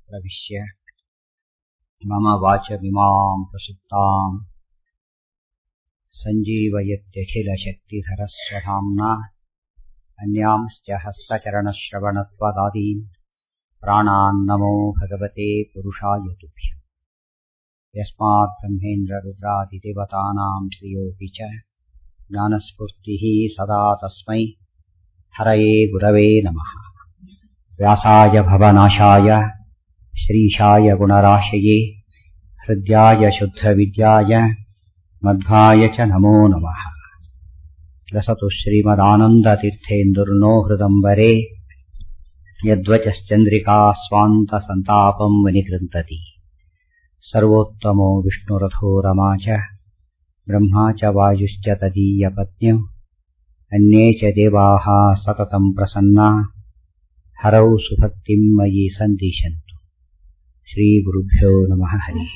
प्रविश्य मम वाचमिमाम् प्रसुप्ताम् सञ्जीवयत्यखिलशक्तिधरस्वधाम्ना अन्यांश्च हस्तचरणश्रवणत्वदादीन् प्राणान्नमो भगवते पुरुषाय तुभ्यम् यस्मात् ब्रह्मेन्द्ररुद्रादिदेवतानाम् श्रियोऽपि च ज्ञानस्फूर्तिः सदा तस्मै हरये गुरवे नमः व्यासाय भवनाशाय श्रीशाय गुणराशये हृद्याय शुद्धविद्याय मध्वाय च नमो नमः लसतु श्रीमदानन्दतीर्थेन्दुर्नो हृदम्बरे यद्वचश्चन्द्रिका स्वान्तसन्तापम् विनिकृन्तति सर्वोत्तमो विष्णुरथो रमा च ब्रह्मा च वायुश्च तदीयपत्न्यौ अन्ये च देवाः सततम् प्रसन्ना हरौ सुभक्तिम् मयि सन्दिशन्तु श्रीगुरुभ्यो नमः हरिः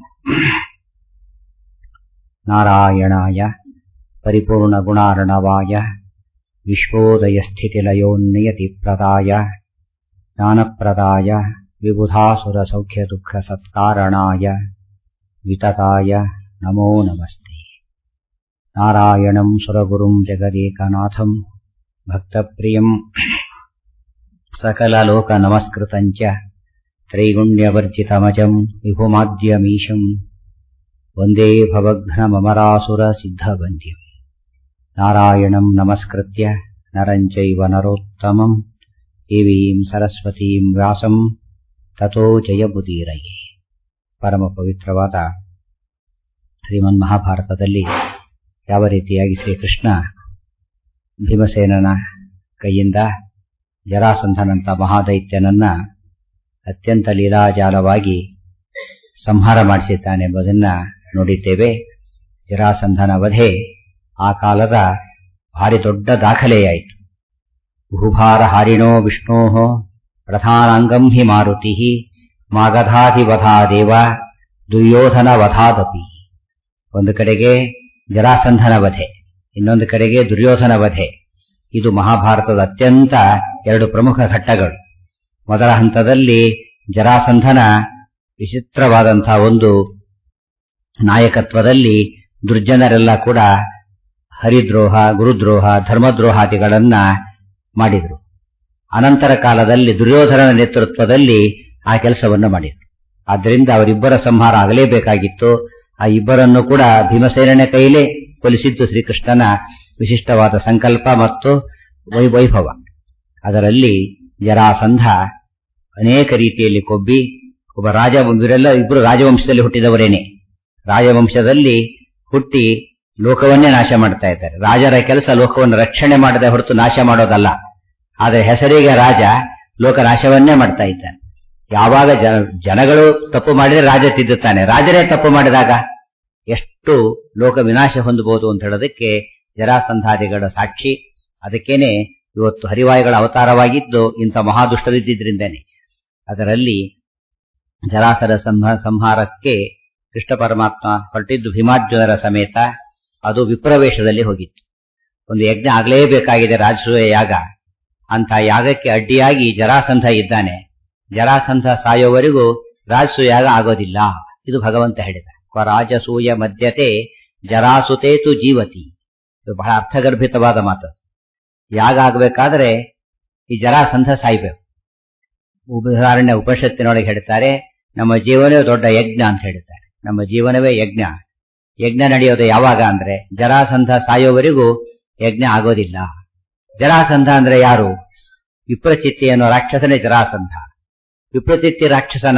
नारायणाय परिपूर्णगुणार्णवाय विश्वोदयस्थितिलयोन्नियतिप्रदाय ज्ञानप्रदाय विबुधासुरसौख्यदुःखसत्कारणाय वितताय नमो नमस्ते नारायणम् सुरगुरुम् जगदेकनाथम् भक्तप्रियम् सकललोकनमस्कृतम् च त्रैगुण्यवर्जितमजम् विभुमाद्यमीशम् वन्दे भवघ्नममरासुरसिद्धवन्द्यम् नारायणम् नमस्कृत्य नरम् चैव नरोत्तमम् देवीम् ಸರಸ್ವತೀಂ ವ್ಯಾಸಂ ತಥೋ ಜಯಬುದೀರಯೇ ಪರಮ ಪವಿತ್ರವಾದ ಶ್ರೀಮನ್ ಮಹಾಭಾರತದಲ್ಲಿ ಯಾವ ರೀತಿಯಾಗಿ ಶ್ರೀಕೃಷ್ಣ ಭೀಮಸೇನನ ಕೈಯಿಂದ ಜರಾಸಂಧನಂತ ಮಹಾದೈತ್ಯನನ್ನ ಅತ್ಯಂತ ಲೀಲಾಜಾಲವಾಗಿ ಸಂಹಾರ ಮಾಡಿಸಿದ್ದಾನೆಂಬುದನ್ನ ನೋಡಿದ್ದೇವೆ ಜರಾಸಂಧನ ವಧೆ ಆ ಕಾಲದ ಭಾರಿ ದೊಡ್ಡ ದಾಖಲೆಯಾಯಿತು ಭೂಭಾರ ಹಾರಿಣೋ ವಿಷ್ಣೋ ಪ್ರಧಾನಾಂಗಂ ಹಿ ಮಾರುತಿ ಮಾಗಧಾಧಿವಧಾದೇವ ದುರ್ಯೋಧನ ವಧಾದಪಿ ಒಂದು ಕಡೆಗೆ ಜರಾಸಂಧನ ವಧೆ ಇನ್ನೊಂದು ಕಡೆಗೆ ದುರ್ಯೋಧನ ವಧೆ ಇದು ಮಹಾಭಾರತದ ಅತ್ಯಂತ ಎರಡು ಪ್ರಮುಖ ಘಟ್ಟಗಳು ಮೊದಲ ಹಂತದಲ್ಲಿ ಜರಾಸಂಧನ ವಿಚಿತ್ರವಾದಂತಹ ಒಂದು ನಾಯಕತ್ವದಲ್ಲಿ ದುರ್ಜನರೆಲ್ಲ ಕೂಡ ಹರಿದ್ರೋಹ ಗುರುದ್ರೋಹ ಧರ್ಮದ್ರೋಹಾದಿಗಳನ್ನ ಮಾಡಿದರು ಅನಂತರ ಕಾಲದಲ್ಲಿ ದುರ್ಯೋಧನನ ನೇತೃತ್ವದಲ್ಲಿ ಆ ಕೆಲಸವನ್ನು ಮಾಡಿದರು ಆದ್ದರಿಂದ ಅವರಿಬ್ಬರ ಸಂಹಾರ ಆಗಲೇಬೇಕಾಗಿತ್ತು ಆ ಇಬ್ಬರನ್ನು ಕೂಡ ಭೀಮಸೇನನ ಕೈಲೇ ಕೊಲಿಸಿದ್ದು ಶ್ರೀಕೃಷ್ಣನ ವಿಶಿಷ್ಟವಾದ ಸಂಕಲ್ಪ ಮತ್ತು ವೈಭವ ಅದರಲ್ಲಿ ಜರಾಸಂಧ ಅನೇಕ ರೀತಿಯಲ್ಲಿ ಕೊಬ್ಬಿ ಒಬ್ಬ ರಾಜ ಇವರೆಲ್ಲ ಇಬ್ಬರು ರಾಜವಂಶದಲ್ಲಿ ಹುಟ್ಟಿದವರೇನೆ ರಾಜವಂಶದಲ್ಲಿ ಹುಟ್ಟಿ ಲೋಕವನ್ನೇ ನಾಶ ಮಾಡ್ತಾ ಇದ್ದಾರೆ ರಾಜರ ಕೆಲಸ ಲೋಕವನ್ನು ರಕ್ಷಣೆ ಮಾಡದೆ ಹೊರತು ನಾಶ ಮಾಡೋದಲ್ಲ ಆದರೆ ಹೆಸರಿಗೆ ರಾಜ ಲೋಕ ನಾಶವನ್ನೇ ಮಾಡ್ತಾ ಇದ್ದಾನೆ ಯಾವಾಗ ಜನಗಳು ತಪ್ಪು ಮಾಡಿದ್ರೆ ರಾಜ ತಿದ್ದುತ್ತಾನೆ ರಾಜರೇ ತಪ್ಪು ಮಾಡಿದಾಗ ಎಷ್ಟು ಲೋಕ ವಿನಾಶ ಹೊಂದಬಹುದು ಅಂತ ಹೇಳೋದಕ್ಕೆ ಜರಾಸಂಧಾದಿಗಳ ಸಾಕ್ಷಿ ಅದಕ್ಕೇನೆ ಇವತ್ತು ಹರಿವಾಯುಗಳ ಅವತಾರವಾಗಿದ್ದು ಇಂಥ ಮಹಾದುಷ್ಟರಿದ್ದಿದ್ರಿಂದನೇ ಅದರಲ್ಲಿ ಜರಾಸರ ಸಂಹಾರಕ್ಕೆ ಕೃಷ್ಣ ಪರಮಾತ್ಮ ಹೊರಟಿದ್ದು ಭೀಮಾರ್ಜುನರ ಸಮೇತ ಅದು ವಿಪ್ರವೇಶದಲ್ಲಿ ಹೋಗಿತ್ತು ಒಂದು ಯಜ್ಞ ಆಗಲೇಬೇಕಾಗಿದೆ ರಾಜಸೂಯ ಯಾಗ ಅಂತ ಯಾಗಕ್ಕೆ ಅಡ್ಡಿಯಾಗಿ ಜರಾಸಂಧ ಇದ್ದಾನೆ ಜರಾಸಂಧ ಸಾಯೋವರೆಗೂ ರಾಜಸೂಯ ಯಾಗ ಆಗೋದಿಲ್ಲ ಇದು ಭಗವಂತ ಹೇಳಿದ ರಾಜಸೂಯ ಮಧ್ಯತೆ ಜರಾಸುತೇತು ಜೀವತಿ ಇದು ಬಹಳ ಅರ್ಥಗರ್ಭಿತವಾದ ಮಾತು ಯಾಗ ಆಗಬೇಕಾದ್ರೆ ಈ ಜರಾಸಂಧ ಸಾಯ್ಬೇಕು ಉದಾಹರಣೆ ಉಪನಿಷತ್ತಿನೊಳಗೆ ಹೇಳ್ತಾರೆ ನಮ್ಮ ಜೀವನವೇ ದೊಡ್ಡ ಯಜ್ಞ ಅಂತ ಹೇಳ್ತಾರೆ ನಮ್ಮ ಜೀವನವೇ ಯಜ್ಞ ಯಜ್ಞ ನಡೆಯೋದು ಯಾವಾಗ ಅಂದ್ರೆ ಜರಾಸಂಧ ಸಾಯೋವರೆಗೂ ಯಜ್ಞ ಆಗೋದಿಲ್ಲ ಜರಾಸಂಧ ಅಂದ್ರೆ ಯಾರು ವಿಪ್ರಚಿತ್ತಿ ಅನ್ನೋ ರಾಕ್ಷಸನೇ ಜರಾಸಂಧ ವಿಪ್ರಚಿತ್ತಿ ರಾಕ್ಷಸನ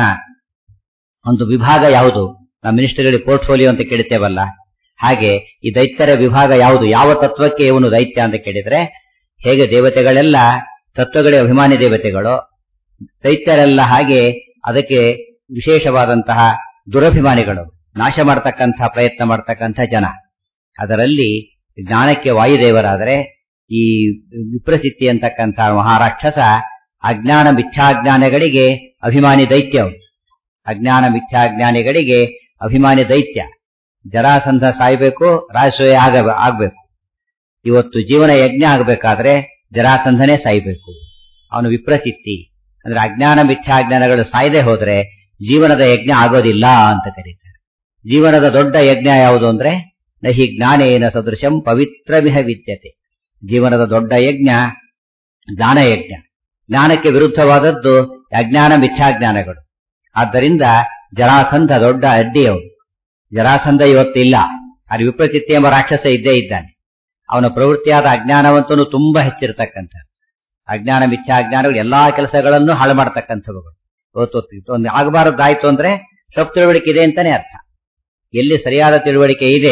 ಒಂದು ವಿಭಾಗ ಯಾವುದು ನಮ್ಮ ಮಿನಿಸ್ಟರ್ಗಳಿಗೆ ಪೋರ್ಟ್ಫೋಲಿಯೋ ಅಂತ ಕೇಳುತ್ತೇವಲ್ಲ ಹಾಗೆ ಈ ದೈತ್ಯರ ವಿಭಾಗ ಯಾವುದು ಯಾವ ತತ್ವಕ್ಕೆ ಇವನು ದೈತ್ಯ ಅಂತ ಕೇಳಿದ್ರೆ ಹೇಗೆ ದೇವತೆಗಳೆಲ್ಲ ತತ್ವಗಳೇ ಅಭಿಮಾನಿ ದೇವತೆಗಳು ದೈತ್ಯರೆಲ್ಲ ಹಾಗೆ ಅದಕ್ಕೆ ವಿಶೇಷವಾದಂತಹ ದುರಭಿಮಾನಿಗಳು ನಾಶ ಮಾಡತಕ್ಕಂಥ ಪ್ರಯತ್ನ ಮಾಡತಕ್ಕಂಥ ಜನ ಅದರಲ್ಲಿ ಜ್ಞಾನಕ್ಕೆ ವಾಯುದೇವರಾದರೆ ಈ ವಿಪ್ರಸಿದ್ಧಿ ಅಂತಕ್ಕಂಥ ಮಹಾರಾಕ್ಷಸ ಅಜ್ಞಾನ ಮಿಥ್ಯಾಜ್ಞಾನಗಳಿಗೆ ಅಭಿಮಾನಿ ದೈತ್ಯ ಅಜ್ಞಾನ ಮಿಥ್ಯಾಜ್ಞಾನಿಗಳಿಗೆ ಅಭಿಮಾನಿ ದೈತ್ಯ ಜರಾಸಂಧ ಸಾಯ್ಬೇಕು ರಾಜಸೂಯ ಆಗ ಆಗ್ಬೇಕು ಇವತ್ತು ಜೀವನ ಯಜ್ಞ ಆಗಬೇಕಾದ್ರೆ ಜರಾಸಂಧನೇ ಸಾಯ್ಬೇಕು ಅವನು ವಿಪ್ರಚಿತ್ತಿ ಅಂದ್ರೆ ಅಜ್ಞಾನ ಮಿಥ್ಯಾಜ್ಞಾನಗಳು ಸಾಯದೆ ಹೋದ್ರೆ ಜೀವನದ ಯಜ್ಞ ಆಗೋದಿಲ್ಲ ಅಂತ ಕರೀತಾರೆ ಜೀವನದ ದೊಡ್ಡ ಯಜ್ಞ ಯಾವುದು ಅಂದ್ರೆ ನಹಿ ಜ್ಞಾನೇನ ಸದೃಶಂ ಪವಿತ್ರಮಿಹ ವಿದ್ಯತೆ ಜೀವನದ ದೊಡ್ಡ ಯಜ್ಞ ಜ್ಞಾನ ಯಜ್ಞ ಜ್ಞಾನಕ್ಕೆ ವಿರುದ್ಧವಾದದ್ದು ಅಜ್ಞಾನ ಮಿಥ್ಯಾಜ್ಞಾನಗಳು ಆದ್ದರಿಂದ ಜರಾಸಂಧ ದೊಡ್ಡ ಅಡ್ಡಿಯವರು ಜರಾಸಂಧ ಇವತ್ತಿಲ್ಲ ಅಲ್ಲಿ ವಿಪ್ರಚಿತ್ತಿ ಎಂಬ ರಾಕ್ಷಸ ಇದ್ದೇ ಇದ್ದಾನೆ ಅವನ ಪ್ರವೃತ್ತಿಯಾದ ಅಜ್ಞಾನವಂತನು ತುಂಬಾ ಹೆಚ್ಚಿರತಕ್ಕಂಥ ಅಜ್ಞಾನ ಮಿಥ್ಯಾಜ್ಞಾನಗಳು ಎಲ್ಲಾ ಕೆಲಸಗಳನ್ನು ಹಾಳು ಮಾಡತಕ್ಕಂಥವುಗಳು ಇವತ್ತು ಒಂದು ಆಗಬಾರದ್ದಾಯ್ತು ಅಂದ್ರೆ ತಪ್ಪು ತಿಳುವಳಿಕೆ ಇದೆ ಅಂತಾನೆ ಅರ್ಥ ಎಲ್ಲಿ ಸರಿಯಾದ ತಿಳುವಳಿಕೆ ಇದೆ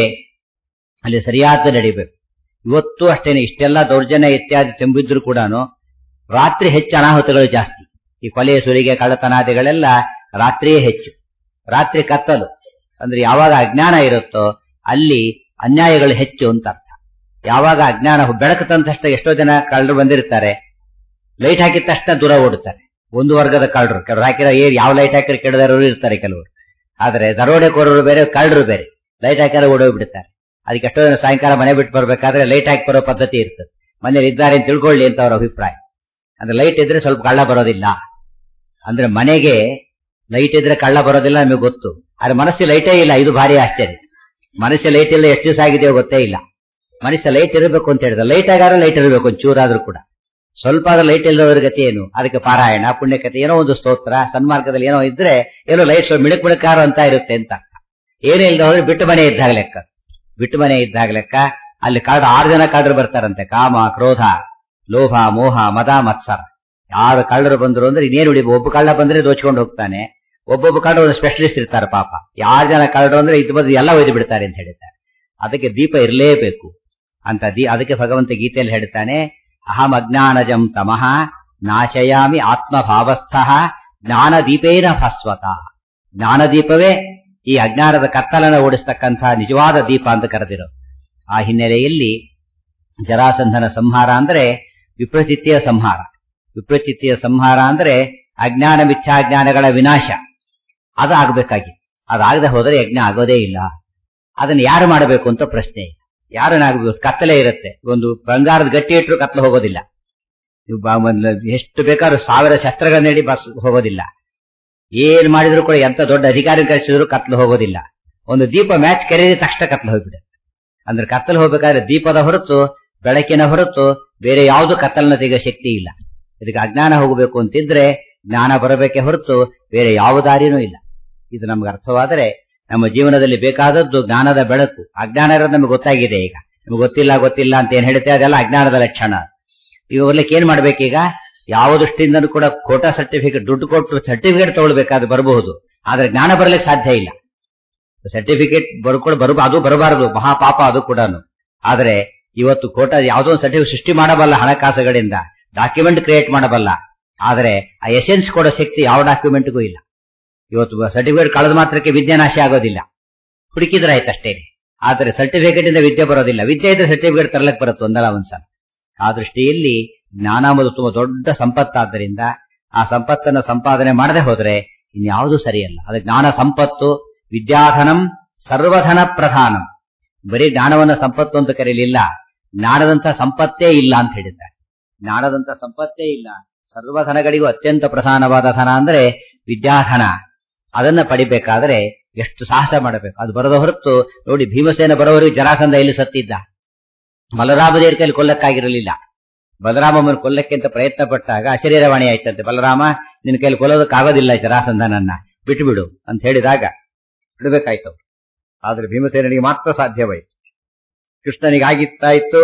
ಅಲ್ಲಿ ಸರಿಯಾದ ನಡಿಬೇಕು ಇವತ್ತು ಅಷ್ಟೇನೆ ಇಷ್ಟೆಲ್ಲ ದೌರ್ಜನ್ಯ ಇತ್ಯಾದಿ ತುಂಬಿದ್ರು ಕೂಡ ರಾತ್ರಿ ಹೆಚ್ಚು ಅನಾಹುತಗಳು ಜಾಸ್ತಿ ಈ ಕೊಲೆ ಸುಲಿಗೆ ಕಳ್ಳತನಾದಿಗಳೆಲ್ಲ ರಾತ್ರಿಯೇ ಹೆಚ್ಚು ರಾತ್ರಿ ಕತ್ತಲು ಅಂದ್ರೆ ಯಾವಾಗ ಅಜ್ಞಾನ ಇರುತ್ತೋ ಅಲ್ಲಿ ಅನ್ಯಾಯಗಳು ಹೆಚ್ಚು ಅಂತ ಅರ್ಥ ಯಾವಾಗ ಅಜ್ಞಾನ ಬೆಳಕು ತಂದ ತಕ್ಷಣ ಎಷ್ಟೋ ಜನ ಕಳ್ಳರು ಬಂದಿರ್ತಾರೆ ಲೈಟ್ ಹಾಕಿದ ತಕ್ಷಣ ದೂರ ಓಡುತ್ತಾರೆ ಒಂದು ವರ್ಗದ ಕಳ್ಳರು ಕೆಲವರು ಹಾಕಿರೋ ಏರ್ ಯಾವ ಲೈಟ್ ಹಾಕಿರೋ ಕೆಡದವರು ಇರ್ತಾರೆ ಕೆಲವರು ಆದ್ರೆ ದರೋಡೆಕೋರರು ಬೇರೆ ಕಳ್ಳರು ಬೇರೆ ಲೈಟ್ ಹಾಕಿರೋ ಓಡೋಗ್ಬಿಡ್ತಾರೆ ಅದಕ್ಕೆ ಎಷ್ಟೋ ಜನ ಸಾಯಂಕಾಲ ಮನೆ ಬಿಟ್ಟು ಬರ್ಬೇಕಾದ್ರೆ ಲೈಟ್ ಹಾಕಿ ಬರೋ ಪದ್ಧತಿ ಇರ್ತದೆ ಮನೇಲಿ ಇದ್ದಾರೆ ಅಂತ ತಿಳ್ಕೊಳ್ಳಿ ಅಂತ ಅವ್ರ ಅಭಿಪ್ರಾಯ ಅಂದ್ರೆ ಲೈಟ್ ಇದ್ರೆ ಸ್ವಲ್ಪ ಕಳ್ಳ ಬರೋದಿಲ್ಲ ಅಂದ್ರೆ ಮನೆಗೆ ಲೈಟ್ ಇದ್ರೆ ಕಳ್ಳ ಬರೋದಿಲ್ಲ ನಮಗೆ ಗೊತ್ತು ಆದ್ರೆ ಮನಸ್ಸಿಗೆ ಲೈಟೇ ಇಲ್ಲ ಇದು ಭಾರಿ ಆಶ್ಚರ್ಯ ಮನಸ್ಸಿಗೆ ಲೈಟ್ ಇಲ್ಲ ಎಷ್ಟು ದಿವಸ ಆಗಿದೆಯೋ ಗೊತ್ತೇ ಇಲ್ಲ ಮನುಷ್ಯ ಲೈಟ್ ಇರಬೇಕು ಅಂತ ಹೇಳಿದ್ರೆ ಲೈಟ್ ಆಗಾರ ಲೈಟ್ ಇರಬೇಕು ಒಂಚೂರಾದ್ರೂ ಕೂಡ ಸ್ವಲ್ಪ ಆದ್ರೂ ಲೈಟ್ ಇಲ್ಲದವ್ರ ಗತಿ ಏನು ಅದಕ್ಕೆ ಪಾರಾಯಣ ಪುಣ್ಯಕತೆ ಏನೋ ಒಂದು ಸ್ತೋತ್ರ ಸನ್ಮಾರ್ಗದಲ್ಲಿ ಏನೋ ಇದ್ರೆ ಏನೋ ಲೈಟ್ ಮಿಣಕ್ ಮಿಣಕಾರು ಅಂತ ಇರುತ್ತೆ ಅಂತ ಏನೇ ಇಲ್ಲದ ಹೋದ್ರೆ ಬಿಟ್ಟು ಮನೆ ಇದ್ದಾಗ ಲೆಕ್ಕ ಬಿಟ್ಟು ಮನೆ ಇದ್ದಾಗ ಲೆಕ್ಕ ಅಲ್ಲಿ ಕಾಡು ಆರು ಜನ ಕಾಡರು ಬರ್ತಾರಂತೆ ಕಾಮ ಕ್ರೋಧ ಲೋಭ ಮೋಹ ಮದ ಮತ್ಸರ ಯಾರು ಕಳ್ಳರು ಬಂದ್ರು ಅಂದ್ರೆ ಇನ್ನೇನು ಹಿಡಿ ಒಬ್ಬ ಕಳ್ಳ ಬಂದ್ರೆ ದೋಚ್ಕೊಂಡು ಹೋಗ್ತಾನೆ ಒಬ್ಬೊಬ್ಬ ಕಳ್ಳರು ಒಂದು ಸ್ಪೆಷಲಿಸ್ಟ್ ಇರ್ತಾರೆ ಪಾಪ ಯಾರು ಜನ ಕಳ್ಳರು ಅಂದ್ರೆ ಇದು ಬಂದು ಎಲ್ಲ ಒಯ್ದು ಬಿಡ್ತಾರೆ ಅಂತ ಹೇಳಿದ್ದಾರೆ ಅದಕ್ಕೆ ದೀಪ ಇರಲೇಬೇಕು ಅಂತ ದೀ ಅದಕ್ಕೆ ಭಗವಂತ ಗೀತೆಯಲ್ಲಿ ಹೇಳ್ತಾನೆ ಅಹಂ ಅಜ್ಞಾನಜಂ ತಮಃ ನಾಶಯಾಮಿ ಆತ್ಮಭಾವಸ್ಥ ಜ್ಞಾನ ದೀಪೇನ ಭಸ್ವತ ಜ್ಞಾನದೀಪವೇ ಈ ಅಜ್ಞಾನದ ಕತ್ತಲನ್ನು ಓಡಿಸ್ತಕ್ಕಂಥ ನಿಜವಾದ ದೀಪ ಅಂತ ಕರೆದಿರೋ ಆ ಹಿನ್ನೆಲೆಯಲ್ಲಿ ಜರಾಸಂಧನ ಸಂಹಾರ ಅಂದ್ರೆ ವಿಪ್ರಚಿತ್ತಿಯ ಸಂಹಾರ ವಿಪ್ರಚಿತ್ತಿಯ ಸಂಹಾರ ಅಂದ್ರೆ ಅಜ್ಞಾನ ಮಿಥ್ಯಾಜ್ಞಾನಗಳ ವಿನಾಶ ಅದು ಆಗ್ಬೇಕಾಗಿತ್ತು ಅದಾಗದೆ ಹೋದರೆ ಯಜ್ಞ ಆಗೋದೇ ಇಲ್ಲ ಅದನ್ನ ಯಾರು ಮಾಡಬೇಕು ಅಂತ ಪ್ರಶ್ನೆ ಯಾರನ್ನಾಗಬೇಕು ಕತ್ತಲೆ ಇರುತ್ತೆ ಒಂದು ಬಂಗಾರದ ಗಟ್ಟಿ ಇಟ್ಟರು ಕತ್ತಲು ಹೋಗೋದಿಲ್ಲ ಎಷ್ಟು ಬೇಕಾದ್ರೂ ಸಾವಿರ ಶಸ್ತ್ರಗಳ ನೀಡಿ ಬಸ್ ಹೋಗೋದಿಲ್ಲ ಏನ್ ಮಾಡಿದ್ರು ಕೂಡ ಎಂತ ದೊಡ್ಡ ಅಧಿಕಾರಿ ಕಳಿಸಿದ್ರು ಕತ್ಲು ಹೋಗೋದಿಲ್ಲ ಒಂದು ದೀಪ ಮ್ಯಾಚ್ ಕೆರೆದ ತಕ್ಷಣ ಕತ್ಲು ಹೋಗ್ಬಿಡುತ್ತೆ ಅಂದ್ರೆ ಕತ್ತಲು ಹೋಗ್ಬೇಕಾದ್ರೆ ದೀಪದ ಹೊರತು ಬೆಳಕಿನ ಹೊರತು ಬೇರೆ ಯಾವುದು ಕತ್ತಲನ್ನ ತೆಗೆಯೋ ಶಕ್ತಿ ಇಲ್ಲ ಇದಕ್ಕೆ ಅಜ್ಞಾನ ಹೋಗಬೇಕು ಅಂತಿದ್ರೆ ಜ್ಞಾನ ಬರಬೇಕೆ ಹೊರತು ಬೇರೆ ಯಾವ ದಾರಿನೂ ಇಲ್ಲ ಇದು ನಮ್ಗೆ ಅರ್ಥವಾದರೆ ನಮ್ಮ ಜೀವನದಲ್ಲಿ ಬೇಕಾದದ್ದು ಜ್ಞಾನದ ಬೆಳಕು ಅಜ್ಞಾನ ಇರೋದು ನಮಗೆ ಗೊತ್ತಾಗಿದೆ ಈಗ ನಮ್ಗೆ ಗೊತ್ತಿಲ್ಲ ಗೊತ್ತಿಲ್ಲ ಅಂತ ಏನ್ ಹೇಳ್ತೆ ಅದೆಲ್ಲ ಅಜ್ಞಾನದ ಲಕ್ಷಣ ಇವಾಗಲಿಕ್ಕೆ ಏನ್ ಮಾಡ್ಬೇಕೀಗ ಯಾವ ದೃಷ್ಟಿಯಿಂದನೂ ಕೂಡ ಕೋಟಾ ಸರ್ಟಿಫಿಕೇಟ್ ದುಡ್ಡು ಕೊಟ್ಟು ಸರ್ಟಿಫಿಕೇಟ್ ತಗೊಳ್ಬೇಕಾದ್ರೆ ಬರಬಹುದು ಆದ್ರೆ ಜ್ಞಾನ ಬರಲಿಕ್ಕೆ ಸಾಧ್ಯ ಇಲ್ಲ ಸರ್ಟಿಫಿಕೇಟ್ ಬರ್ಕೊಂಡು ಬರ ಅದು ಬರಬಾರದು ಮಹಾಪಾಪ ಅದು ಕೂಡ ಆದ್ರೆ ಇವತ್ತು ಕೋಟಾ ಯಾವುದೋ ಒಂದು ಸರ್ಟಿಫಿಕೇಟ್ ಸೃಷ್ಟಿ ಮಾಡಬಲ್ಲ ಹಣಕಾಸುಗಳಿಂದ ಡಾಕ್ಯುಮೆಂಟ್ ಕ್ರಿಯೇಟ್ ಮಾಡಬಲ್ಲ ಆದ್ರೆ ಆ ಎಸೆನ್ಸ್ ಕೊಡೋ ಶಕ್ತಿ ಯಾವ ಡಾಕ್ಯುಮೆಂಟ್ಗೂ ಇಲ್ಲ ಇವತ್ತು ಸರ್ಟಿಫಿಕೇಟ್ ಕಳೆದ ಮಾತ್ರಕ್ಕೆ ವಿದ್ಯಾನಾಶ ಆಗೋದಿಲ್ಲ ಹುಡುಕಿದ್ರೆ ಆಯ್ತು ಅಷ್ಟೇ ಆದ್ರೆ ಸರ್ಟಿಫಿಕೇಟ್ ಇಂದ ವಿದ್ಯೆ ಬರೋದಿಲ್ಲ ವಿದ್ಯೆ ಇದ್ರೆ ಸರ್ಟಿಫಿಕೇಟ್ ತರಲಕ್ಕೆ ಬರುತ್ತೆ ಒಂದಲ್ಲ ಒಂದ್ಸಲ ಆ ದೃಷ್ಟಿಯಲ್ಲಿ ಜ್ಞಾನ ಎಂಬುದು ತುಂಬಾ ದೊಡ್ಡ ಸಂಪತ್ತಾದ್ದರಿಂದ ಆ ಸಂಪತ್ತನ್ನು ಸಂಪಾದನೆ ಮಾಡದೆ ಹೋದ್ರೆ ಇನ್ಯಾವುದು ಸರಿಯಲ್ಲ ಅದು ಜ್ಞಾನ ಸಂಪತ್ತು ವಿದ್ಯಾಧನಂ ಸರ್ವಧನ ಪ್ರಧಾನಂ ಬರೀ ಜ್ಞಾನವನ್ನ ಸಂಪತ್ತು ಅಂತ ಕರೀಲಿಲ್ಲ ಜ್ಞಾನದಂತ ಸಂಪತ್ತೇ ಇಲ್ಲ ಅಂತ ಹೇಳಿದ್ದಾರೆ ಜ್ಞಾನದಂತ ಸಂಪತ್ತೇ ಇಲ್ಲ ಸರ್ವಧನಗಳಿಗೂ ಅತ್ಯಂತ ಪ್ರಧಾನವಾದ ಧನ ಅಂದ್ರೆ ವಿದ್ಯಾಧನ ಅದನ್ನ ಪಡಿಬೇಕಾದ್ರೆ ಎಷ್ಟು ಸಾಹಸ ಮಾಡಬೇಕು ಅದು ಬರದ ಹೊರತು ನೋಡಿ ಭೀಮಸೇನ ಬರೋವರೆಗೂ ಜರಾಸಂಧ ಎಲ್ಲಿ ಸತ್ತಿದ್ದ ಬಲರಾಮದೇವ್ರ ಕೈಲಿ ಕೊಲ್ಲಕ್ಕಾಗಿರಲಿಲ್ಲ ಬಲರಾಮಮ್ಮನ ಕೊಲ್ಲಕ್ಕೆ ಅಂತ ಪ್ರಯತ್ನ ಪಟ್ಟಾಗ ಅಶರೀರವಾಣಿ ಆಯ್ತಂತೆ ಬಲರಾಮ ನಿನ್ನ ಕೈಲಿ ಕೊಲ್ಲೋದಕ್ಕಾಗೋದಿಲ್ಲ ಜರಾಸಂಧನನ್ನ ಬಿಟ್ಟುಬಿಡು ಅಂತ ಹೇಳಿದಾಗ ಬಿಡಬೇಕಾಯ್ತು ಆದ್ರೆ ಭೀಮಸೇನಿಗೆ ಮಾತ್ರ ಸಾಧ್ಯವಾಯಿತು ಕೃಷ್ಣನಿಗೆ ಆಗಿತ್ತಾ ಇತ್ತು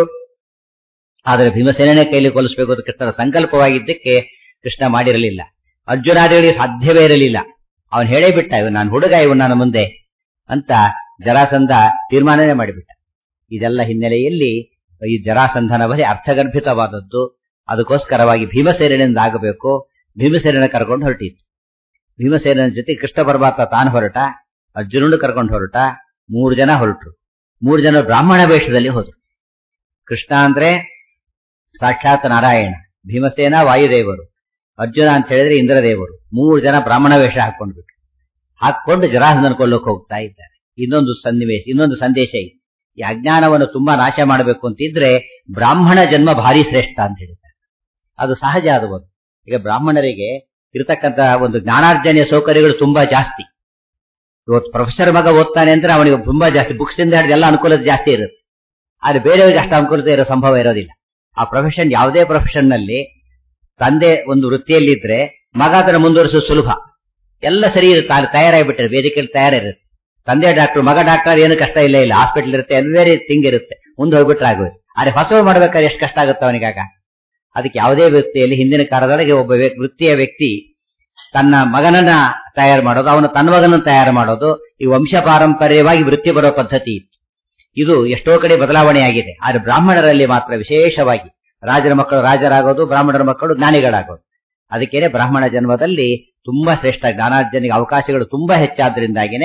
ಆದ್ರೆ ಭೀಮಸೇನೇ ಕೈಲಿ ಕೊಲ್ಲಿಸಬೇಕು ಅಂತ ಕೃಷ್ಣನ ಸಂಕಲ್ಪವಾಗಿದ್ದಕ್ಕೆ ಕೃಷ್ಣ ಮಾಡಿರಲಿಲ್ಲ ಅರ್ಜುನಾದಿಗಳಿಗೆ ಸಾಧ್ಯವೇ ಇರಲಿಲ್ಲ ಅವನು ಹೇಳೇ ಬಿಟ್ಟ ಇವನು ನಾನು ಹುಡುಗ ಇವನು ನನ್ನ ಮುಂದೆ ಅಂತ ಜರಾಸಂಧ ತೀರ್ಮಾನನೇ ಮಾಡಿಬಿಟ್ಟ ಇದೆಲ್ಲ ಹಿನ್ನೆಲೆಯಲ್ಲಿ ಈ ಜರಾಸಂಧನ ಬಳಿ ಅರ್ಥಗರ್ಭಿತವಾದದ್ದು ಅದಕ್ಕೋಸ್ಕರವಾಗಿ ಭೀಮಸೇನಿಂದ ಆಗಬೇಕು ಭೀಮಸೇನ ಕರ್ಕೊಂಡು ಹೊರಟಿತ್ತು ಭೀಮಸೇನ ಜೊತೆ ಕೃಷ್ಣ ಪರಮಾತ್ಮ ತಾನು ಹೊರಟ ಅರ್ಜುನನು ಕರ್ಕೊಂಡು ಹೊರಟ ಮೂರು ಜನ ಹೊರಟರು ಮೂರು ಜನ ಬ್ರಾಹ್ಮಣ ವೇಷದಲ್ಲಿ ಹೋದ್ರು ಕೃಷ್ಣ ಅಂದ್ರೆ ಸಾಕ್ಷಾತ್ ನಾರಾಯಣ ಭೀಮಸೇನ ವಾಯುದೇವರು ಅರ್ಜುನ ಅಂತ ಹೇಳಿದ್ರೆ ಇಂದ್ರದೇವರು ಮೂರು ಜನ ಬ್ರಾಹ್ಮಣ ವೇಷ ಹಾಕೊಂಡು ಬಿಟ್ರು ಹಾಕೊಂಡು ಜರಾಸಂಧನ ಕೊಲ್ಲೋಕೆ ಹೋಗ್ತಾ ಇದ್ದಾರೆ ಇನ್ನೊಂದು ಸನ್ನಿವೇಶ ಇನ್ನೊಂದು ಸಂದೇಶ ಇದೆ ಈ ಅಜ್ಞಾನವನ್ನು ತುಂಬಾ ನಾಶ ಮಾಡಬೇಕು ಅಂತಿದ್ರೆ ಬ್ರಾಹ್ಮಣ ಜನ್ಮ ಭಾರಿ ಶ್ರೇಷ್ಠ ಅಂತ ಹೇಳಿದ್ದಾರೆ ಅದು ಸಹಜ ಅದು ಒಂದು ಈಗ ಬ್ರಾಹ್ಮಣರಿಗೆ ಇರತಕ್ಕಂತ ಒಂದು ಜ್ಞಾನಾರ್ಜನೆಯ ಸೌಕರ್ಯಗಳು ತುಂಬಾ ಜಾಸ್ತಿ ಇವತ್ತು ಪ್ರೊಫೆಸರ್ ಮಗ ಓದ್ತಾನೆ ಅಂದ್ರೆ ಅವನಿಗೆ ತುಂಬಾ ಜಾಸ್ತಿ ಬುಕ್ಸ್ ಇಂದ ಹಿಡಿದು ಎಲ್ಲ ಅನುಕೂಲತೆ ಜಾಸ್ತಿ ಇರುತ್ತೆ ಆದ್ರೆ ಬೇರೆಯವರಿಗೆ ಅಷ್ಟು ಅನುಕೂಲತೆ ಇರೋ ಸಂಭವ ಇರೋದಿಲ್ಲ ಆ ಪ್ರೊಫೆಷನ್ ಯಾವುದೇ ಪ್ರೊಫೆಷನ್ ನಲ್ಲಿ ತಂದೆ ಒಂದು ವೃತ್ತಿಯಲ್ಲಿದ್ರೆ ಮಗ ಅದನ್ನು ಮುಂದುವರಿಸೋದು ಸುಲಭ ಎಲ್ಲ ಸರಿ ಇರುತ್ತೆ ಅಲ್ಲಿ ತಯಾರಾಗಿಬಿಟ್ಟರೆ ವೇದಿಕೆಯಲ್ಲಿ ತಯಾರಿರುತ್ತೆ ತಂದೆ ಡಾಕ್ಟರ್ ಮಗ ಡಾಕ್ಟರ್ ಏನು ಕಷ್ಟ ಇಲ್ಲ ಇಲ್ಲ ಹಾಸ್ಪಿಟಲ್ ಇರುತ್ತೆ ಎವ್ರಿ ಥಿಂಗ್ ಇರುತ್ತೆ ಮುಂದೆ ಹೋಗ್ಬಿಟ್ರೆ ಆಗೋದು ಆದ್ರೆ ಹೊಸವು ಮಾಡ್ಬೇಕಾದ್ರೆ ಎಷ್ಟು ಕಷ್ಟ ಆಗುತ್ತೆ ಅವನಿಗಾಗ ಅದಕ್ಕೆ ಯಾವುದೇ ವೃತ್ತಿಯಲ್ಲಿ ಹಿಂದಿನ ಕಾಲದೊಳಗೆ ಒಬ್ಬ ವ್ಯ- ವೃತ್ತಿಯ ವ್ಯಕ್ತಿ ತನ್ನ ಮಗನನ್ನ ತಯಾರು ಮಾಡೋದು ಅವನು ತನ್ನ ಮಗನನ್ನು ತಯಾರು ಮಾಡೋದು ಈ ವಂಶ ಪಾರಂಪರ್ಯವಾಗಿ ವೃತ್ತಿ ಬರೋ ಪದ್ಧತಿ ಇತ್ತು ಇದು ಎಷ್ಟೋ ಕಡೆ ಬದಲಾವಣೆಯಾಗಿದೆ ಆದ್ರೆ ಬ್ರಾಹ್ಮಣರಲ್ಲಿ ಮಾತ್ರ ವಿಶೇಷವಾಗಿ ರಾಜರ ಮಕ್ಕಳು ರಾಜರಾಗೋದು ಬ್ರಾಹ್ಮಣರ ಮಕ್ಕಳು ಜ್ಞಾನಿಗಳಾಗೋದು ಅದಕ್ಕೇನೆ ಬ್ರಾಹ್ಮಣ ಜನ್ಮದಲ್ಲಿ ತುಂಬಾ ಶ್ರೇಷ್ಠ ಜ್ಞಾನಾರ್ಜನೆಗೆ ಅವಕಾಶಗಳು ತುಂಬಾ ಹೆಚ್ಚಾದ್ರಿಂದಾಗಿನೇ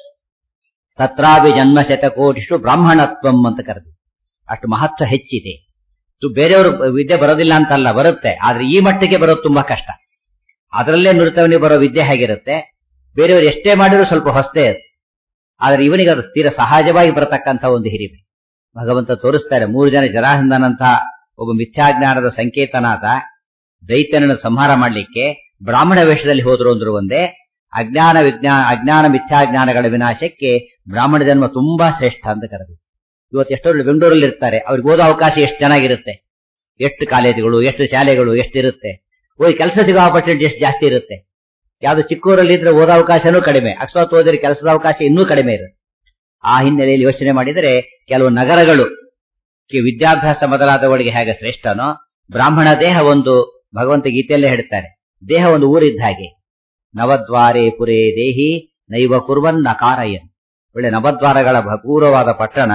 ತತ್ರಾಭಿ ಜನ್ಮ ಶತಕೋಟಿಷ್ಟು ಬ್ರಾಹ್ಮಣತ್ವಂ ಅಂತ ಕರೆದು ಅಷ್ಟು ಮಹತ್ವ ಹೆಚ್ಚಿದೆ ಇದು ಬೇರೆಯವರು ವಿದ್ಯೆ ಬರೋದಿಲ್ಲ ಅಂತಲ್ಲ ಬರುತ್ತೆ ಆದ್ರೆ ಈ ಮಟ್ಟಿಗೆ ಬರೋದು ತುಂಬಾ ಕಷ್ಟ ಅದರಲ್ಲೇ ನುರಿತವನಿಗೆ ಬರೋ ವಿದ್ಯೆ ಹೇಗಿರುತ್ತೆ ಬೇರೆಯವರು ಎಷ್ಟೇ ಮಾಡಿದ್ರು ಸ್ವಲ್ಪ ಹೊಸದೇ ಅದು ಆದ್ರೆ ಇವನಿಗೆ ಅದು ತೀರ ಸಹಜವಾಗಿ ಬರತಕ್ಕಂತ ಒಂದು ಹಿರಿಮೆ ಭಗವಂತ ತೋರಿಸ್ತಾರೆ ಮೂರು ಜನ ಜರಾಸಂಧನಂತ ಒಬ್ಬ ಮಿಥ್ಯಾಜ್ಞಾನದ ಸಂಕೇತನಾದ ದೈತ್ಯನನ್ನು ಸಂಹಾರ ಮಾಡಲಿಕ್ಕೆ ಬ್ರಾಹ್ಮಣ ವೇಷದಲ್ಲಿ ಹೋದ್ರು ಅಂದ್ರು ಒಂದೇ ಅಜ್ಞಾನ ವಿಜ್ಞಾನ ಅಜ್ಞಾನ ಮಿಥ್ಯಾಜ್ಞಾನಗಳ ವಿನಾಶಕ್ಕೆ ಬ್ರಾಹ್ಮಣ ಜನ್ಮ ತುಂಬಾ ಶ್ರೇಷ್ಠ ಅಂತ ಕರೆದು ಇವತ್ತು ಎಷ್ಟೋ ಬೆಂಗಳೂರಲ್ಲಿ ಇರ್ತಾರೆ ಅವ್ರಿಗೆ ಓದೋ ಅವಕಾಶ ಎಷ್ಟು ಚೆನ್ನಾಗಿರುತ್ತೆ ಎಷ್ಟು ಕಾಲೇಜುಗಳು ಎಷ್ಟು ಶಾಲೆಗಳು ಎಷ್ಟಿರುತ್ತೆ ಹೋಗಿ ಕೆಲಸ ಸಿಗೋ ಆಪರ್ಚುನಿಟಿ ಎಷ್ಟು ಜಾಸ್ತಿ ಇರುತ್ತೆ ಯಾವ್ದು ಚಿಕ್ಕೂರಲ್ಲಿ ಇದ್ರೆ ಓದೋ ಅವಕಾಶನೂ ಕಡಿಮೆ ಅಕಸ್ಮಾತ್ ಹೋದ್ರೆ ಕೆಲಸದ ಅವಕಾಶ ಇನ್ನೂ ಕಡಿಮೆ ಇರುತ್ತೆ ಆ ಹಿನ್ನೆಲೆಯಲ್ಲಿ ಯೋಚನೆ ಮಾಡಿದರೆ ಕೆಲವು ನಗರಗಳು ಕೆ- ವಿದ್ಯಾಭ್ಯಾಸ ಮೊದಲಾದವಳಿಗೆ ಹೇಗೆ ಶ್ರೇಷ್ಠನೋ ಬ್ರಾಹ್ಮಣ ದೇಹ ಒಂದು ಭಗವಂತ ಗೀತೆಯಲ್ಲೇ ಹೇಳ್ತಾರೆ ದೇಹ ಒಂದು ಊರಿದ್ದ ಹಾಗೆ ನವದ್ವಾರೆ ಪುರೇ ದೇಹಿ ನೈವ ಕುರ್ವನ್ ನಕಾರಯನ್ ಒಳ್ಳೆ ನವದ್ವಾರಗಳ ಪೂರ್ವವಾದ ಪಟ್ಟಣ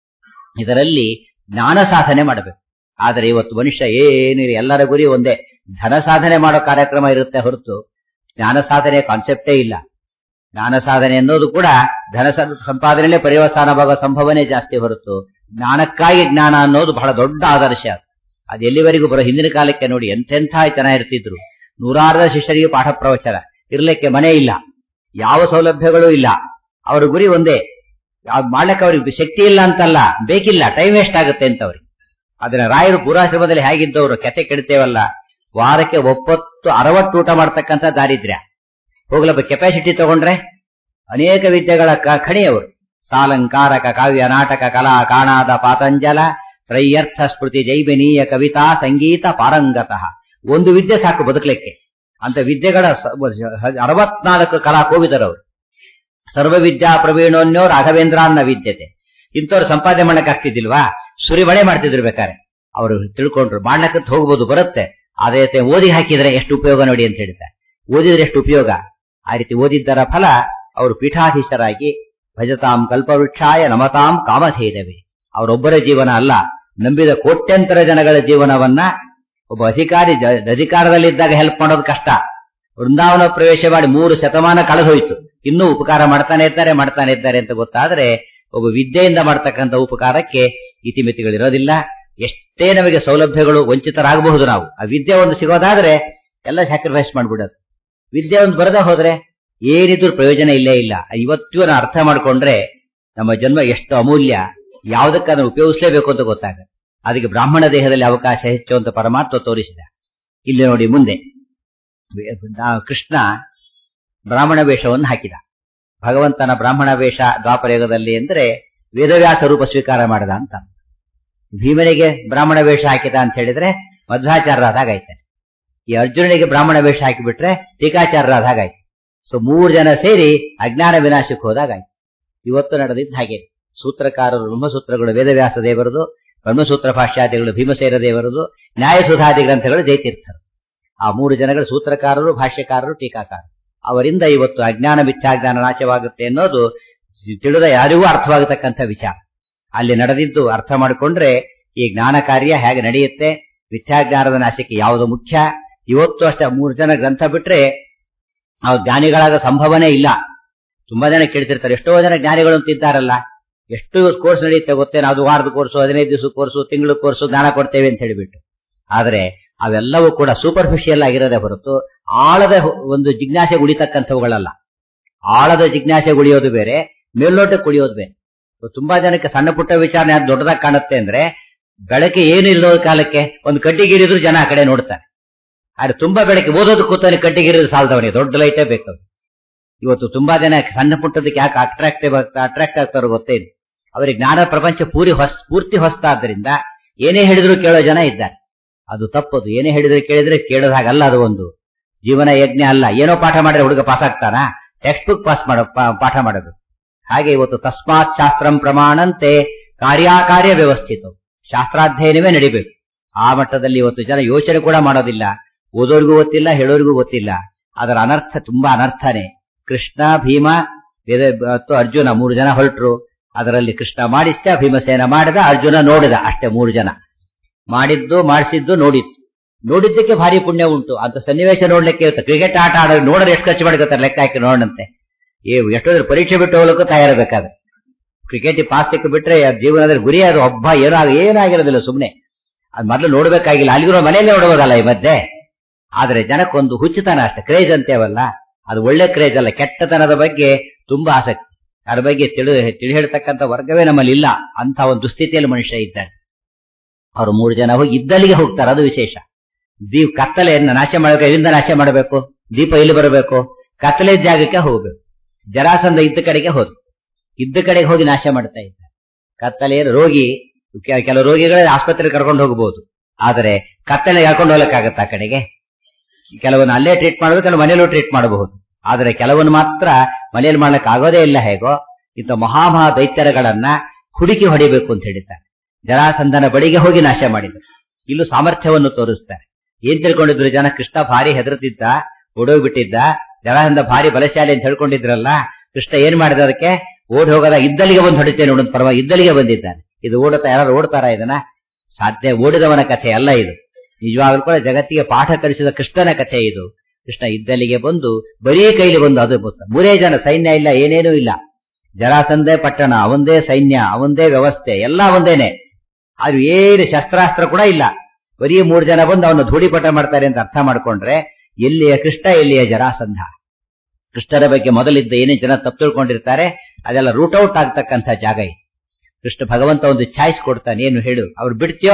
ಇದರಲ್ಲಿ ಜ್ಞಾನ ಸಾಧನೆ ಮಾಡಬೇಕು ಆದರೆ ಇವತ್ತು ಮನುಷ್ಯ ಏನು ಇಲ್ಲ, ಎಲ್ಲರ ಗುರಿ ಒಂದೇ ಧನ ಸಾಧನೆ ಮಾಡೋ ಕಾರ್ಯಕ್ರಮ ಇರುತ್ತೆ ಹೊರತು ಜ್ಞಾನ ಸಾಧನೆ ಕಾನ್ಸೆಪ್ಟೇ ಇಲ್ಲ ಜ್ಞಾನ ಸಾಧನೆ ಅನ್ನೋದು ಕೂಡ ಧನ ಸ- ಸಂಪಾದನೆಯಲ್ಲೇ ಪರ್ಯವಸಾನವಾಗುವ ಸಂಭವನೆ ಜಾಸ್ತಿ ಹೊರತು ಜ್ಞಾನಕ್ಕಾಗಿ ಜ್ಞಾನ ಅನ್ನೋದು ಬಹಳ ದೊಡ್ಡ ಆದರ್ಶ ಅದು ಅದು ಎಲ್ಲಿವರೆಗೂ ಬರೋ ಹಿಂದಿನ ಕಾಲಕ್ಕೆ ನೋಡಿ ಎಂತೆಂಥ ಜನ ಇರ್ತಿದ್ರು ನೂರಾರದ ಶಿಷ್ಯರಿಗೆ ಪಾಠ ಪ್ರವಚನ ಇರ್ಲಿಕ್ಕೆ ಮನೆ ಇಲ್ಲ ಯಾವ ಸೌಲಭ್ಯಗಳೂ ಇಲ್ಲ ಅವ್ರ ಗುರಿ ಒಂದೇ ಯಾವ್ದು ಮಾಡ್ಲಿಕ್ಕೆ ಅವ್ರಿಗೆ ಶಕ್ತಿ ಇಲ್ಲ ಅಂತಲ್ಲ ಬೇಕಿಲ್ಲ ಟೈಮ್ ವೇಸ್ಟ್ ಆಗುತ್ತೆ ಅಂತ ಅವ್ರಿಗೆ ಅದನ್ನ ರಾಯರು ಪೂರಾಶ್ರಮದಲ್ಲಿ ಹೇಗಿದ್ದವರು ಕೆತೆ ಕೆಡ್ತೇವಲ್ಲ ವಾರಕ್ಕೆ ಒಪ್ಪತ್ತು ಅರವತ್ತು ಊಟ ಮಾಡ್ತಕ್ಕಂಥ ದಾರಿದ್ರ್ಯ ಹೋಗ್ಲಪ್ಪ ಕೆಪಾಸಿಟಿ ತಗೊಂಡ್ರೆ ಅನೇಕ ವಿದ್ಯೆಗಳ ಕ- ಖಣಿಯವರು ಸಾಲಂಕಾರಕ ಕಾವ್ಯ ನಾಟಕ ಕಲಾ ಕಾಣಾದ ಪಾತಂಜಲ ತ್ರಯ್ಯರ್ಥ ಸ್ಮೃತಿ ಜೈಮಿನೀಯ ಕವಿತಾ ಸಂಗೀತ ಪಾರಂಗತಃ ಒಂದು ವಿದ್ಯೆ ಸಾಕು ಬದುಕಲಿಕ್ಕೆ ಅಂತ ವಿದ್ಯೆಗಳ ಸ- ಅರವತ್ನಾಲ್ಕು ಕಲಾ ಕೋವಿದರವರು ಸರ್ವ ವಿದ್ಯಾ ಪ್ರವೀಣೋನ್ಯೋ ರಾಘವೇಂದ್ರಾನ್ನ ವಿದ್ಯತೆ ಇಂಥವ್ರು ಸಂಪಾದನೆ ಮಾಡಕ್ ಆಗ್ತಿದ್ದಿಲ್ವಾ ಸುರಿಮಳೆ ಮಾಡ್ತಿದ್ರು ಬೇಕಾರೆ ಅವರು ತಿಳ್ಕೊಂಡ್ರು ಮಾಡ್ಲಕ್ಕಂತ ಹೋಗ್ಬೋದು ಬರುತ್ತೆ ಅದೇ ರೀತಿ ಓದಿ ಹಾಕಿದ್ರೆ ಎಷ್ಟು ಉಪಯೋಗ ನೋಡಿ ಅಂತ ಹೇಳ್ತಾರೆ ಓದಿದ್ರೆ ಎಷ್ಟು ಉಪಯೋಗ ಆ ರೀತಿ ಓದಿದ್ದರ ಫಲ ಅವರು ಪೀಠಾಧೀಶರಾಗಿ ಭಜತಾಂ ಕಲ್ಪವೃಕ್ಷಾಯ ನಮತಾಂ ಕಾಮಧೇನವೇ ಅವರೊಬ್ಬರ ಜೀವನ ಅಲ್ಲ ನಂಬಿದ ಕೋಟ್ಯಂತರ ಜನಗಳ ಜೀವನವನ್ನ ಒಬ್ಬ ಅಧಿಕಾರಿ ಜ- ಅಧಿಕಾರದಲ್ಲಿದ್ದಾಗ ಹೆಲ್ಪ್ ಮಾಡೋದು ಕಷ್ಟ ವೃಂದಾವನ ಪ್ರವೇಶ ಮಾಡಿ ಮೂರು ಶತಮಾನ ಕಳೆದೋಯ್ತು ಇನ್ನೂ ಉಪಕಾರ ಮಾಡ್ತಾನೆ ಇದ್ದಾರೆ ಮಾಡ್ತಾನೆ ಇದ್ದಾರೆ ಅಂತ ಗೊತ್ತಾದ್ರೆ ಒಬ್ಬ ವಿದ್ಯೆಯಿಂದ ಮಾಡ್ತಕ್ಕಂಥ ಉಪಕಾರಕ್ಕೆ ಇತಿಮಿತಿಗಳಿರೋದಿಲ್ಲ ಎಷ್ಟೇ ನಮಗೆ ಸೌಲಭ್ಯಗಳು ವಂಚಿತರಾಗಬಹುದು ನಾವು ಆ ವಿದ್ಯೆ ಒಂದು ಸಿಗೋದಾದ್ರೆ ಎಲ್ಲ ಸ್ಯಾಕ್ರಿಫೈಸ್ ಮಾಡ್ಬಿಡೋದು ವಿದ್ಯೆ ಒಂದು ಬರದೇ ಹೋದ್ರೆ ಏನಿದ್ರು ಪ್ರಯೋಜನ ಇಲ್ಲೇ ಇಲ್ಲ ಇವತ್ತಿಗೂ ನಾವು ಅರ್ಥ ಮಾಡ್ಕೊಂಡ್ರೆ ನಮ್ಮ ಜನ್ಮ ಎಷ್ಟು ಅಮೂಲ್ಯ ಯಾವುದಕ್ಕೆ ಅದನ್ನು ಉಪಯೋಗಿಸಲೇಬೇಕು ಅಂತ ಗೊತ್ತಾಗುತ್ತೆ ಅದಕ್ಕೆ ಬ್ರಾಹ್ಮಣ ದೇಹದಲ್ಲಿ ಅವಕಾಶ ಹೆಚ್ಚು ಅಂತ ಪರಮಾತ್ಮ ತೋರಿಸಿದ ಇಲ್ಲಿ ನೋಡಿ ಮುಂದೆ ನಾ- ಕೃಷ್ಣ ಬ್ರಾಹ್ಮಣ ವೇಷವನ್ನು ಹಾಕಿದ ಭಗವಂತನ ಬ್ರಾಹ್ಮಣ ವೇಷ ದ್ವಾಪರಯುಗದಲ್ಲಿ ಅಂದ್ರೆ ವೇದವ್ಯಾಸ ರೂಪ ಸ್ವೀಕಾರ ಮಾಡಿದ ಅಂತ ಭೀಮನಿಗೆ ಬ್ರಾಹ್ಮಣ ವೇಷ ಹಾಕಿದ ಅಂತ ಹೇಳಿದ್ರೆ ಮಧ್ವಾಚಾರ್ಯರಾದಾಗಾಯ್ತು ಈ ಅರ್ಜುನನಿಗೆ ಬ್ರಾಹ್ಮಣ ವೇಷ ಹಾಕಿಬಿಟ್ರೆ ಟೀಕಾಚಾರ್ಯರಾದಾಗಾಯ್ತು ಸೊ ಮೂರು ಜನ ಸೇರಿ ಅಜ್ಞಾನ ವಿನಾಶಕ್ಕೆ ಹೋದಾಗಾಯ್ತು ಇವತ್ತು ನಡೆದಿದ್ದು ಹಾಗೆ ಸೂತ್ರಕಾರರು ಬ್ರಹ್ಮಸೂತ್ರಗಳು ವೇದವ್ಯಾಸ ದೇವರದು ಬ್ರಹ್ಮಸೂತ್ರ ಭಾಷ್ಯಾದಿಗಳು ಭೀಮಸೇನ ದೇವರದು ನ್ಯಾಯಸುಧಾದಿ ಗ್ರಂಥಗಳು ಜಯತೀರ್ಥರು ಆ ಮೂರು ಜನಗಳು ಸೂತ್ರಕಾರರು ಭಾಷ್ಯಕಾರರು ಟೀಕಾಕಾರರು ಅವರಿಂದ ಇವತ್ತು ಅಜ್ಞಾನ ಮಿಥ್ಯಾಜ್ಞಾನ ನಾಶವಾಗುತ್ತೆ ಅನ್ನೋದು ತಿಳಿದ ಯಾರಿಗೂ ಅರ್ಥವಾಗತಕ್ಕಂಥ ವಿಚಾರ ಅಲ್ಲಿ ನಡೆದಿದ್ದು ಅರ್ಥ ಮಾಡಿಕೊಂಡ್ರೆ ಈ ಜ್ಞಾನ ಕಾರ್ಯ ಹೇಗೆ ನಡೆಯುತ್ತೆ ಮಿಥ್ಯಾಜ್ಞಾನದ ನಾಶಕ್ಕೆ ಯಾವುದು ಮುಖ್ಯ ಇವತ್ತು ಅಷ್ಟೇ ಮೂರು ಜನ ಗ್ರಂಥ ಬಿಟ್ರೆ ಅವ್ರು ಜ್ಞಾನಿಗಳಾದ ಸಂಭವನೇ ಇಲ್ಲ ತುಂಬಾ ಜನ ಕೇಳ್ತಿರ್ತಾರೆ ಎಷ್ಟೋ ಜನ ಜ್ಞಾನಿಗಳು ಅಂತ ಇದ್ದಾರಲ್ಲ ಎಷ್ಟು ಕೋರ್ಸ್ ನಡೆಯುತ್ತೆ ಗೊತ್ತೇನೋ ಅದು ವಾರದ ಕೋರ್ಸು ಹದಿನೈದು ದಿವಸ ಕೋರ್ಸು ತಿಂಗಳು ಕೋರ್ಸು ಜ್ಞಾನ ಕೊಡ್ತೇವೆ ಅಂತ ಹೇಳಿಬಿಟ್ಟು ಆದ್ರೆ ಅವೆಲ್ಲವೂ ಕೂಡ ಸೂಪರ್ಫಿಷಿಯಲ್ ಆಗಿರೋದೇ ಹೊರತು ಆಳದ ಒಂದು ಜಿಜ್ಞಾಸೆ ಉಳಿತಕ್ಕಂಥವುಗಳಲ್ಲ ಆಳದ ಜಿಜ್ಞಾಸೆ ಉಳಿಯೋದು ಬೇರೆ ಮೇಲ್ನೋಟಕ್ಕೆ ಉಳಿಯೋದು ಬೇರೆ ತುಂಬಾ ಜನಕ್ಕೆ ಸಣ್ಣ ಪುಟ್ಟ ವಿಚಾರಣೆ ಅದು ದೊಡ್ಡದಾಗಿ ಕಾಣುತ್ತೆ ಅಂದ್ರೆ ಬೆಳಕೆ ಏನು ಇಲ್ಲದ ಕಾಲಕ್ಕೆ ಒಂದು ಕಡ್ಡಿ ಗೀರಿದ್ರು ಜನ ಆ ಕಡೆ ನೋಡ್ತಾರೆ ಆದ್ರೆ ತುಂಬಾ ಬೆಳಗ್ಗೆ ಓದೋದು ಕೂತಾನೆ ಕಟ್ಟಿಗಿರೋದು ಸಾಲದವನಿಗೆ ದೊಡ್ಡ ಲೈಟೇ ಬೇಕು ಇವತ್ತು ತುಂಬಾ ಜನ ಸಣ್ಣ ಪುಟ್ಟದಕ್ಕೆ ಯಾಕೆ ಅಟ್ರಾಕ್ಟಿವ್ ಆಗ್ತಾ ಅಟ್ರಾಕ್ಟ್ ಆಗ್ತಾರೋ ಗೊತ್ತೇ ಇಲ್ಲ ಅವರಿಗೆ ಜ್ಞಾನ ಪ್ರಪಂಚ ಪೂರಿ ಹೊಸ ಪೂರ್ತಿ ಹೊಸ್ತಾದ್ರಿಂದ ಏನೇ ಹೇಳಿದ್ರು ಕೇಳೋ ಜನ ಇದ್ದಾರೆ ಅದು ತಪ್ಪದು ಏನೇ ಹೇಳಿದ್ರೆ ಕೇಳಿದ್ರೆ ಕೇಳೋದ್ ಹಾಗಲ್ಲ ಅದು ಒಂದು ಜೀವನ ಯಜ್ಞ ಅಲ್ಲ ಏನೋ ಪಾಠ ಮಾಡಿದ್ರೆ ಹುಡುಗ ಪಾಸ್ ಆಗ್ತಾನ ಟೆಕ್ಸ್ಟ್ ಬುಕ್ ಪಾಸ್ ಮಾಡೋ ಪಾ- ಪಾಠ ಮಾಡೋದು ಹಾಗೆ ಇವತ್ತು ತಸ್ಮಾತ್ ಶಾಸ್ತ್ರಂ ಪ್ರಮಾಣಂತೆ ಕಾರ್ಯಾಕಾರ್ಯ ವ್ಯವಸ್ಥಿತ ಶಾಸ್ತ್ರಾಧ್ಯಯನವೇ ನಡಿಬೇಕು ಆ ಮಟ್ಟದಲ್ಲಿ ಇವತ್ತು ಜನ ಯೋಚನೆ ಕೂಡ ಮಾಡೋದಿಲ್ಲ ಓದೋರಿಗೂ ಗೊತ್ತಿಲ್ಲ ಹೇಳೋರಿಗೂ ಗೊತ್ತಿಲ್ಲ ಅದರ ಅನರ್ಥ ತುಂಬಾ ಅನರ್ಥನೇ ಕೃಷ್ಣ ಭೀಮ ವೇದ ಮತ್ತು ಅರ್ಜುನ ಮೂರು ಜನ ಹೊರಟರು ಅದರಲ್ಲಿ ಕೃಷ್ಣ ಮಾಡಿಸ್ತ ಭೀಮಸೇನ ಮಾಡಿದ ಅರ್ಜುನ ನೋಡಿದ ಅಷ್ಟೇ ಮೂರು ಜನ ಮಾಡಿದ್ದು ಮಾಡಿಸಿದ್ದು ನೋಡಿತ್ತು ನೋಡಿದ್ದಕ್ಕೆ ಭಾರಿ ಪುಣ್ಯ ಉಂಟು ಅಂತ ಸನ್ನಿವೇಶ ನೋಡ್ಲಿಕ್ಕೆ ಇರುತ್ತೆ ಕ್ರಿಕೆಟ್ ಆಟ ಆಡೋ ನೋಡ್ರೆ ಎಷ್ಟು ಖರ್ಚು ಮಾಡಿಕೊತಾರೆ ಲೆಕ್ಕ ಹಾಕಿ ನೋಡಂತೆ ಏ ಎಷ್ಟೋದ್ರೆ ಪರೀಕ್ಷೆ ಬಿಟ್ಟು ಹೋಗ್ಲಿಕ್ಕೂ ತಯಾರಬೇಕಾದ್ರೆ ಕ್ರಿಕೆಟ್ ಪಾಸ್ ಸಿಕ್ಕ ಬಿಟ್ರೆ ಅದ್ ಜೀವನದಲ್ಲಿ ಗುರಿ ಅದು ಒಬ್ಬ ಏನೋ ಆಗ- ಏನಾಗಿರೋದಿಲ್ಲ ಸುಮ್ನೆ ಅದ್ ಮೊದಲು ನೋಡ್ಬೇಕಾಗಿಲ್ಲ ಅಲ್ಲಿರೋ ಮನೆಯಲ್ಲೇ ನೋಡ್ಬೋದಲ್ಲ ಈ ಮಧ್ಯೆ ಆದ್ರೆ ಜನಕ್ಕೊಂದು ಹುಚ್ಚುತನ ಅಷ್ಟೇ ಕ್ರೇಜ್ ಅಂತೇವಲ್ಲ ಅದು ಒಳ್ಳೆ ಕ್ರೇಜ್ ಅಲ್ಲ ಕೆಟ್ಟತನದ ಬಗ್ಗೆ ತುಂಬಾ ಆಸಕ್ತಿ ಅದ್ರ ಬಗ್ಗೆ ತಿಳಿ ತಿಳಿ ಹೇಳ್ತಕ್ಕಂಥ ವರ್ಗವೇ ನಮ್ಮಲ್ಲಿ ಇಲ್ಲ ಅಂತ ಒಂದು ದುಸ್ಥಿತಿಯಲ್ಲಿ ಮನುಷ್ಯ ಇದ್ದಾನೆ ಅವರು ಮೂರು ಜನ ಹೋಗಿ ಇದ್ದಲ್ಲಿಗೆ ಹೋಗ್ತಾರೆ ಅದು ವಿಶೇಷ ದೀಪ್ ಕತ್ತಲೆಯನ್ನ ನಾಶ ಮಾಡಬೇಕು ಎಲ್ಲಿಂದ ನಾಶ ಮಾಡಬೇಕು ದೀಪ ಎಲ್ಲಿ ಬರಬೇಕು ಕತ್ತಲೆ ಜಾಗಕ್ಕೆ ಹೋಗಬೇಕು ಜರಾಸಂಧ ಇದ್ದ ಕಡೆಗೆ ಹೋದ್ ಇದ್ದ ಕಡೆಗೆ ಹೋಗಿ ನಾಶ ಮಾಡ್ತಾ ಇದ್ದ ಕತ್ತಲೆ ರೋಗಿ ಕೆ- ಕೆಲವು ರೋಗಿಗಳೇ ಆಸ್ಪತ್ರೆಗೆ ಕರ್ಕೊಂಡು ಹೋಗಬಹುದು ಆದರೆ ಕತ್ತಲೆ ಕರ್ಕೊಂಡು ಹೋಗ್ಲಿಕ್ಕಾಗತ್ತ ಆ ಕಡೆಗೆ ಕೆಲವನ್ನ ಅಲ್ಲೇ ಟ್ರೀಟ್ ಮಾಡಬೇಕು ಕೆಲವು ಮನೆಯಲ್ಲೂ ಟ್ರೀಟ್ ಮಾಡಬಹುದು ಆದರೆ ಕೆಲವನ್ನ ಮಾತ್ರ ಮನೆಯಲ್ಲಿ ಮಾಡ್ಲಿಕ್ಕೆ ಆಗೋದೇ ಇಲ್ಲ ಹೇಗೋ ಇಂಥ ಮಹಾಮಹಾ ದೈತ್ಯರಗಳನ್ನ ಹುಡುಕಿ ಹೊಡಿಬೇಕು ಅಂತ ಹೇಳಿದ್ದಾರೆ ಜರಾಸಂಧನ ಬಳಿಗೆ ಹೋಗಿ ನಾಶ ಮಾಡಿದರು ಇಲ್ಲೂ ಸಾಮರ್ಥ್ಯವನ್ನು ತೋರಿಸ್ತಾರೆ ಏನ್ ತಿಳ್ಕೊಂಡಿದ್ರು ಜನ ಕೃಷ್ಣ ಭಾರಿ ಹೆದರ್ತಿದ್ದ ಓಡೋಗ್ಬಿಟ್ಟಿದ್ದ ಜರಾಸಂಧ ಭಾರಿ ಬಲಶಾಲಿ ಅಂತ ಹೇಳ್ಕೊಂಡಿದ್ರಲ್ಲ ಕೃಷ್ಣ ಏನ್ ಮಾಡಿದ ಅದಕ್ಕೆ ಓಡ್ ಹೋಗದ ಇದ್ದಲ್ಲಿಗೆ ಬಂದು ಹೊಡಿತೇನೆ ನೋಡೋದು ಪರವಾಗಿ ಇದ್ದಲ್ಲಿಗೆ ಬಂದಿದ್ದಾನೆ ಇದು ಓಡುತ್ತಾ ಯಾರು ಓಡ್ತಾರ ಇದನ್ನ ಸಾಧ್ಯ ಓಡಿದವನ ಕಥೆ ಅಲ್ಲ ಇದು ನಿಜವಾಗ್ಲೂ ಕೂಡ ಜಗತ್ತಿಗೆ ಪಾಠ ಕಲಿಸಿದ ಕೃಷ್ಣನ ಕಥೆ ಇದು ಕೃಷ್ಣ ಇದ್ದಲ್ಲಿಗೆ ಬಂದು ಬರೀ ಕೈಲಿ ಬಂದು ಅದು ಗೊತ್ತ. ಮೂರೇ ಜನ ಸೈನ್ಯ ಇಲ್ಲ ಏನೇನೂ ಇಲ್ಲ ಜರಾಸಂಧೆ ಪಟ್ಟಣ ಅವಂದೇ ಸೈನ್ಯ ಅವಂದೇ ವ್ಯವಸ್ಥೆ ಎಲ್ಲ ಒಂದೇನೆ ಆದ್ರೆ ಏನು ಶಸ್ತ್ರಾಸ್ತ್ರ ಕೂಡ ಇಲ್ಲ ಬರೀ ಮೂರು ಜನ ಬಂದು ಅವನು ಧೂಳಿಪಟ ಮಾಡ್ತಾರೆ ಅಂತ ಅರ್ಥ ಮಾಡ್ಕೊಂಡ್ರೆ ಎಲ್ಲಿಯ ಕೃಷ್ಣ ಎಲ್ಲಿಯ ಜರಾಸಂಧ ಕೃಷ್ಣರ ಬಗ್ಗೆ ಮೊದಲಿದ್ದ ಏನೇ ಜನ ತಪ್ಪು ತಿಳ್ಕೊಂಡಿರ್ತಾರೆ ಅದೆಲ್ಲ ರೂಟ್ ಔಟ್ ಆಗ್ತಕ್ಕಂಥ ಜಾಗ ಇದು ಕೃಷ್ಣ ಭಗವಂತ ಒಂದು ಚಾಯ್ಸ್ ಕೊಡ್ತಾನೆ ಏನು ಹೇಳು ಅವ್ರು ಬಿಡ್ತೀಯೋ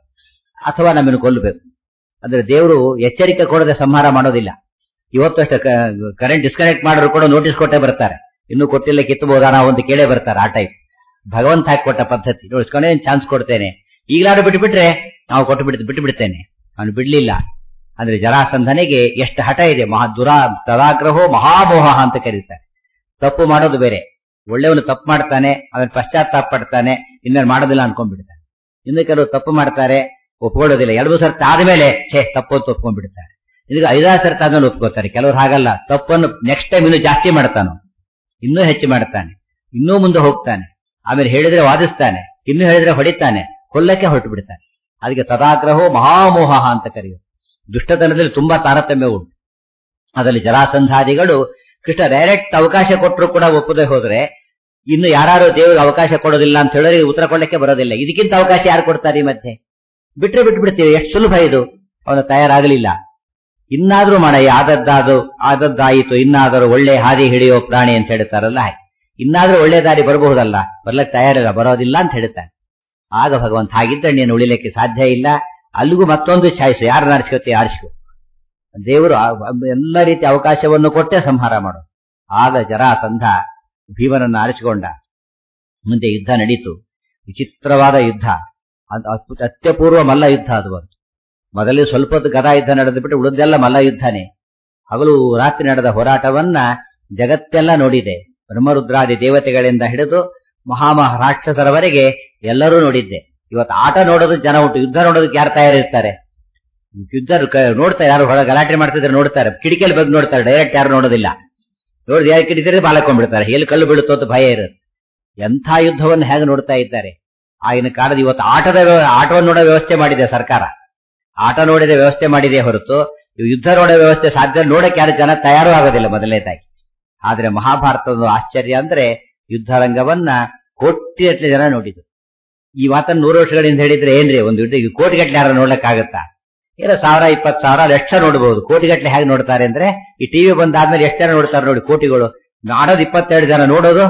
ಅಥವಾ ನಮ್ಮನ್ನು ಕೊಲ್ಲಬೇಕು ಅಂದ್ರೆ ದೇವರು ಎಚ್ಚರಿಕೆ ಕೊಡದೆ ಸಂಹಾರ ಮಾಡೋದಿಲ್ಲ ಇವತ್ತು ಅಷ್ಟೇ ಕರೆಂಟ್ ಡಿಸ್ಕನೆಕ್ಟ್ ಮಾಡೋರು ಕೂಡ ನೋಟಿಸ್ ಕೊಟ್ಟೆ ಬರ್ತಾರೆ ಇನ್ನೂ ಕೊಟ್ಟಿಲ್ಲ ಕಿತ್ತಬಹುದಾ ನಾವು ಒಂದು ಕೇಳೇ ಬರ್ತಾರೆ ಆ ಟೈಪ್ ಭಗವಂತ ಹಾಕಿ ಕೊಟ್ಟ ಪದ್ಧತಿ ನೋಡಿಸ್ಕೊಂಡೆ ಚಾನ್ಸ್ ಕೊಡ್ತೇನೆ ಈಗಲಾದ್ರೂ ಬಿಟ್ಬಿಟ್ರೆ ನಾವು ಕೊಟ್ಟು ಬಿಡ್ತು ಬಿಟ್ಟು ಬಿಡ್ತೇನೆ ಅವನು ಬಿಡ್ಲಿಲ್ಲ ಅಂದ್ರೆ ಜರಾಸಂಧನಿಗೆ ಎಷ್ಟು ಹಠ ಇದೆ ಮಹಾ ದುರಾ ತದಾಗ್ರಹೋ ಮಹಾಮೋಹ ಅಂತ ಕರೀತಾರೆ ತಪ್ಪು ಮಾಡೋದು ಬೇರೆ ಒಳ್ಳೆಯವನು ತಪ್ಪು ಮಾಡ್ತಾನೆ ಅವನು ಪಶ್ಚಾತ್ತಾಪ ಪಡ್ತಾನೆ ಇನ್ನೇನು ಮಾಡೋದಿಲ್ಲ ಅನ್ಕೊಂಡ್ಬಿಡ್ತಾನೆ ಇನ್ನು ಕೆಲವು ತಪ್ಪು ಮಾಡ್ತಾರೆ ಒಪ್ಕೊಳ್ಳೋದಿಲ್ಲ ಎರಡು ಸರ್ತಿ ಆದ್ಮೇಲೆ ಛೇ ತಪ್ಪು ಅಂತ ಒಪ್ಕೊಂಡ್ಬಿಡ್ತಾರೆ ಇದಕ್ಕೆ ಐದಾರು ಸರ್ತಿ ಆದ್ಮೇಲೆ ಒಪ್ಕೋತಾರೆ ಕೆಲವ್ರು ಹಾಗಲ್ಲ ತಪ್ಪನ್ನು ನೆಕ್ಸ್ಟ್ ಟೈಮ್ ಇನ್ನೂ ಜಾಸ್ತಿ ಮಾಡ್ತಾನೋ ಇನ್ನೂ ಹೆಚ್ಚು ಮಾಡ್ತಾನೆ ಇನ್ನೂ ಮುಂದೆ ಹೋಗ್ತಾನೆ ಆಮೇಲೆ ಹೇಳಿದ್ರೆ ವಾದಿಸ್ತಾನೆ ಇನ್ನು ಹೇಳಿದ್ರೆ ಹೊಡಿತಾನೆ ಕೊಲ್ಲಕ್ಕೆ ಹೊರಟು ಬಿಡ್ತಾನೆ ಅದಕ್ಕೆ ತದಾಗ್ರಹೋ ಮಹಾಮೋಹ ಅಂತ ಕರೆಯುವುದು ದುಷ್ಟತನದಲ್ಲಿ ತುಂಬಾ ತಾರತಮ್ಯ ಉಂಟು ಅದರಲ್ಲಿ ಜರಾಸಂಧಾದಿಗಳು ಕೃಷ್ಣ ಡೈರೆಕ್ಟ್ ಅವಕಾಶ ಕೊಟ್ಟರು ಕೂಡ ಒಪ್ಪದೆ ಹೋದ್ರೆ ಇನ್ನು ಯಾರು ದೇವರಿಗೆ ಅವಕಾಶ ಕೊಡೋದಿಲ್ಲ ಅಂತ ಹೇಳಿದ್ರೆ ಉತ್ತರ ಕೊಡ್ಲಿಕ್ಕೆ ಬರೋದಿಲ್ಲ ಇದಕ್ಕಿಂತ ಅವಕಾಶ ಯಾರು ಕೊಡ್ತಾರೆ ಈ ಮಧ್ಯೆ ಬಿಟ್ರೆ ಬಿಟ್ಟು ಬಿಡ್ತೀವಿ ಎಷ್ಟು ಸುಲಭ ಇದು ಅವನು ತಯಾರಾಗಲಿಲ್ಲ ಇನ್ನಾದ್ರೂ ಮಾಡಯ್ಯ ಆದದ್ದಾದು ಆದದ್ದಾಯಿತು ಇನ್ನಾದರೂ ಒಳ್ಳೆ ಹಾದಿ ಹಿಡಿಯೋ ಪ್ರಾಣಿ ಅಂತ ಹೇಳ್ತಾರಲ್ಲ ಹಾಗೆ ಇನ್ನಾದ್ರೂ ಒಳ್ಳೆ ದಾರಿ ಬರಬಹುದಲ್ಲ ಬರ್ಲಕ್ಕೆ ತಯಾರಿಲ್ಲ ಬರೋದಿಲ್ಲ ಅಂತ ಹೇಳ್ತಾನೆ ಆಗ ಭಗವಂತ ಹಾಗಿದ್ದ ನೀನು ಉಳಿಲಿಕ್ಕೆ ಸಾಧ್ಯ ಇಲ್ಲ ಅಲ್ಲಿಗೂ ಮತ್ತೊಂದು ಚಾಯ್ಸು ಯಾರನ್ನ ಆರಿಸ್ಕೊತೀಯ ಆರಿಸ್ಕೊ ದೇವರು ಆ- ಎಲ್ಲ ರೀತಿಯ ಅವಕಾಶವನ್ನು ಕೊಟ್ಟೆ ಸಂಹಾರ ಮಾಡು ಆಗ ಜರಾಸಂಧ ಭೀಮನನ್ನು ಆರಿಸಿಕೊಂಡ ಮುಂದೆ ಯುದ್ಧ ನಡೀತು ವಿಚಿತ್ರವಾದ ಯುದ್ಧ ಅದು ಅದ್ಭುತ ಅತ್ಯಪೂರ್ವ ಮಲ್ಲ ಯುದ್ಧ ಅದು ಒಂದು ಮೊದಲೇ ಸ್ವಲ್ಪ ಹೊತ್ತು ಗದಾ ಯುದ್ಧ ನಡೆದು ಬಿಟ್ಟು ಉಳಿದೆಲ್ಲ ಮಲ್ಲ ಯುದ್ಧನೇ ಹಗಲು ರಾತ್ರಿ ನಡೆದ ಹೋರಾಟವನ್ನ ಜಗತ್ತೆಲ್ಲ ನೋಡಿದೆ ಬ್ರಹ್ಮರುದ್ರಾದಿ ದೇವತೆಗಳಿಂದ ಹಿಡಿದು ಮಹಾಮಹ ರಾಕ್ಷಸರವರೆಗೆ ಎಲ್ಲರೂ ನೋಡಿದ್ದೆ ಇವತ್ತು ಆಟ ನೋಡೋದು ಜನ ಉಂಟು ಯುದ್ಧ ನೋಡೋದಕ್ಕೆ ಯಾರು ತಯಾರಿರ್ತಾರೆ ಯುದ್ಧ ಕ- ನೋಡ್ತಾರೆ ಯಾರು ಹೊರ ಗಲಾಟೆ ಮಾಡ್ತಿದ್ರೆ ನೋಡ್ತಾರೆ ಕಿಟಕಿಯಲ್ಲಿ ಬಗ್ಗೆ ನೋಡ್ತಾರೆ ಡೈರೆಕ್ಟ್ ಯಾರು ನೋಡೋದಿಲ್ಲ ನೋಡಿದ ಯಾರು ಕಿಡಿದ್ರೆ ಬಾಲಕೊಂಡ್ಬಿಡ್ತಾರೆ ಎಲ್ಲಿ ಕಲ್ಲು ಬೀಳುತ್ತೋ ಅಂತ ಭಯ ಇರುತ್ತೆ ಎಂಥ ಯುದ್ಧವನ್ನು ಹೇಗೆ ನೋಡ್ತಾ ಇದ್ದಾರೆ ಆಗಿನ ಕಾಲದ ಇವತ್ತು ಆಟದ ವ್ಯವ- ಆಟವನ್ನು ನೋಡೋ ವ್ಯವಸ್ಥೆ ಮಾಡಿದೆ ಸರ್ಕಾರ ಆಟ ನೋಡಿದ ವ್ಯವಸ್ಥೆ ಮಾಡಿದೆ ಹೊರತು ಇವು ಯುದ್ಧ ನೋಡೋ ವ್ಯವಸ್ಥೆ ಸಾಧ್ಯ ನೋಡಕ್ಕೆ ಯಾರು ಜನ ತಯಾರು ಆಗೋದಿಲ್ಲ ಮೊದಲನೇದಾಗಿ ಆದ್ರೆ ಮಹಾಭಾರತದ ಆಶ್ಚರ್ಯ ಅಂದ್ರೆ ಯುದ್ಧ ರಂಗವನ್ನ ಕೋಟಿಗಟ್ಟಲೆ ಜನ ನೋಡಿದ್ರು ಈ ಮಾತನ್ನ ನೂರು ವರ್ಷಗಳಿಂದ ಹೇಳಿದ್ರೆ ಏನ್ರಿ ಒಂದು ಯುದ್ಧ ಈಗ ಕೋಟಿಗಟ್ಟಲೆ ಯಾರು ನೋಡ್ಲಿಕ್ಕಾಗತ್ತಾ ಏನೋ ಸಾವಿರ ಇಪ್ಪತ್ತು ಸಾವಿರ ಲಕ್ಷ ನೋಡಬಹುದು ಕೋಟಿಗಟ್ಟಲೆ ಹೇಗೆ ನೋಡ್ತಾರೆ ಅಂದ್ರೆ ಈ ಟಿವಿ ಬಂದಾದ್ಮೇಲೆ ಎಷ್ಟು ಜನ ನೋಡ್ತಾರೆ ನೋಡಿ ಕೋಟಿಗಳು ಆಡೋದು ಇಪ್ಪತ್ತೆರಡು ಜನ ನೋಡೋದು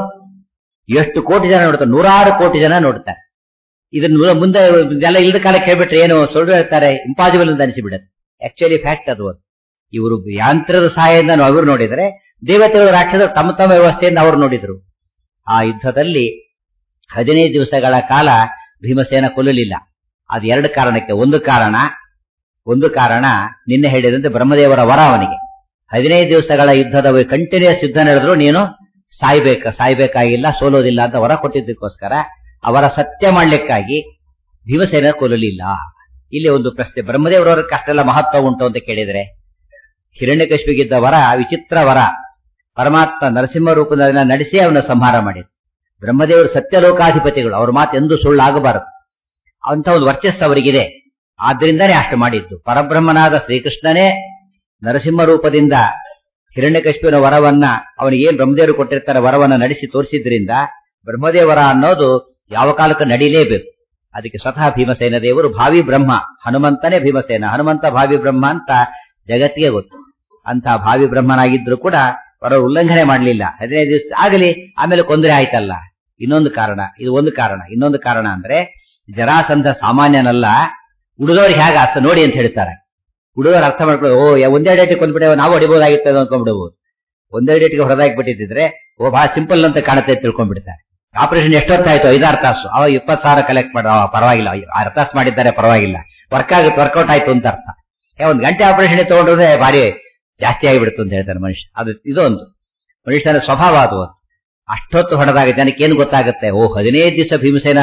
ಎಷ್ಟು ಕೋಟಿ ಜನ ನೋಡ್ತಾರೆ ನೂರಾರು ಕೋಟಿ ಜನ ನೋಡ್ತಾರೆ ಇದನ್ನ ಮುಂದೆ ಎಲ್ಲ ಇಲ್ದ ಕಾಲಕ್ಕೆ ಹೇಳ್ಬಿಟ್ರೆ ಏನು ಸುಳ್ಳು ಹೇಳ್ತಾರೆ ಇಂಪಾಸಿಬಲ್ ಅಂತ ಅನಿಸಿಬಿಡುತ್ತೆ ಆಕ್ಚುಲಿ ಫ್ಯಾಕ್ಟ್ ಅದು ಅದು ಇವರು ಯಾಂತ್ರದ ಸಹಾಯದಿಂದ ಅವರು ನೋಡಿದರೆ ದೇವತೆಗಳು ರಾಕ್ಷಸರು ತಮ್ಮ ತಮ್ಮ ವ್ಯವಸ್ಥೆಯಿಂದ ಅವರು ನೋಡಿದ್ರು ಆ ಯುದ್ಧದಲ್ಲಿ ಹದಿನೈದು ದಿವಸಗಳ ಕಾಲ ಭೀಮಸೇನ ಕೊಲ್ಲಲಿಲ್ಲ ಅದು ಎರಡು ಕಾರಣಕ್ಕೆ ಒಂದು ಕಾರಣ ಒಂದು ಕಾರಣ ನಿನ್ನೆ ಹೇಳಿದಂತೆ ಬ್ರಹ್ಮದೇವರ ವರ ಅವನಿಗೆ ಹದಿನೈದು ದಿವಸಗಳ ಯುದ್ಧದ ಕಂಟಿನ್ಯೂಸ್ ಯುದ್ಧ ನಡೆದ್ರು ನೀನು ಸಾಯ್ಬೇಕ ಸಾಯ್ಬೇಕಾಗಿಲ್ಲ ಸೋಲೋದಿಲ್ಲ ಅಂತ ವರ ಕೊಟ್ಟಿದ್ದಕ್ಕೋಸ್ಕರ ಅವರ ಸತ್ಯ ಮಾಡ್ಲಿಕ್ಕಾಗಿ ಭೀಮಸೇನ ಕೊಲ್ಲಲಿಲ್ಲ ಇಲ್ಲಿ ಒಂದು ಪ್ರಶ್ನೆ ಬ್ರಹ್ಮದೇವರವ್ರ ಅಷ್ಟೆಲ್ಲ ಮಹತ್ವ ಉಂಟು ಅಂತ ಕೇಳಿದ್ರೆ ಹಿರಣ್ಯಕಶ್ಮಿಗಿದ್ದ ವರ ವಿಚಿತ್ರ ವರ ಪರಮಾತ್ಮ ನರಸಿಂಹ ರೂಪದಿಂದ ನಡೆಸಿ ಅವನ ಸಂಹಾರ ಮಾಡಿದ ಬ್ರಹ್ಮದೇವರು ಸತ್ಯಲೋಕಾಧಿಪತಿಗಳು ಅವ್ರ ಮಾತು ಎಂದೂ ಸುಳ್ಳಾಗಬಾರದು ಅಂತ ಒಂದು ವರ್ಚಸ್ಸು ಅವರಿಗಿದೆ ಆದ್ರಿಂದನೇ ಅಷ್ಟು ಮಾಡಿದ್ದು ಪರಬ್ರಹ್ಮನಾದ ಶ್ರೀಕೃಷ್ಣನೇ ನರಸಿಂಹ ರೂಪದಿಂದ ಹಿರಣ್ಯಕಶ್ಮಿನ ವರವನ್ನ ಅವನಿಗೆ ಏನ್ ಬ್ರಹ್ಮದೇವರು ಕೊಟ್ಟಿರ್ತಾರೆ ವರವನ್ನ ನಡೆಸಿ ತೋರಿಸಿದ್ರಿಂದ ಬ್ರಹ್ಮದೇವರ ಅನ್ನೋದು ಯಾವ ಕಾಲಕ್ಕೂ ನಡೀಲೇಬೇಕು ಅದಕ್ಕೆ ಸ್ವತಃ ಭೀಮಸೇನ ದೇವರು ಭಾವಿ ಬ್ರಹ್ಮ ಹನುಮಂತನೇ ಭೀಮಸೇನ ಹನುಮಂತ ಭಾವಿ ಬ್ರಹ್ಮ ಅಂತ ಜಗತ್ತಿಗೆ ಗೊತ್ತು ಅಂತ ಭಾವಿ ಬ್ರಹ್ಮನಾಗಿದ್ರು ಕೂಡ ವರ ಉಲ್ಲಂಘನೆ ಮಾಡಲಿಲ್ಲ ಹದಿನೈದು ದಿವಸ ಆಗಲಿ ಆಮೇಲೆ ತೊಂದರೆ ಆಯ್ತಲ್ಲ ಇನ್ನೊಂದು ಕಾರಣ ಇದು ಒಂದು ಕಾರಣ ಇನ್ನೊಂದು ಕಾರಣ ಅಂದ್ರೆ ಜರಾಸಂಧ ಸಾಮಾನ್ಯನಲ್ಲ ಉಳಿದವ್ರಿಗೆ ಹೇಗೆ ಅರ್ಥ ನೋಡಿ ಅಂತ ಹೇಳ್ತಾರೆ ಹುಡುಗರು ಅರ್ಥ ಮಾಡ್ಕೊಳ್ಳೋ ಓ ಒಂದೇ ಡೇಟಿಗೆ ಕೊಂದ್ಬಿಟ್ಟೆ ನಾವು ಹೊಡಿಬಹುದಾಗಿತ್ತು ಅನ್ಕೊಂಡ್ಬಿಡ್ಬೋದು ಒಂದೇ ಡೇಟಿಗೆ ಹೊಡೆದಾಕ್ಬಿಟ್ಟಿದ್ರೆ ಓ ಬಹಳ ಸಿಂಪಲ್ ಅಂತ ಕಾಣುತ್ತೆ ತಿಳ್ಕೊಂಡ್ಬಿಡ್ತಾರೆ ಆಪರೇಷನ್ ಎಷ್ಟೊತ್ತಾಯ್ತು ಐದಾರು ತಾಸು ಅವ ಇಪ್ಪತ್ತು ಸಾವಿರ ಕಲೆಕ್ಟ್ ಮಾಡ ಪರವಾಗಿಲ್ಲ ಆರು ತಾಸು ಮಾಡಿದ್ದಾರೆ ಪರವಾಗಿಲ್ಲ ವರ್ಕ್ ಆಗುತ್ತೆ ವರ್ಕೌಟ್ ಆಯ್ತು ಅಂತ ಅರ್ಥ ಒಂದ್ ಗಂಟೆ ಆಪರೇಷನ್ ತಗೊಂಡ್ರೆ ಭಾರಿ ಜಾಸ್ತಿ ಆಗಿಬಿಡ್ತು ಅಂತ ಹೇಳ್ತಾರೆ ಮನುಷ್ಯ ಅದು ಇದೊಂದು ಮನುಷ್ಯನ ಸ್ವಭಾವ ಅದು ಅಷ್ಟೊತ್ತು ಹೊಡೆದಾಗ ಜನಕ್ಕೆ ಏನು ಗೊತ್ತಾಗುತ್ತೆ ಓ ಹದಿನೈದು ದಿವಸ ಭೀಮಸೇನ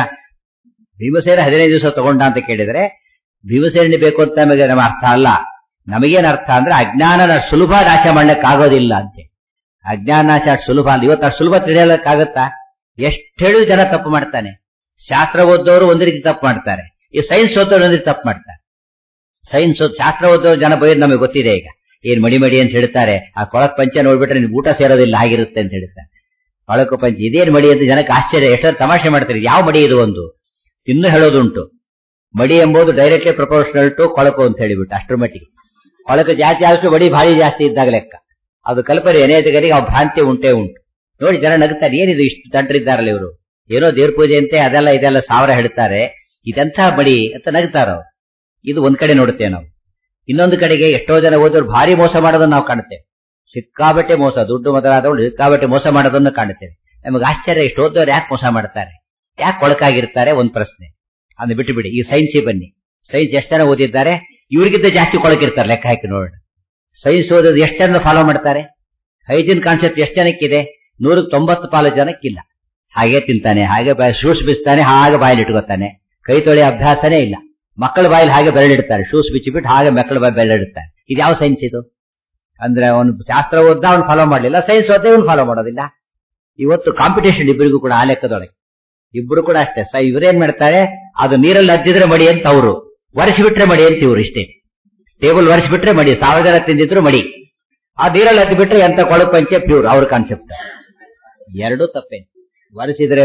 ಭೀಮಸೇನ ಹದಿನೈದು ದಿವಸ ತಗೊಂಡ ಅಂತ ಕೇಳಿದ್ರೆ ಭೀಮಸೇನೆ ಬೇಕು ಅಂತ ನಮಗೆ ನಮ್ಮ ಅರ್ಥ ಅಲ್ಲ ನಮಗೇನ್ ಅರ್ಥ ಅಂದ್ರೆ ಅಜ್ಞಾನನ ಸುಲಭ ನಾಶ ಮಾಡ್ಲಿಕ್ಕಾಗೋದಿಲ್ಲ ಅಂತೆ ಅಜ್ಞಾನ ನಾಶ ಅಷ್ಟು ಸುಲಭ ಅಲ್ಲ ಇವತ್ತು ಅಷ್ಟು ಸುಲಭ ತಿಳಿಯಲಿಕ್ಕಾಗತ್ತಾ ಎಷ್ಟು ಹೇಳಿದ್ರು ಜನ ತಪ್ಪು ಮಾಡ್ತಾನೆ ಶಾಸ್ತ್ರ ಓದೋರು ಒಂದ್ ರೀತಿ ತಪ್ಪು ಮಾಡ್ತಾರೆ ಈ ಸೈನ್ಸ್ ಓದೋರು ಒಂದ್ ರೀತಿ ತಪ್ಪು ಮಾಡ್ತಾರೆ ಸೈನ್ಸ್ ಶಾಸ್ತ್ರ ಓದೋರು ಜನ ಬೈಯೋದು ನಮಗೆ ಗೊತ್ತಿದೆ ಈಗ ಏನ್ ಮಡಿ ಮಡಿ ಅಂತ ಹೇಳ್ತಾರೆ ಆ ಕೊಳಕ್ ಪಂಚ ನೋಡ್ಬಿಟ್ರೆ ನಿನ್ ಊಟ ಸೇರೋದಿಲ್ಲ ಆಗಿರುತ್ತೆ ಅಂತ ಹೇಳ್ತಾರೆ ಕೊಳಕು ಪಂಚ ಇದೇನ್ ಮಡಿ ಅಂತ ಜನಕ್ಕೆ ಆಶ್ಚರ್ಯ ಎಷ್ಟೋ ತಮಾಷೆ ಮಾಡ್ತಾರೆ ಯಾವ ಮಡಿ ಇದು ಒಂದು ತಿನ್ನು ಹೇಳೋದುಂಟು ಮಡಿ ಎಂಬುದು ಡೈರೆಕ್ಟ್ಲಿ ಪ್ರಪೋರ್ಷನಲ್ ಟು ಕೊಳಕು ಅಂತ ಹೇಳಿಬಿಟ್ಟು ಅಷ್ಟ್ರ ಮಟ್ಟಿಗೆ ಕೊಳಕು ಜಾಸ್ತಿ ಆದಷ್ಟು ಮಡಿ ಭಾರಿ ಜಾಸ್ತಿ ಇದ್ದಾಗ ಲೆಕ್ಕ ಅದು ಕಲ್ಪನೆ ಅನೇಕರಿಗೆ ಆ ಭ್ರಾಂತಿ ಉಂಟೇ ಉಂಟು ನೋಡಿ ಜನ ನಗ್ತಾರೆ ಏನಿದು ಇಷ್ಟು ತಂಟ್ರಿದ್ದಾರಲ್ಲ ಇವರು ಏನೋ ದೇವ್ರ ಪೂಜೆ ಅಂತೆ ಅದೆಲ್ಲ ಇದೆಲ್ಲ ಸಾವಿರ ಹೇಳ್ತಾರೆ ಇದೆಂಥ ಮಡಿ ಅಂತ ನಗ್ತಾರ ಅವ್ರು ಇದು ಒಂದ್ ಕಡೆ ನೋಡುತ್ತೇವೆ ನಾವು ಇನ್ನೊಂದು ಕಡೆಗೆ ಎಷ್ಟೋ ಜನ ಓದೋರು ಭಾರಿ ಮೋಸ ಮಾಡೋದನ್ನ ನಾವು ಕಾಣುತ್ತೇವೆ ಸಿಕ್ಕಾಬಟ್ಟೆ ಮೋಸ ದುಡ್ಡು ಮೊದಲಾದವಳು ಸಿಕ್ಕಾಬಟ್ಟೆ ಮೋಸ ಮಾಡೋದನ್ನು ಕಾಣುತ್ತೇವೆ ನಮಗೆ ಆಶ್ಚರ್ಯ ಇಷ್ಟು ಓದೋರು ಯಾಕೆ ಮೋಸ ಮಾಡ್ತಾರೆ ಯಾಕೆ ಕೊಳಕಾಗಿರ್ತಾರೆ ಒಂದ್ ಪ್ರಶ್ನೆ ಅದನ್ನ ಬಿಟ್ಟು ಬಿಡಿ ಈ ಸೈನ್ಸಿಗೆ ಬನ್ನಿ ಸೈನ್ಸ್ ಎಷ್ಟು ಜನ ಓದಿದ್ದಾರೆ ಇವ್ರಿಗಿಂತ ಜಾಸ್ತಿ ಕೊಳಕಿರ್ತಾರೆ ಲೆಕ್ಕ ಹಾಕಿ ನೋಡೋಣ ಸೈನ್ಸ್ ಓದೋದು ಎಷ್ಟು ಜನ ಫಾಲೋ ಮಾಡ್ತಾರೆ ಹೈಜಿನ್ ಕಾನ್ಸೆಪ್ಟ್ ಎಷ್ಟು ಜನಕ್ಕಿದೆ ನೂರಕ್ಕೆ ತೊಂಬತ್ತು ಪಾಲು ಜನಕ್ಕಿಲ್ಲ ಹಾಗೆ ತಿಂತಾನೆ ಹಾಗೆ ಶೂಸ್ ಬಿಸ್ತಾನೆ ಹಾಗೆ ಬಾಯಲ್ಲಿ ಇಟ್ಕೋತಾನೆ ಕೈ ತೊಳೆ ಅಭ್ಯಾಸನೇ ಇಲ್ಲ ಮಕ್ಕಳ ಬಾಯಲ್ಲಿ ಹಾಗೆ ಬೆರಳಿಡ್ತಾರೆ ಶೂಸ್ ಬಿಚ್ಚಿಬಿಟ್ಟು ಹಾಗೆ ಮಕ್ಕಳ ಬಾಯಿ ಬೆರಳಿಡ್ತಾರೆ ಇದು ಯಾವ ಸೈನ್ಸ್ ಇದು ಅಂದ್ರೆ ಅವನು ಶಾಸ್ತ್ರ ಓದ್ದ ಅವ್ನು ಫಾಲೋ ಮಾಡಲಿಲ್ಲ ಸೈನ್ಸ್ ಓದ್ದ ಇವನು ಫಾಲೋ ಮಾಡೋದಿಲ್ಲ ಇವತ್ತು ಕಾಂಪಿಟೇಷನ್ ಇಬ್ಬರಿಗೂ ಕೂಡ ಆ ಲೆಕ್ಕದೊಳಗೆ ಇಬ್ರು ಕೂಡ ಅಷ್ಟೇ ಸ ಇವ್ರೇನ್ ಮಾಡ್ತಾರೆ ಅದು ನೀರಲ್ಲಿ ಹದ್ದಿದ್ರೆ ಮಡಿ ಅಂತ ಅವರು ಬಿಟ್ರೆ ಮಡಿ ಅಂತ ಇವ್ರು ಇಷ್ಟೇ ಟೇಬಲ್ ಬಿಟ್ರೆ ಮಡಿ ಸಾವಿರ ಜನ ತಿಂದಿದ್ರು ಮಡಿ ಆ ನೀರಲ್ಲಿ ಹತ್ತಿ ಬಿಟ್ರೆ ಎಂತ ಕೊಳಕು ಪಂಚೆ ಪ್ಯೂರ್ ಅವ್ರ ಕಾನ್ಸೆಪ್ಟ್ ಎರಡು ತಪ್ಪೇ ಒರೆಸಿದ್ರೆ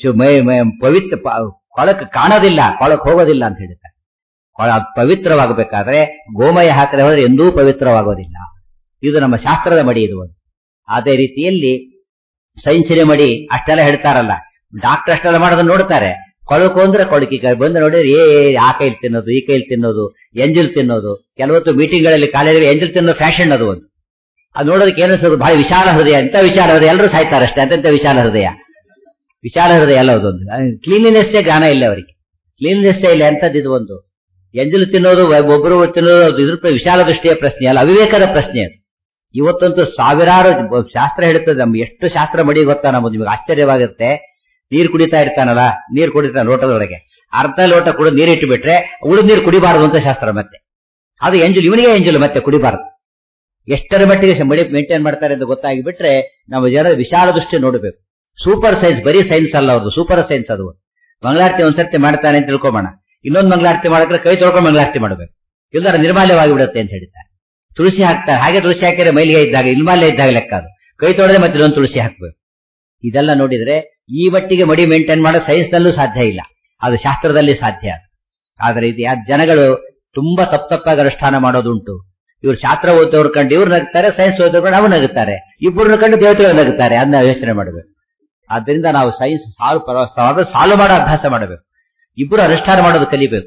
ಪವಿತ್ರ ಕೊಳಕ್ ಕಾಣೋದಿಲ್ಲ ಕೊಳಕ್ ಹೋಗೋದಿಲ್ಲ ಅಂತ ಹೇಳ್ತಾರೆ ಕೊಳ ಪವಿತ್ರವಾಗಬೇಕಾದ್ರೆ ಗೋಮಯ ಹಾಕದೆ ಹೋದ್ರೆ ಎಂದೂ ಪವಿತ್ರವಾಗೋದಿಲ್ಲ ಇದು ನಮ್ಮ ಶಾಸ್ತ್ರದ ಮಡಿ ಇದು ಒಂದು ಅದೇ ರೀತಿಯಲ್ಲಿ ಸೈನ್ಸಿನ ಮಡಿ ಅಷ್ಟೆಲ್ಲ ಹೇಳ್ತಾರಲ್ಲ ಡಾಕ್ಟರ್ ಅಷ್ಟೆಲ್ಲ ಮಾಡೋದನ್ನ ನೋಡ್ತಾರೆ ಕೊಳಕು ಅಂದ್ರೆ ಕೊಳಕಿ ಬಂದು ನೋಡಿದ್ರೆ ಏ ಆ ಕೈಲಿ ತಿನ್ನೋದು ಈ ಕೈಲಿ ತಿನ್ನೋದು ಎಂಜಲ್ ತಿನ್ನೋದು ಕೆಲವತ್ತು ಮೀಟಿಂಗ್ಗಳಲ್ಲಿ ಕಾಲೇಜಲ್ಲಿ ಎಂಜಲ್ ತಿನ್ನೋ ಫ್ಯಾಷನ್ ಅದು ಒಂದು ಅದು ನೋಡೋದಕ್ಕೆ ಏನು ಬಹಳ ವಿಶಾಲ ಹೃದಯ ಅಂತ ವಿಶಾಲ ಹೃದಯ ಎಲ್ಲರೂ ಸಾಯ್ತಾರೆ ಅಷ್ಟೇ ಅಂತಂತ ವಿಶಾಲ ಹೃದಯ ವಿಶಾಲ ಹೃದಯ ಎಲ್ಲ ಅದೊಂದು ಕ್ಲೀನ್ಲಿನೆಸ್ಸೇ ಜ್ಞಾನ ಇಲ್ಲ ಅವರಿಗೆ ಕ್ಲೀನ್ಲಿನೆಸ್ಸೇ ಇಲ್ಲ ಎಂತದ್ದು ಇದು ಒಂದು ಎಂಜಲು ತಿನ್ನೋದು ಒಬ್ಬರು ತಿನ್ನೋದು ಅದು ಇದ್ರ ವಿಶಾಲ ದೃಷ್ಟಿಯ ಪ್ರಶ್ನೆ ಅಲ್ಲ ಅವಿವೇಕದ ಪ್ರಶ್ನೆ ಅದು ಇವತ್ತಂತೂ ಸಾವಿರಾರು ಶಾಸ್ತ್ರ ಹೇಳ್ತದೆ ನಮ್ಗೆ ಎಷ್ಟು ಶಾಸ್ತ್ರ ಮಡಿ ಗೊತ್ತಾ ನಮ್ಗೆ ನಿಮಗೆ ಆಶ್ಚರ್ಯವಾಗುತ್ತೆ ನೀರು ಕುಡಿತಾ ಇರ್ತಾನಲ್ಲ ನೀರು ಕುಡಿತಾನೆ ಲೋಟದೊಳಗೆ ಅರ್ಧ ಲೋಟ ಕುಡಿದು ನೀರು ಇಟ್ಟು ಬಿಟ್ರೆ ಉಳಿದ ನೀರು ಕುಡಿಬಾರದು ಅಂತ ಶಾಸ್ತ್ರ ಮತ್ತೆ ಅದು ಎಂಜಲು ಇವನಿಗೆ ಎಂಜಲು ಮತ್ತೆ ಕುಡಿಬಾರದು ಎಷ್ಟರ ಮಟ್ಟಿಗೆ ಮಡಿ ಮೇಂಟೈನ್ ಮಾಡ್ತಾರೆ ಅಂತ ಗೊತ್ತಾಗಿ ಬಿಟ್ರೆ ನಾವು ಜನರ ವಿಶಾಲ ದೃಷ್ಟಿ ನೋಡಬೇಕು ಸೂಪರ್ ಸೈನ್ಸ್ ಬರೀ ಸೈನ್ಸ್ ಅಲ್ಲ ಅವ್ರದ್ದು ಸೂಪರ್ ಸೈನ್ಸ್ ಅದು ಮಂಗಳಾರತಿ ಒಂದ್ಸರ್ತಿ ಮಾಡ್ತಾನೆ ಅಂತ ತಿಳ್ಕೊಬೋಣ ಇನ್ನೊಂದು ಮಂಗಳಾರತಿ ಮಾಡಿದ್ರೆ ಕೈ ತೊಳ್ಕೊಂಡು ಮಂಗಳಾರತಿ ಮಾಡಬೇಕು ಇಲ್ದಾರ ನಿರ್ಮಾಲ್ಯವಾಗಿ ಬಿಡುತ್ತೆ ಅಂತ ಹೇಳ್ತಾರೆ ತುಳಸಿ ಹಾಕ್ತಾರೆ ಹಾಗೆ ತುಳಸಿ ಹಾಕಿದ್ರೆ ಮೈಲಿಗೆ ಇದ್ದಾಗ ನಿರ್ಮಾಲ್ಯ ಇದ್ದಾಗ ಲೆಕ್ಕ ಅದು ಕೈ ತೊಳೆದ್ರೆ ಮತ್ತೆ ಇನ್ನೊಂದು ತುಳಸಿ ಹಾಕ್ಬೇಕು ಇದೆಲ್ಲ ನೋಡಿದ್ರೆ ಈ ಮಟ್ಟಿಗೆ ಮಡಿ ಮೇಂಟೈನ್ ಮಾಡೋ ಸೈನ್ಸ್ ನಲ್ಲೂ ಸಾಧ್ಯ ಇಲ್ಲ ಅದು ಶಾಸ್ತ್ರದಲ್ಲಿ ಸಾಧ್ಯ ಅದು ಆದ್ರೆ ಇದು ಜನಗಳು ತುಂಬಾ ತಪ್ಪ ತಪ್ಪಾಗಿ ಅನುಷ್ಠಾನ ಮಾಡೋದುಂಟು ಇವ್ರು ಶಾಸ್ತ್ರ ಓದೋರು ಕಂಡು ಇವ್ರು ನಗುತ್ತಾರೆ ಸೈನ್ಸ್ ಓದೋರು ಕಂಡು ಅವ್ರು ನಗುತ್ತಾರೆ ಇಬ್ಬರನ್ನ ಕಂಡು ದೇವತೆಗಳು ನಗುತ್ತಾರೆ ಅದನ್ನ ಯೋಚನೆ ಮಾಡಬೇಕು ಆದ್ರಿಂದ ನಾವು ಸೈನ್ಸ್ ಸಾಲ್ವ್ ಸಾಲ್ವ್ ಮಾಡೋ ಅಭ್ಯಾಸ ಮಾಡಬೇಕು ಇಬ್ಬರು ಅನುಷ್ಠಾನ ಮಾಡೋದು ಕಲಿಬೇಕು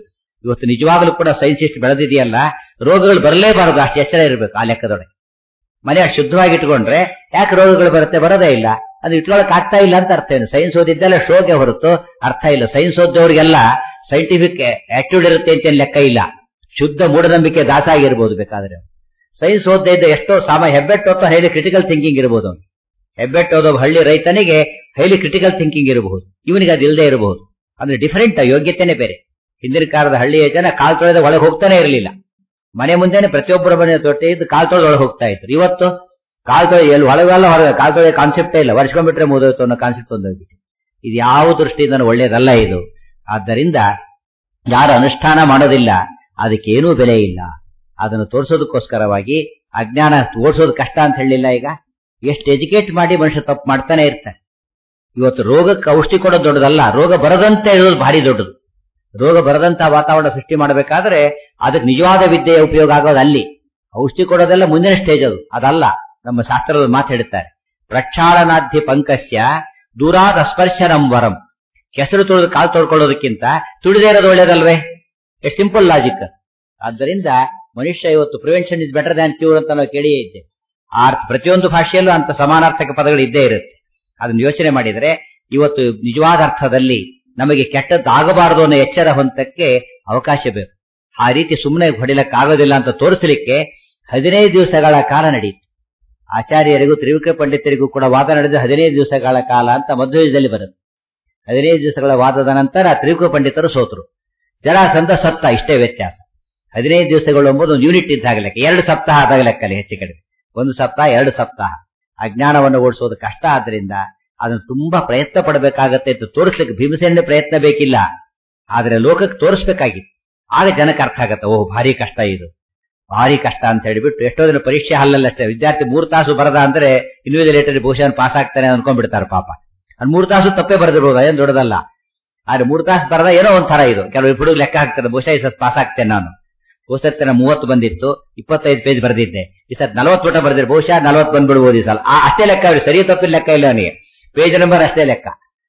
ಇವತ್ತು ನಿಜವಾಗ್ಲೂ ಕೂಡ ಸೈನ್ಸ್ ಇಷ್ಟು ಬೆಳೆದಿದೆಯಲ್ಲ ರೋಗಗಳು ಬರಲೇಬಾರದು ಅಷ್ಟು ಎಚ್ಚರ ಇರಬೇಕು ಆ ಲೆಕ್ಕದೊಳಗೆ ಮನೆ ಅಷ್ಟು ಶುದ್ಧವಾಗಿ ಇಟ್ಕೊಂಡ್ರೆ ಯಾಕೆ ರೋಗಗಳು ಬರುತ್ತೆ ಬರೋದೇ ಇಲ್ಲ ಅದು ಇಟ್ಕೊಳಕ್ ಆಗ್ತಾ ಇಲ್ಲ ಅಂತ ಅರ್ಥ ಏನು ಸೈನ್ಸ್ ಓದಿದ್ದೆಲ್ಲ ಶೋಗೆ ಹೊರತು ಅರ್ಥ ಇಲ್ಲ ಸೈನ್ಸ್ ಓದ್ದವ್ರಿಗೆಲ್ಲ ಸೈಂಟಿಫಿಕ್ ಆಟಿಟ್ಯೂಡ್ ಇರುತ್ತೆ ಅಂತ ಏನ್ ಲೆಕ್ಕ ಇಲ್ಲ ಶುದ್ಧ ಮೂಢನಂಬಿಕೆ ದಾಸ ಆಗಿರ್ಬೋದು ಬೇಕಾದ್ರೆ ಸೈನ್ಸ್ ಓದದೇ ಇದ್ದ ಎಷ್ಟೋ ಸಾಮ ಹೆಬ್ಬೆಟ್ಟು ಓದ್ತಾ ಹೈಲಿ ಕ್ರಿಟಿಕಲ್ ಥಿಂಕಿಂಗ್ ಇರಬಹುದು ಅವ್ನು. ಹೆಬ್ಬೆಟ್ಟು ಓದೋ ಹಳ್ಳಿ ರೈತನಿಗೆ ಹೈಲಿ ಕ್ರಿಟಿಕಲ್ ಥಿಂಕಿಂಗ್ ಇರಬಹುದು ಇವನಿಗೆ ಅದು ಇಲ್ಲದೆ ಇರಬಹುದು ಅಂದ್ರೆ ಡಿಫರೆಂಟ್ ಯೋಗ್ಯತೆನೇ ಬೇರೆ ಹಿಂದಿನ ಕಾಲದ ಹಳ್ಳಿಯ ಜನ ಕಾಲ್ ತೊಳೆದ ಒಳಗೆ ಹೋಗ್ತಾನೆ ಇರಲಿಲ್ಲ ಮನೆ ಮುಂದೆನೆ ಪ್ರತಿಯೊಬ್ಬರ ಮನೆ ತೊಟ್ಟೆ ಇದ್ದು ಕಾಲ್ ತೊಳೆದ ಒಳಗೆ ಹೋಗ್ತಾ ಇದ್ರು ಇವತ್ತು ಕಾಲ್ ತೊಳೆ ಎಲ್ಲಿ ಒಳಗೆಲ್ಲ ಹೊರಗೆ ಕಾಲ್ ತೊಳೆ ಕಾನ್ಸೆಪ್ಟೇ ಇಲ್ಲ ವರ್ಷಕೊಂಡ್ಬಿಟ್ರೆ ಮುಗಿದೋಯ್ತು ಅನ್ನೋ ಕಾನ್ಸೆಪ್ಟ್ ಒಂದೋಗ್ಬಿಟ್ಟು ಇದು ಯಾವ ದೃಷ್ಟಿಯಿಂದ ಒಳ್ಳೇದಲ್ಲ ಇದು ಆದ್ದರಿಂದ ಯಾರು ಅನುಷ್ಠಾನ ಮಾಡೋದಿಲ್ಲ ಅದಕ್ಕೇನೂ ಬೆಲೆ ಇಲ್ಲ ಅದನ್ನು ತೋರಿಸೋದಕ್ಕೋಸ್ಕರವಾಗಿ ಅಜ್ಞಾನ ಓಡಿಸೋದು ಕಷ್ಟ ಅಂತ ಹೇಳಿಲ್ಲ ಈಗ ಎಷ್ಟು ಎಜುಕೇಟ್ ಮಾಡಿ ಮನುಷ್ಯ ತಪ್ಪು ಮಾಡ್ತಾನೆ ಇರ್ತಾರೆ ಇವತ್ತು ರೋಗಕ್ಕೆ ಔಷಧಿ ಕೊಡೋದು ದೊಡ್ಡದಲ್ಲ ರೋಗ ಬರದಂತೆ ಇರೋದು ಭಾರಿ ದೊಡ್ಡದು ರೋಗ ಬರದಂತ ವಾತಾವರಣ ಸೃಷ್ಟಿ ಮಾಡಬೇಕಾದ್ರೆ ಅದಕ್ಕೆ ನಿಜವಾದ ವಿದ್ಯೆಯ ಉಪಯೋಗ ಆಗೋದು ಅಲ್ಲಿ ಔಷಧಿ ಕೊಡೋದೆಲ್ಲ ಮುಂದಿನ ಸ್ಟೇಜ್ ಅದು ಅದಲ್ಲ ನಮ್ಮ ಶಾಸ್ತ್ರದ ಮಾತು ಹೇಳ್ತಾರೆ ಪ್ರಕ್ಷಾಳನಾಧ್ಯ ಪಂಕಸ್ಯ ದೂರಾದ ಸ್ಪರ್ಶನಂ ವರಂ ಕೆಸರು ತೊಳೆದು ಕಾಲು ತೊಳ್ಕೊಳ್ಳೋದಕ್ಕಿಂತ ತುಳಿದೇ ಇರೋದು ಒಳ್ಳೇದಲ್ವೇ ಎಷ್ಟು ಸಿಂಪಲ್ ಲಾಜಿಕ್ ಆದ್ದರಿಂದ ಮನುಷ್ಯ ಇವತ್ತು prevention is better than cure ಅಂತ ನಾವು ಕೇಳಿಯೇ ಇದ್ದೆ ಆ ಅರ್ಥ ಪ್ರತಿಯೊಂದು ಭಾಷೆಯಲ್ಲೂ ಅಂತ ಸಮಾನಾರ್ಥಕ ಪದಗಳು ಇದ್ದೇ ಇರುತ್ತೆ ಅದನ್ನು ಯೋಚನೆ ಮಾಡಿದರೆ ಇವತ್ತು ನಿಜವಾದ ಅರ್ಥದಲ್ಲಿ ನಮಗೆ ಕೆಟ್ಟದ್ದಾಗಬಾರದು ಅನ್ನೋ ಎಚ್ಚರ ಹೊಂದಕ್ಕೆ ಅವಕಾಶ ಬೇಕು ಆ ರೀತಿ ಸುಮ್ಮನೆ ಹೊಡಿಲಕ್ಕಾಗೋದಿಲ್ಲ ಅಂತ ತೋರಿಸಲಿಕ್ಕೆ ಹದಿನೈದು ದಿವಸಗಳ ಕಾಲ ನಡೆಯಿತು ಆಚಾರ್ಯರಿಗೂ ತ್ರಿವಿಕ್ರ ಪಂಡಿತರಿಗೂ ಕೂಡ ವಾದ ನಡೆದ ಹದಿನೈದು ದಿವಸಗಳ ಕಾಲ ಅಂತ ಮಧ್ವಯುಗದಲ್ಲಿ ಬರುತ್ತೆ ಹದಿನೈದು ದಿವಸಗಳ ವಾದದ ನಂತರ ತ್ರಿವಿಕ್ರ ಪಂಡಿತರು ಸೋತರು ಜರಾಸಂಧ ಸತ್ತ ಇಷ್ಟೇ ವ್ಯತ್ಯಾಸ ಹದಿನೈದು ದಿವಸಗಳು ಎಂಬುದು ಒಂದು ಯೂನಿಟ್ ಇದ್ದಾಗ ಲೆಕ್ಕ ಎರಡು ಸಪ್ತಾಹ ಆದಾಗ ಲೆಕ್ಕಲ್ಲಿ ಹೆಚ್ಚು ಕಡಿಮೆ ಒಂದು ಸಪ್ತಾಹ ಎರಡು ಸಪ್ತಾಹ ಅಜ್ಞಾನವನ್ನು ಓಡಿಸೋದು ಕಷ್ಟ ಆದ್ರಿಂದ ಅದನ್ನು ತುಂಬಾ ಪ್ರಯತ್ನ ಪಡಬೇಕಾಗತ್ತೆ ಅಂತ ತೋರಿಸ್ಲಿಕ್ಕೆ ಭೀಮಸೇನ ಪ್ರಯತ್ನ ಬೇಕಿಲ್ಲ ಆದ್ರೆ ಲೋಕಕ್ಕೆ ತೋರಿಸ್ಬೇಕಾಗಿತ್ತು ಆಗ ಜನಕ್ಕೆ ಅರ್ಥ ಆಗತ್ತೆ ಓಹ್ ಭಾರಿ ಕಷ್ಟ ಇದು ಭಾರಿ ಕಷ್ಟ ಅಂತ ಹೇಳಿಬಿಟ್ಟು ಎಷ್ಟೋ ದಿನ ಪರೀಕ್ಷೆ ಹಲ್ಲಲ್ಲ ಅಷ್ಟೇ ವಿದ್ಯಾರ್ಥಿ ಮೂರು ತಾಸು ಬರದ ಅಂದ್ರೆ ಇನ್ವಿಜಿಲೇಟರ್ ಬಹುಶಃ ಪಾಸ್ ಆಗ್ತಾನೆ ಅನ್ಕೊಂಡ್ಬಿಡ್ತಾರೆ ಪಾಪ ಅವ್ನು ಮೂರು ತಾಸು ತಪ್ಪೇ ಬರೆದಿರ್ಬೋದು ಏನ್ ದೊಡ್ಡದಲ್ಲ ಆದ್ರೆ ಮೂರು ತಾಸು ಬರದ ಏನೋ ಒಂಥರ ಇದು ಕೆಲವು ಹುಡುಗ ಲೆಕ್ಕ ಹಾಕ್ತಾರೆ ಬಹುಶಃ ಈ ಸತ್ ಪಾಸ್ ಆಗ್ತೇನೆ ನಾನು ಬಹುಸತ್ತಿನ ಮೂವತ್ತು ಬಂದಿತ್ತು ಇಪ್ಪತ್ತೈದು ಪೇಜ್ ಬರೆದಿದ್ದೆ ಈ ಸತ್ ನಲವತ್ತು ಊಟ ಬರೆದಿರ್ ಬಹುಶಃ ನಲವತ್ತು ಬಂದ್ಬಿಡ್ಬೋದು ಈ ಸಲ ಆ ಅಷ್ಟೇ ಲೆಕ್ಕ ಅವ್ರಿಗೆ ಸರಿ ತಪ್ಪಿನ ಲೆಕ್ಕ ಇಲ್ಲ ಅವನಿಗೆ ಪೇಜ್ ನಂಬರ್ ಅಷ್ಟೇ ಲೆಕ್ಕ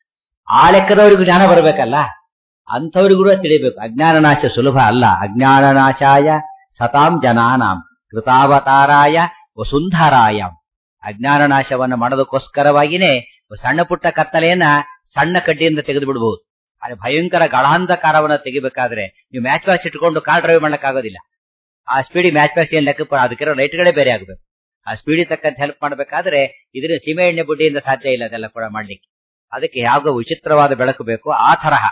ಆ ಲೆಕ್ಕದವರಿಗೂ ಜ್ಞಾನ ಬರಬೇಕಲ್ಲ ಅಂಥವ್ರಿಗೂ ಕೂಡ ತಿಳಿಬೇಕು ಅಜ್ಞಾನ ನಾಶ ಸುಲಭ ಅಲ್ಲ ಅಜ್ಞಾನ ನಾಶಾಯ ಸತಾಂ ಜನಾನಾಂ ಕೃತಾವತಾರಾಯ ವಸುಂಧರಾಯ ಅಜ್ಞಾನ ನಾಶವನ್ನು ಮಾಡೋದಕ್ಕೋಸ್ಕರವಾಗಿನೇ ಸಣ್ಣ ಪುಟ್ಟ ಕತ್ತಲೆಯನ್ನ ಸಣ್ಣ ಕಡ್ಡಿಯಿಂದ ತೆಗೆದು ಬಿಡಬಹುದು ಆದ್ರೆ ಭಯಂಕರ ಗಳಾಂಧಕಾರವನ್ನ ತೆಗಿಬೇಕಾದ್ರೆ ನೀವು ಮ್ಯಾಚ್ ಮ್ಯಾಚ್ ಇಟ್ಕೊಂಡು ಕಾರ್ ಡ್ರೈವ್ ಮಾಡಕ್ಕಾಗೋದಿಲ್ಲ ಆ ಸ್ಪೀಡಿ ಮ್ಯಾಚ್ ಮ್ಯಾಚ್ ಏನ್ ಲೆಕ್ಕ ಅದಕ್ಕಿರೋ ಲೈಟ್ಗಳೇ ಬೇರೆ ಆಗಬೇಕು ಆ ಸ್ಪೀಡಿ ತಕ್ಕಂತ ಹೆಲ್ಪ್ ಮಾಡಬೇಕಾದ್ರೆ ಇದನ್ನ ಸೀಮೆ ಎಣ್ಣೆ ಬುಡ್ಡಿಯಿಂದ ಸಾಧ್ಯ ಇಲ್ಲ ಅದೆಲ್ಲ ಕೂಡ ಮಾಡ್ಲಿಕ್ಕೆ ಅದಕ್ಕೆ ಯಾವ ವಿಚಿತ್ರವಾದ ಬೆಳಕು ಬೇಕು ಆ ತರಹ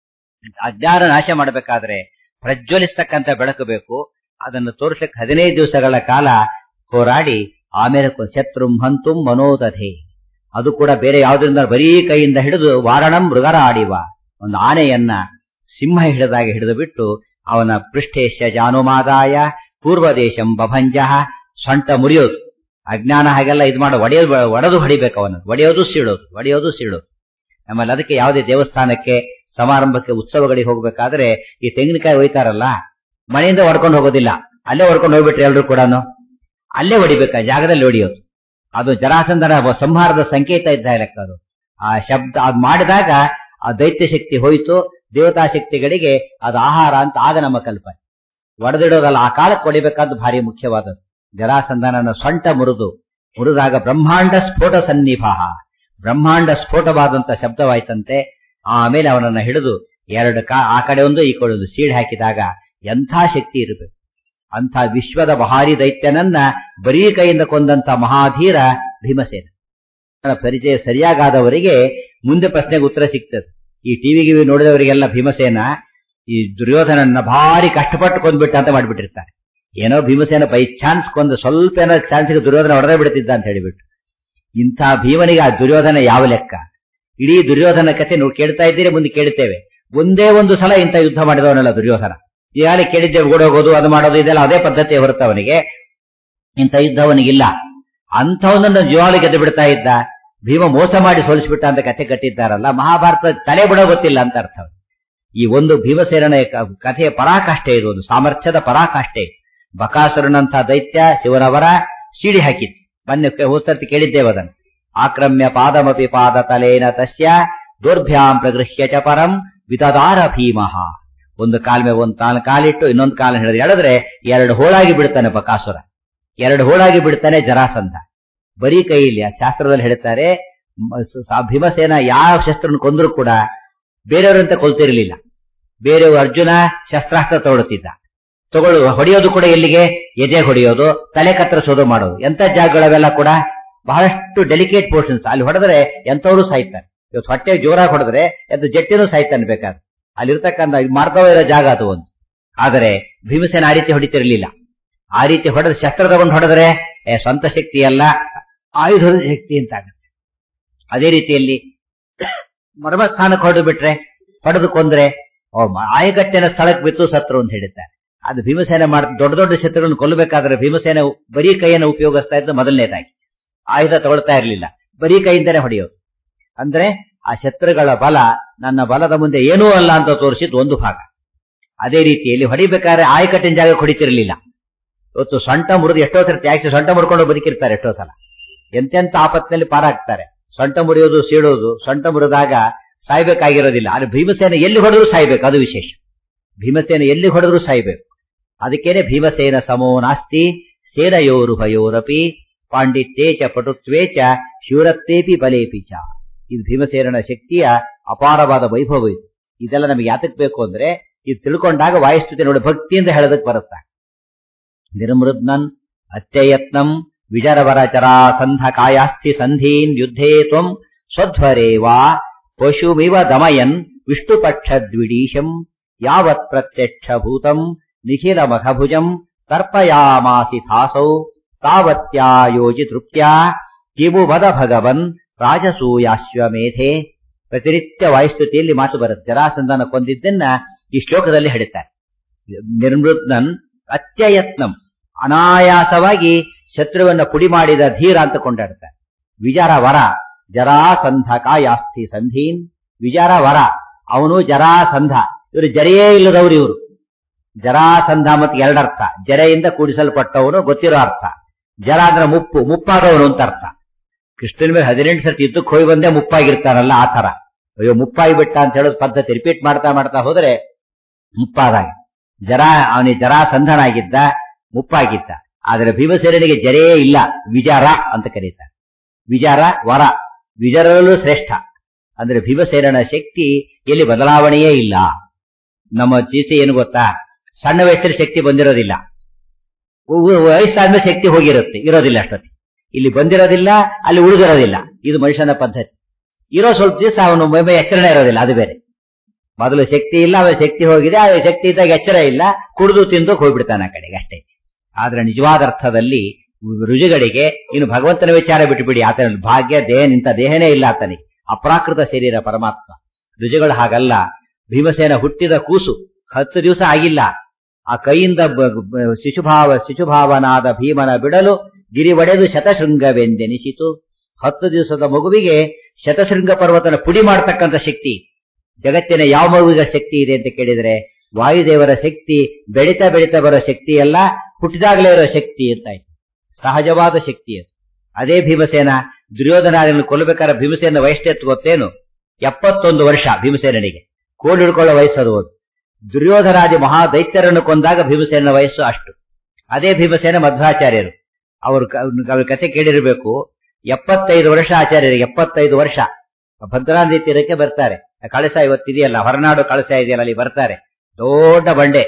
ಅಜ್ಞಾನ ನಾಶ ಮಾಡಬೇಕಾದ್ರೆ ಪ್ರಜ್ವಲಿಸ್ತಕ್ಕಂಥ ಬೆಳಕು ಬೇಕು ಅದನ್ನು ತೋರಿಸಲಿಕ್ಕೆ ಹದಿನೈದು ದಿವಸಗಳ ಕಾಲ ಹೋರಾಡಿ ಆಮೇಲೆ ಶತ್ರುಂ ಹಂತುಂ ಮನೋದಧೆ ಅದು ಕೂಡ ಬೇರೆ ಯಾವುದರಿಂದ ಬರೀ ಕೈಯಿಂದ ಹಿಡಿದು ವಾರಣಂ ಮೃಗರ ಆಡಿವ ಒಂದು ಆನೆಯನ್ನ ಸಿಂಹ ಹಿಡಿದಾಗ ಹಿಡಿದು ಬಿಟ್ಟು ಅವನ ಪೃಷ್ಠೇಶ ಜಾನುಮಾದಾಯ ಪೂರ್ವ ದೇಶಂ ಬಭಂಜ ಸೊಂಟ ಮುರಿಯೋದು ಅಜ್ಞಾನ ಹಾಗೆಲ್ಲ ಇದು ಮಾಡೋ ಒಡೆಯೋದು ಒಡೆದು ಹೊಡಿಬೇಕು ಅವನು ಒಡೆಯೋದು ಸೀಳೋದು ಒಡೆಯೋದು ಸೀಳೋದು ನಮ್ಮಲ್ಲಿ ಅದಕ್ಕೆ ಯಾವುದೇ ದೇವಸ್ಥಾನಕ್ಕೆ ಸಮಾರಂಭಕ್ಕೆ ಉತ್ಸವಗಳಿಗೆ ಹೋಗ್ಬೇಕಾದ್ರೆ ಈ ತೆಂಗಿನಕಾಯಿ ಒಯ್ತಾರಲ್ಲ ಮನೆಯಿಂದ ಹೊಡ್ಕೊಂಡು ಹೋಗೋದಿಲ್ಲ ಅಲ್ಲೇ ಹೊಡ್ಕೊಂಡು ಹೋಗ್ಬಿಟ್ರೆ ಎಲ್ರು ಕೂಡ ಅಲ್ಲೇ ಹೊಡಿಬೇಕು ಆ ಜಾಗದಲ್ಲಿ ಹೊಡಿಯೋದು ಅದು ಜರಾಸಂಧನ ಸಂಹಾರದ ಸಂಕೇತ ಇದ್ದ ಲೆಕ್ಕ ಅದು ಆ ಶಬ್ದ ಅದು ಮಾಡಿದಾಗ ಆ ದೈತ್ಯ ಶಕ್ತಿ ಹೋಯ್ತು ದೇವತಾ ಶಕ್ತಿಗಳಿಗೆ ಅದು ಆಹಾರ ಅಂತ ಆಗ ನಮ್ಮ ಕಲ್ಪನೆ ಒಡೆದಿಡೋದಲ್ಲ ಆ ಕಾಲಕ್ಕೆ ಹೊಡಿಬೇಕಾದ್ದು ಭಾರಿ ಮುಖ್ಯವಾದದ್ದು ಜರಾಸಂಧನನ ಸೊಂಟ ಮುರಿದು ಮುರಿದಾಗ ಬ್ರಹ್ಮಾಂಡ ಸ್ಫೋಟ ಸನ್ನಿಭ ಬ್ರಹ್ಮಾಂಡ ಸ್ಫೋಟವಾದಂತ ಶಬ್ದವಾಯ್ತಂತೆ ಆಮೇಲೆ ಅವನನ್ನ ಹಿಡಿದು ಎರಡು ಕಾ ಆ ಕಡೆ ಒಂದು ಈ ಕಡೆ ಒಂದು ಸೀಡ್ ಹಾಕಿದಾಗ ಎಂಥ ಶಕ್ತಿ ಇರಬೇಕು ಅಂಥ ವಿಶ್ವದ ಬಹಾರಿ ದೈತ್ಯನನ್ನ ಬರೀ ಕೈಯಿಂದ ಕೊಂದಂತ ಮಹಾಧೀರ ಭೀಮಸೇನ ಪರಿಚಯ ಸರಿಯಾಗಾದವರಿಗೆ ಮುಂದೆ ಪ್ರಶ್ನೆಗೆ ಉತ್ತರ ಸಿಗ್ತದೆ ಈ ಟಿವಿ ಗಿವಿ ನೋಡಿದವರಿಗೆಲ್ಲ ಭೀಮಸೇನ ಈ ದುರ್ಯೋಧನನ್ನ ಭಾರಿ ಕಷ್ಟಪಟ್ಟು ಕೊಂದ್ಬಿಟ್ಟ ಅಂತ ಮಾಡ್ಬಿಟ್ಟಿರ್ತಾರೆ ಏನೋ ಭೀಮಸೇನ ಬೈ ಚಾನ್ಸ್ ಕೊಂದು ಸ್ವಲ್ಪ ಏನೋ ಚಾನ್ಸ್ಗೆ ದುರ್ಯೋಧನ ಹೊಡೆದೇ ಬಿಡ್ತಿದ್ದ ಅಂತ ಹೇಳಿಬಿಟ್ಟು ಇಂಥ ಭೀಮನಿಗೆ ಆ ದುರ್ಯೋಧನ ಯಾವ ಲೆಕ್ಕ ಇಡೀ ದುರ್ಯೋಧನ ಕಥೆ ನಾವು ಕೇಳ್ತಾ ಇದ್ದೀರಿ ಮುಂದೆ ಕೇಳುತ್ತೇವೆ ಒಂದೇ ಒಂದು ಸಲ ಇಂಥ ಯುದ್ಧ ಮಾಡಿದವನಲ್ಲ ದುರ್ಯೋಧನ ಈಗಾಗಲೇ ಕೇಳಿದ್ದೇವೆ ಓಡೋಗೋದು ಅದು ಮಾಡೋದು ಇದೆಲ್ಲ ಅದೇ ಪದ್ಧತಿ ಹೊರತು ಅವನಿಗೆ ಇಂಥ ಯುದ್ಧ ಅವನಿಗಿಲ್ಲ ಅಂಥವನನ್ನು ಜೀವಾಲಿ ಗೆದ್ದು ಬಿಡ್ತಾ ಇದ್ದ ಭೀಮ ಮೋಸ ಮಾಡಿ ಸೋಲಿಸಿಬಿಟ್ಟ ಅಂತ ಕಥೆ ಕಟ್ಟಿದ್ದಾರಲ್ಲ ಮಹಾಭಾರತ ತಲೆ ಬಿಡೋ ಗೊತ್ತಿಲ್ಲ ಅಂತ ಅರ್ಥ ಈ ಒಂದು ಭೀಮಸೇನ ಕಥೆಯ ಪರಾಕಾಷ್ಠೆ ಇದು ಒಂದು ಸಾಮರ್ಥ್ಯದ ಪರಾಕಾಷ್ಠೆ ಬಕಾಸುರನಂಥ ದೈತ್ಯ ಶಿವನವರ ಸಿಡಿ ಹಾಕಿತ್ತು ಮೊನ್ನೆ ಹೋಸರ್ತಿ ಕೇಳಿದ್ದೇವೆ ಅದನ್ನು ಆಕ್ರಮ್ಯ ಪಾದಮಪಿ ಪಾದ ತಲೇನ ತಸ್ಯ ದೌರ್ಭ್ಯಾಂ ಪ್ರಗೃಹ್ಯ ಚ ಪರಂ ವಿತದಾರ ಭೀಮಃ ಒಂದು ಕಾಲ್ ಮೇಲೆ ಒಂದು ಕಾಲ್ ಕಾಲಿಟ್ಟು ಇನ್ನೊಂದು ಕಾಲ ಹಿಡಿದು ಎಳೆದ್ರೆ ಎರಡು ಹೋಳಾಗಿ ಬಿಡ್ತಾನೆ ಬಕಾಸುರ ಎರಡು ಹೋಳಾಗಿ ಬಿಡ್ತಾನೆ ಜರಾಸಂಧ ಬರೀ ಕೈಯಲ್ಲಿ ಆ ಶಾಸ್ತ್ರದಲ್ಲಿ ಹೇಳ್ತಾರೆ ಮ- ಸ- ಸ- ಭೀಮಸೇನ ಯಾವ ಶಸ್ತ್ರನ ಕೊಂದ್ರು ಕೂಡ ಬೇರೆಯವರಂತೆ ಕೊಲ್ತಿರ್ಲಿಲ್ಲ ಬೇರೆಯವರು ಅರ್ಜುನ ಶಸ್ತ್ರಾಸ್ತ್ರ ತಗೊಳ್ತಿದ್ದ ತಗೊಳ್ಳು ಹೊಡೆಯೋದು ಕೂಡ ಎಲ್ಲಿಗೆ ಎದೆ ಹೊಡೆಯೋದು ತಲೆ ಕತ್ತರಿಸೋದು ಮಾಡೋದು ಎಂತ ಜಾಗಗಳವೆಲ್ಲ ಕೂಡ ಬಹಳಷ್ಟು ಡೆಲಿಕೇಟ್ ಪೋರ್ಷನ್ಸ್ ಅಲ್ಲಿ ಹೊಡೆದ್ರೆ ಎಂತವರು ಸಾಯ್ತಾರೆ ಇವತ್ತು ಹೊಟ್ಟೆ ಜೋರಾಗಿ ಹೊಡೆದ್ರೆ ಅದು ಜಟ್ಟಿನೂ ಸಾಯ್ತಾನೆ ಬೇಕಾದ್ರೆ ಅಲ್ಲಿರ್ತಕ್ಕಂಥ ಮಾರ್ಗವ ಇರೋ ಜಾಗ ಅದು ಒಂದು ಆದರೆ ಭೀಮಸೇನ ಆ ರೀತಿ ಹೊಡಿತಿರ್ಲಿಲ್ಲ ಆ ರೀತಿ ಹೊಡೆದ ಶಸ್ತ್ರ ತಗೊಂಡು ಹೊಡೆದ್ರೆ ಏ, ಸ್ವಂತ ಶಕ್ತಿ ಅಲ್ಲ ಆಯುಧದ ಶಕ್ತಿ ಅಂತ ಆಗುತ್ತೆ ಅದೇ ರೀತಿಯಲ್ಲಿ ಮರ್ಮಸ್ಥಾನಕ್ಕೆ ಹೊಡೆದು ಬಿಟ್ರೆ ಹೊಡೆದು ಕೊಂದ್ರೆ ಓ ಮ- ಆಯಗಟ್ಟಿನ ಸ್ಥಳಕ್ಕೆ ಬಿತ್ತು ಸತ್ರು ಅಂತ ಹೇಳಿದ್ದಾರೆ ಅದು ಭೀಮಸೇನೆ ಮಾಡ್ ದೊಡ್ಡ ದೊಡ್ಡ ಶತ್ರುಗಳನ್ನು ಕೊಲ್ಲಬೇಕಾದ್ರೆ ಭೀಮಸೇನೆ ಬರೀ ಕೈಯನ್ನು ಉಪಯೋಗಿಸ್ತಾ ಇದ್ದು ಮೊದಲನೇದಾಗಿ ಆಯುಧ ತಗೊಳ್ತಾ ಇರಲಿಲ್ಲ ಬರೀ ಕೈಯಿಂದನೇ ಹೊಡೆಯೋದು ಅಂದ್ರೆ ಆ ಶತ್ರುಗಳ ಬಲ ನನ್ನ ಬಲದ ಮುಂದೆ ಏನೂ ಅಲ್ಲ ಅಂತ ತೋರಿಸಿದ್ದು ಒಂದು ಭಾಗ ಅದೇ ರೀತಿಯಲ್ಲಿ ಹೊಡಿಬೇಕಾದ್ರೆ ಆಯಕಟ್ಟಿನ ಜಾಗ ಹೊಡಿತಿರ್ಲಿಲ್ಲ ಇವತ್ತು ಸೊಂಟ ಮುರಿದು ಎಷ್ಟೋ ಸರ್ತಿ ಆಕ್ಚು ಸೊಂಟ ಮುರ್ಕೊಂಡು ಬದುಕಿರ್ತಾರೆ ಎಷ್ಟೋ ಸಲ ಎಂತೆಂತ ಆಪತ್ತಿನಲ್ಲಿ ಪಾರಾಗ್ತಾರೆ ಸೊಂಟ ಮುರಿಯೋದು ಸೀಳೋದು ಸೊಂಟ ಮುರಿದಾಗ ಸಾಯ್ಬೇಕಾಗಿರೋದಿಲ್ಲ ಆದ್ರೆ ಭೀಮಸೇನ ಎಲ್ಲಿ ಹೊಡೆದ್ರು ಸಾಯ್ಬೇಕು ಅದು ವಿಶೇಷ ಭೀಮಸೇನ ಎಲ್ಲಿ ಹೊಡೆದ್ರು ಸಾಯ್ಬೇಕು ಅದಕ್ಕೇನೆ ಭೀಮಸೇನ ಸಮೋ ನಾಸ್ತಿ ಸೇನಯೋರುಭಯೋರಪಿ ಪಾಂಡಿತ್ಯೇ ಚ ಪಟುತ್ವೇ ಚ ಶೂರತ್ವೇಪಿ ಬಲೇಪಿ ಚ ಇದು ಭೀಮಸೇನನ ಶಕ್ತಿಯ ಅಪಾರವಾದ ವೈಭವ ಇದು ಇದೆಲ್ಲ ನಮಗೆ ಯಾತಕ್ ಬೇಕು ಅಂದ್ರೆ ಇದು ತಿಳ್ಕೊಂಡಾಗ ವಾಯುಸ್ತುತಿ ನೋಡಿ ಭಕ್ತಿಯಿಂದ ಹೇಳೋದಕ್ಕೆ ಬರುತ್ತ ನಿರ್ಮೃದ್ನನ್ ಅತ್ಯಯತ್ನಂ ವಿಜರವರ ಚರಾಸಂಧ ಕಾಯಾಸ್ಥಿ ಸಂಧೀನ್ ಯುದ್ಧೇ ತ್ವಂ ಸ್ವಧ್ವರೇವಾ ಪಶುಮಿವ ದಮಯನ್ ವಿಷ್ಣುಪಕ್ಷ ದ್ವಿಡೀಶಂ ಯಾವತ್ ಪ್ರತ್ಯಕ್ಷ ಭೂತಂ ನಿಖಿಲ ಮಖಭುಜಂ ತರ್ಪಯಾಮಾಸಿ ಥಾಸೌ ತಾವತ್ಯಾಯೋಜಿ ತೃಪ್ತ್ಯಾ ಕಿಮು ವದ ಭಗವನ್ ರಾಜಸೂಯಾಶ್ವಮೇಧೆ ಪ್ರತಿನಿತ್ಯ ವಾಯುಸ್ತುತಿಯಲ್ಲಿ ಮಾತು ಬರುತ್ತೆ ಜರಾಸಂಧನ ಕೊಂದಿದ್ದನ್ನ ಈ ಶ್ಲೋಕದಲ್ಲಿ ಹೇಳ್ತಾರೆ ನಿರ್ಮೃತ್ನನ್ ಅತ್ಯಯತ್ನಂ ಅನಾಯಾಸವಾಗಿ ಶತ್ರುವನ್ನ ಪುಡಿ ಮಾಡಿದ ಧೀರ ಅಂತ ಕೊಂಡಾಡ್ತಾರೆ ವಿಜಾರ ವರ ಜರಾಸಂಧ ಕಾಯಾಸ್ತಿ ಸಂಧೀನ್ ವಿಜಾರ ವರ ಅವನು ಜರಾಸಂಧ ಇವರು ಜರೆಯೇ ಇಲ್ಲದವರು ಇವರು ಜರಾಸಂಧ ಮತ್ತು ಎರಡರ್ಥ ಜರೆಯಿಂದ ಕೂಡಿಸಲ್ಪಟ್ಟವನು ಗೊತ್ತಿರೋ ಅರ್ಥ ಜರ ಅಂದ್ರೆ ಮುಪ್ಪು ಮುಪ್ಪಾದವನು ಅಂತ ಅರ್ಥ ಕೃಷ್ಣನ ಮೇಲೆ ಹದಿನೆಂಟು ಸರ್ತಿ ಯುದ್ಧಕ್ಕೆ ಹೋಗಿ ಬಂದೇ ಮುಪ್ಪಾಗಿರ್ತಾನಲ್ಲ ಆ ತರ ಅಯ್ಯೋ ಮುಪ್ಪಾಗಿ ಬಿಟ್ಟ ಅಂತ ಹೇಳೋದು ಪದ್ಧತಿ ರಿಪೀಟ್ ಮಾಡ್ತಾ ಮಾಡ್ತಾ ಹೋದ್ರೆ ಮುಪ್ಪಾದಾಗ ಜರ ಅವನಿಗೆ ಜರಾಸಂಧನಾಗಿದ್ದ ಮುಪ್ಪಾಗಿದ್ದ ಆದ್ರೆ ಭೀಮಸೇನಿಗೆ ಜರೇ ಇಲ್ಲ ವಿಜಾರ ಅಂತ ಕರೀತಾರೆ ವಿಜಾರ ವರ ವಿಜರಲ್ಲೂ ಶ್ರೇಷ್ಠ ಅಂದ್ರೆ ಭೀಮಸೇನನ ಶಕ್ತಿ ಎಲ್ಲಿ ಬದಲಾವಣೆಯೇ ಇಲ್ಲ ನಮ್ಮ ಚೀಸಿ ಏನು ಗೊತ್ತಾ ಸಣ್ಣ ವಯಸ್ಸಲ್ಲಿ ಶಕ್ತಿ ಬಂದಿರೋದಿಲ್ಲ ಉ- ಉ- ವಯಸ್ಸಾದ್ಮೇಲೆ ಶಕ್ತಿ ಹೋಗಿರುತ್ತೆ ಇರೋದಿಲ್ಲ ಅಷ್ಟೊತ್ತಿ ಇಲ್ಲಿ ಬಂದಿರೋದಿಲ್ಲ ಅಲ್ಲಿ ಉಳಿದಿರೋದಿಲ್ಲ ಇದು ಮನುಷ್ಯನ ಪದ್ಧತಿ ಇರೋ ಸ್ವಲ್ಪ ದಿವಸ ಅವನು ಮೈ ಎಚ್ಚರಣೆ ಇರೋದಿಲ್ಲ ಅದು ಬೇರೆ ಮೊದಲು ಶಕ್ತಿ ಇಲ್ಲ ಅವನ ಶಕ್ತಿ ಹೋಗಿದೆ ಆ ಶಕ್ತಿ ಇದ್ದಾಗ ಎಚ್ಚರ ಇಲ್ಲ ಕುಡಿದು ತಿಂದು ಹೋಗ್ಬಿಡ್ತಾನೆ ಆ ಕಡೆಗೆ ಅಷ್ಟೇ ಆದ್ರೆ ನಿಜವಾದ ಅರ್ಥದಲ್ಲಿ ರುಜುಗಳಿಗೆ ಇನ್ನು ಭಗವಂತನ ವಿಚಾರ ಬಿಟ್ಟುಬಿಡಿ ಆತನ ಭಾಗ್ಯ ದೇಹ ನಿಂತ ದೇಹನೇ ಇಲ್ಲ ಆತನಿಗೆ ಅಪ್ರಾಕೃತ ಶರೀರ ಪರಮಾತ್ಮ ರುಜುಗಳು ಹಾಗಲ್ಲ ಭೀಮಸೇನ ಹುಟ್ಟಿದ ಕೂಸು ಹತ್ತು ದಿವಸ ಆಗಿಲ್ಲ ಆ ಕೈಯಿಂದ ಬ- ಬ- ಶಿಶುಭಾವ ಶಿಶುಭಾವನಾದ ಭೀಮನ ಬಿಡಲು ಗಿರಿ ಒಡೆದು ಶತಶೃಂಗವೆಂದೆನಿಸಿತು ಹತ್ತು ದಿವಸದ ಮಗುವಿಗೆ ಶತಶೃಂಗ ಪರ್ವತನ ಪುಡಿ ಮಾಡತಕ್ಕಂಥ ಶಕ್ತಿ ಜಗತ್ತಿನ ಯಾವ ಮಗುವಿಗೆ ಶಕ್ತಿ ಇದೆ ಅಂತ ಕೇಳಿದ್ರೆ ವಾಯುದೇವರ ಶಕ್ತಿ ಬೆಳೀತಾ ಬೆಳೀತಾ ಬರೋ ಶಕ್ತಿ ಅಲ್ಲ ಹುಟ್ಟಿದಾಗಲೇ ಇರೋ ಶಕ್ತಿ ಅಂತ ಆಯ್ತು ಸಹಜವಾದ ಶಕ್ತಿ ಅದು ಅದೇ ಭೀಮಸೇನ ದುರ್ಯೋಧನಾದಿಗಳನ್ನು ಕೊಲ್ಲಬೇಕಾದ್ರೆ ಭೀಮಸೇನ ವಯಸ್ಸೆತ್ತು ಗೊತ್ತೇನು ಎಪ್ಪತ್ತೊಂದು ವರ್ಷ ಭೀಮಸೇನಿಗೆ ಕೋಲ್ ಹಿಡ್ಕೊಳ್ಳೋ ವಯಸ್ಸದು ಅದು ದುರ್ಯೋಧನಾದಿ ಮಹಾ ದೈತ್ಯರನ್ನು ಕೊಂದಾಗ ಭೀಮಸೇನ ವಯಸ್ಸು ಅಷ್ಟು ಅದೇ ಭೀಮಸೇನ ಮಧ್ವಾಚಾರ್ಯರು ಅವರು ಅವ್ರ ಕತೆ ಕೇಳಿರಬೇಕು ಎಪ್ಪತ್ತೈದು ವರ್ಷ ಆಚಾರ್ಯರಿಗೆ ಎಪ್ಪತ್ತೈದು ವರ್ಷ ಭದ್ರಾ ನದಿ ತೀರಕ್ಕೆ ಬರ್ತಾರೆ ಆ ಕಳಸ ಇವತ್ತಿದೆಯಲ್ಲ ಹೊರನಾಡು ಕಳಸ ಇದೆಯಲ್ಲ ಅಲ್ಲಿ ಬರ್ತಾರೆ ದೊಡ್ಡ ಬಂಡೆ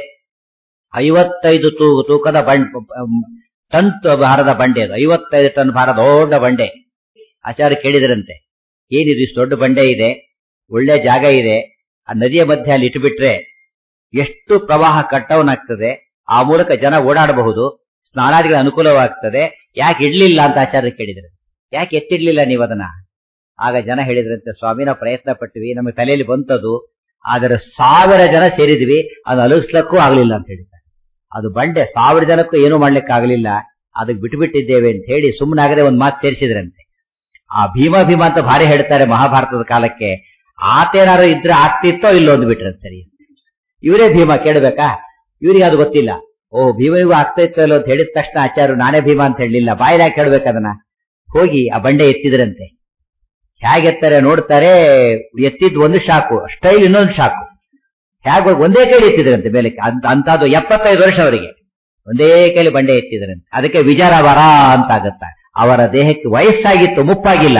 ಐವತ್ತೈದು ತೂ ತೂಕದ ಬಂಡ್ ಟನ್ ತ- ಭಾರದ ಬಂಡೆ ಅದು ಐವತ್ತೈದು ಟನ್ ಭಾರ ದೊಡ್ಡ ಬಂಡೆ ಆಚಾರ್ಯ ಕೇಳಿದ್ರಂತೆ ಏನಿದು ಇಷ್ಟು ದೊಡ್ಡ ಬಂಡೆ ಇದೆ ಒಳ್ಳೆ ಜಾಗ ಇದೆ ಆ ನದಿಯ ಮಧ್ಯೆ ಅಲ್ಲಿ ಇಟ್ಬಿಟ್ರೆ ಎಷ್ಟು ಪ್ರವಾಹ ಕಟ್ಟವನಾಗ್ತದೆ ಆ ಮೂಲಕ ಜನ ಓಡಾಡಬಹುದು ಸ್ನಾನಾದಿಗಳ ಅನುಕೂಲವಾಗ್ತದೆ ಯಾಕೆ ಇಡ್ಲಿಲ್ಲ ಅಂತ ಆಚಾರ್ಯ ಕೇಳಿದ್ರು ಯಾಕೆ ಎತ್ತಿಡ್ಲಿಲ್ಲ ನೀವು ಅದನ್ನ ಆಗ ಜನ ಹೇಳಿದ್ರಂತೆ ಸ್ವಾಮಿನ ಪ್ರಯತ್ನ ಪಟ್ವಿ ನಮಗೆ ತಲೆಯಲ್ಲಿ ಬಂತದು ಆದರೆ ಸಾವಿರ ಜನ ಸೇರಿದ್ವಿ ಅದು ಅಲಗಿಸ್ಲಕ್ಕೂ ಆಗ್ಲಿಲ್ಲ ಅಂತ ಹೇಳಿದ್ದಾರೆ ಅದು ಬಂಡೆ ಸಾವಿರ ಜನಕ್ಕೂ ಏನೂ ಮಾಡ್ಲಿಕ್ಕೆ ಆಗ್ಲಿಲ್ಲ ಅದಕ್ಕೆ ಬಿಟ್ಟುಬಿಟ್ಟಿದ್ದೇವೆ ಅಂತ ಹೇಳಿ ಸುಮ್ಮನಾಗದೆ ಒಂದು ಮಾತು ಸೇರಿಸಿದ್ರಂತೆ ಆ ಭೀಮ ಭೀಮ ಅಂತ ಭಾರಿ ಹೇಳ್ತಾರೆ ಮಹಾಭಾರತದ ಕಾಲಕ್ಕೆ ಆತೇನಾರು ಇದ್ರೆ ಆಗ್ತಿತ್ತೋ ಇಲ್ಲೋ ಅಂದ್ಬಿಟ್ರೆ ಸರಿ ಇವರೇ ಭೀಮ ಕೇಳಬೇಕಾ ಇವರಿಗೆ ಅದು ಗೊತ್ತಿಲ್ಲ ಓ ಭೀಮ ಇವು ಆಗ್ತಾ ಇತ್ತೋ ಇಲ್ಲೋ ಅಂತ ಹೇಳಿದ ತಕ್ಷಣ ಆಚಾರ್ಯರು ನಾನೇ ಭೀಮ ಅಂತ ಹೇಳಲಿಲ್ಲ ಬಾಯಿಲಾಗಿ ಕೇಳ್ಬೇಕು ಅದನ್ನ ಹೋಗಿ ಆ ಬಂಡೆ ಎತ್ತಿದ್ರಂತೆ ಹೇಗೆ ಎತ್ತಾರೆ ನೋಡ್ತಾರೆ ಎತ್ತಿದ್ ಒಂದು ಶಾಕು ಸ್ಟೈಲ್ ಇನ್ನೊಂದು ಶಾಕು ಹೇಗೆ ಒಂದೇ ಕೈಲಿ ಎತ್ತಿದ್ರಂತೆ ಮೇಲೆ ಅಂತ ಅಂತದ್ದು ಎಪ್ಪತ್ತೈದು ವರ್ಷ ಅವರಿಗೆ ಒಂದೇ ಕೈಲಿ ಬಂಡೆ ಎತ್ತಿದ್ರಂತೆ ಅದಕ್ಕೆ ವಿಜಾರವರ ಅಂತ ಆಗುತ್ತ ಅವರ ದೇಹಕ್ಕೆ ವಯಸ್ಸಾಗಿತ್ತು ಮುಪ್ಪಾಗಿಲ್ಲ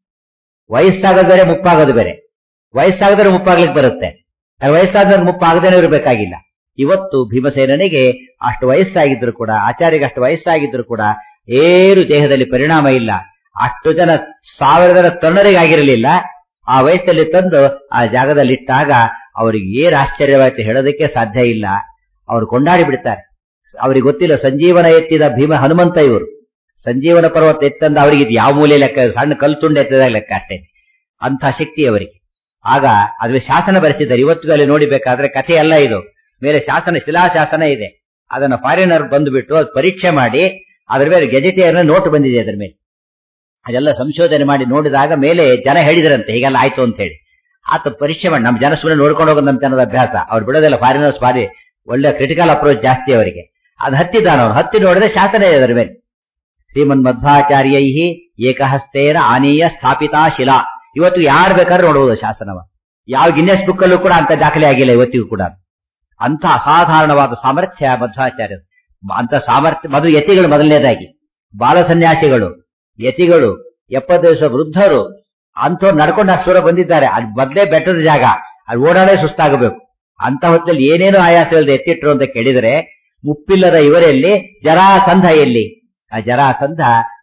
ವಯಸ್ಸಾಗೋದು ಬೇರೆ ಮುಪ್ಪಾಗೋದು ಬೇರೆ ವಯಸ್ಸಾಗದ್ರೆ ಮುಪ್ಪಾಗ್ಲಿಕ್ಕೆ ಬರುತ್ತೆ ವಯಸ್ಸಾದ್ರೆ ಮುಪ್ಪಾಗದೇನೆ ಇರಬೇಕಾಗಿಲ್ಲ ಇವತ್ತು ಭೀಮಸೇನನಿಗೆ ಅಷ್ಟು ವಯಸ್ಸಾಗಿದ್ರು ಕೂಡ ಆಚಾರ್ಯಗೆ ಅಷ್ಟು ವಯಸ್ಸಾಗಿದ್ರು ಕೂಡ ಏನು ದೇಹದಲ್ಲಿ ಪರಿಣಾಮ ಇಲ್ಲ ಅಷ್ಟು ಜನ ಸಾವಿರ ಜನ ತರುಣರಿಗಾಗಿರಲಿಲ್ಲ ಆ ವಯಸ್ಸಲ್ಲಿ ತಂದು ಆ ಜಾಗದಲ್ಲಿ ಇಟ್ಟಾಗ ಅವರಿಗೆ ಏನ್ ಆಶ್ಚರ್ಯವಾಯ್ತು ಹೇಳೋದಕ್ಕೆ ಸಾಧ್ಯ ಇಲ್ಲ ಅವರು ಕೊಂಡಾಡಿ ಬಿಡ್ತಾರೆ ಅವ್ರಿಗೆ ಗೊತ್ತಿಲ್ಲ ಸಂಜೀವನ ಎತ್ತಿದ ಭೀಮ ಹನುಮಂತ ಇವರು ಸಂಜೀವನ ಪರ್ವತ ಎತ್ತಂದ ಅವರಿಗೆ ಇದು ಯಾವ ಮೂಲೆ ಲೆಕ್ಕ ಸಣ್ಣ ಕಲ್ಲು ತುಂಡು ಎತ್ತದಾಗ ಲೆಕ್ಕ ಅಷ್ಟೇ ಅಂತ ಶಕ್ತಿ ಅವರಿಗೆ ಆಗ ಅದ್ರ ಶಾಸನ ಬರೆಸಿದ್ದಾರೆ ಇವತ್ತು ಅಲ್ಲಿ ನೋಡಿಬೇಕಾದ್ರೆ ಕಥೆ ಎಲ್ಲ ಇದು ಮೇಲೆ ಶಾಸನ ಶಿಲಾಶಾಸನ ಇದೆ ಅದನ್ನ ಫಾರಿನರ್ ಬಂದುಬಿಟ್ಟು ಅದು ಪರೀಕ್ಷೆ ಮಾಡಿ ಅದ್ರ ಮೇಲೆ ಗೆಜೆಟಿಯರ್ ನೋಟ್ ಬಂದಿದೆ ಅದ್ರ ಮೇಲೆ ಅದೆಲ್ಲ ಸಂಶೋಧನೆ ಮಾಡಿ ನೋಡಿದಾಗ ಮೇಲೆ ಜನ ಹೇಳಿದ್ರಂತೆ ಹೀಗೆಲ್ಲ ಆಯ್ತು ಅಂತ ಹೇಳಿ ಆತ ಪರೀಕ್ಷೆ ಮಾಡಿ ನಮ್ಮ ಜನ ಸುಮ್ಮನೆ ನೋಡ್ಕೊಂಡು ಹೋಗೋದು ನಮ್ಮ ಜನದ ಅಭ್ಯಾಸ ಅವ್ರು ಬಿಡೋದೆಲ್ಲ ಫಾರಿನರ್ಸ್ ಬಾರಿ ಒಳ್ಳೆ ಕ್ರಿಟಿಕಲ್ ಅಪ್ರೋಚ್ ಜಾಸ್ತಿ ಅವರಿಗೆ ಅದು ಹತ್ತಿದ್ದಾನ ಅವನು ಹತ್ತಿ ನೋಡಿದ್ರೆ ಶಾಸನ ಇದೆ ಅದರ ಮೇಲೆ ಶ್ರೀಮನ್ ಮಧ್ವಾಚಾರ್ಯೈ ಏಕಹಸ್ತೇನ ಆನೀಯ ಸ್ಥಾಪಿತಾ ಶಿಲಾ ಇವತ್ತು ಯಾರು ಬೇಕಾದ್ರೂ ನೋಡಬಹುದು ಶಾಸನವ ಯಾವ ಗಿನ್ನೆಸ್ ಬುಕ್ ಅಲ್ಲೂ ಕೂಡ ಅಂತ ದಾಖಲೆ ಆಗಿಲ್ಲ ಇವತ್ತಿಗೂ ಕೂಡ ಅಂತ ಅಸಾಧಾರಣವಾದ ಸಾಮರ್ಥ್ಯ ಮಧ್ವಾಚಾರ್ಯರು ಅಂತ ಸಾಮರ್ಥ್ಯ ಮೊದಲು ಯತಿಗಳು ಮೊದಲನೇದಾಗಿ ಬಾಲ ಸನ್ಯಾಸಿಗಳು ಯತಿಗಳು ಎಪ್ಪತ್ತು ವರ್ಷ ವೃದ್ಧರು ಅಂಥವ್ರು ನಡ್ಕೊಂಡು ಅಷ್ಟು ಬಂದಿದ್ದಾರೆ ಅದು ಮೊದಲೇ ಬೆಟ್ಟದ ಜಾಗ ಅದು ಓಡಾಡೇ ಸುಸ್ತಾಗಬೇಕು ಅಂತ ಹೊತ್ತಲ್ಲಿ ಏನೇನು ಆಯಾಸ ಇಲ್ಲದೆ ಎತ್ತಿಟ್ರು ಅಂತ ಕೇಳಿದರೆ ಮುಪ್ಪಿಲ್ಲದ ಇವರಲ್ಲಿ ಜರಾಸಂಧ ಎಲ್ಲಿ ಆ ಜರಾಸಂಧ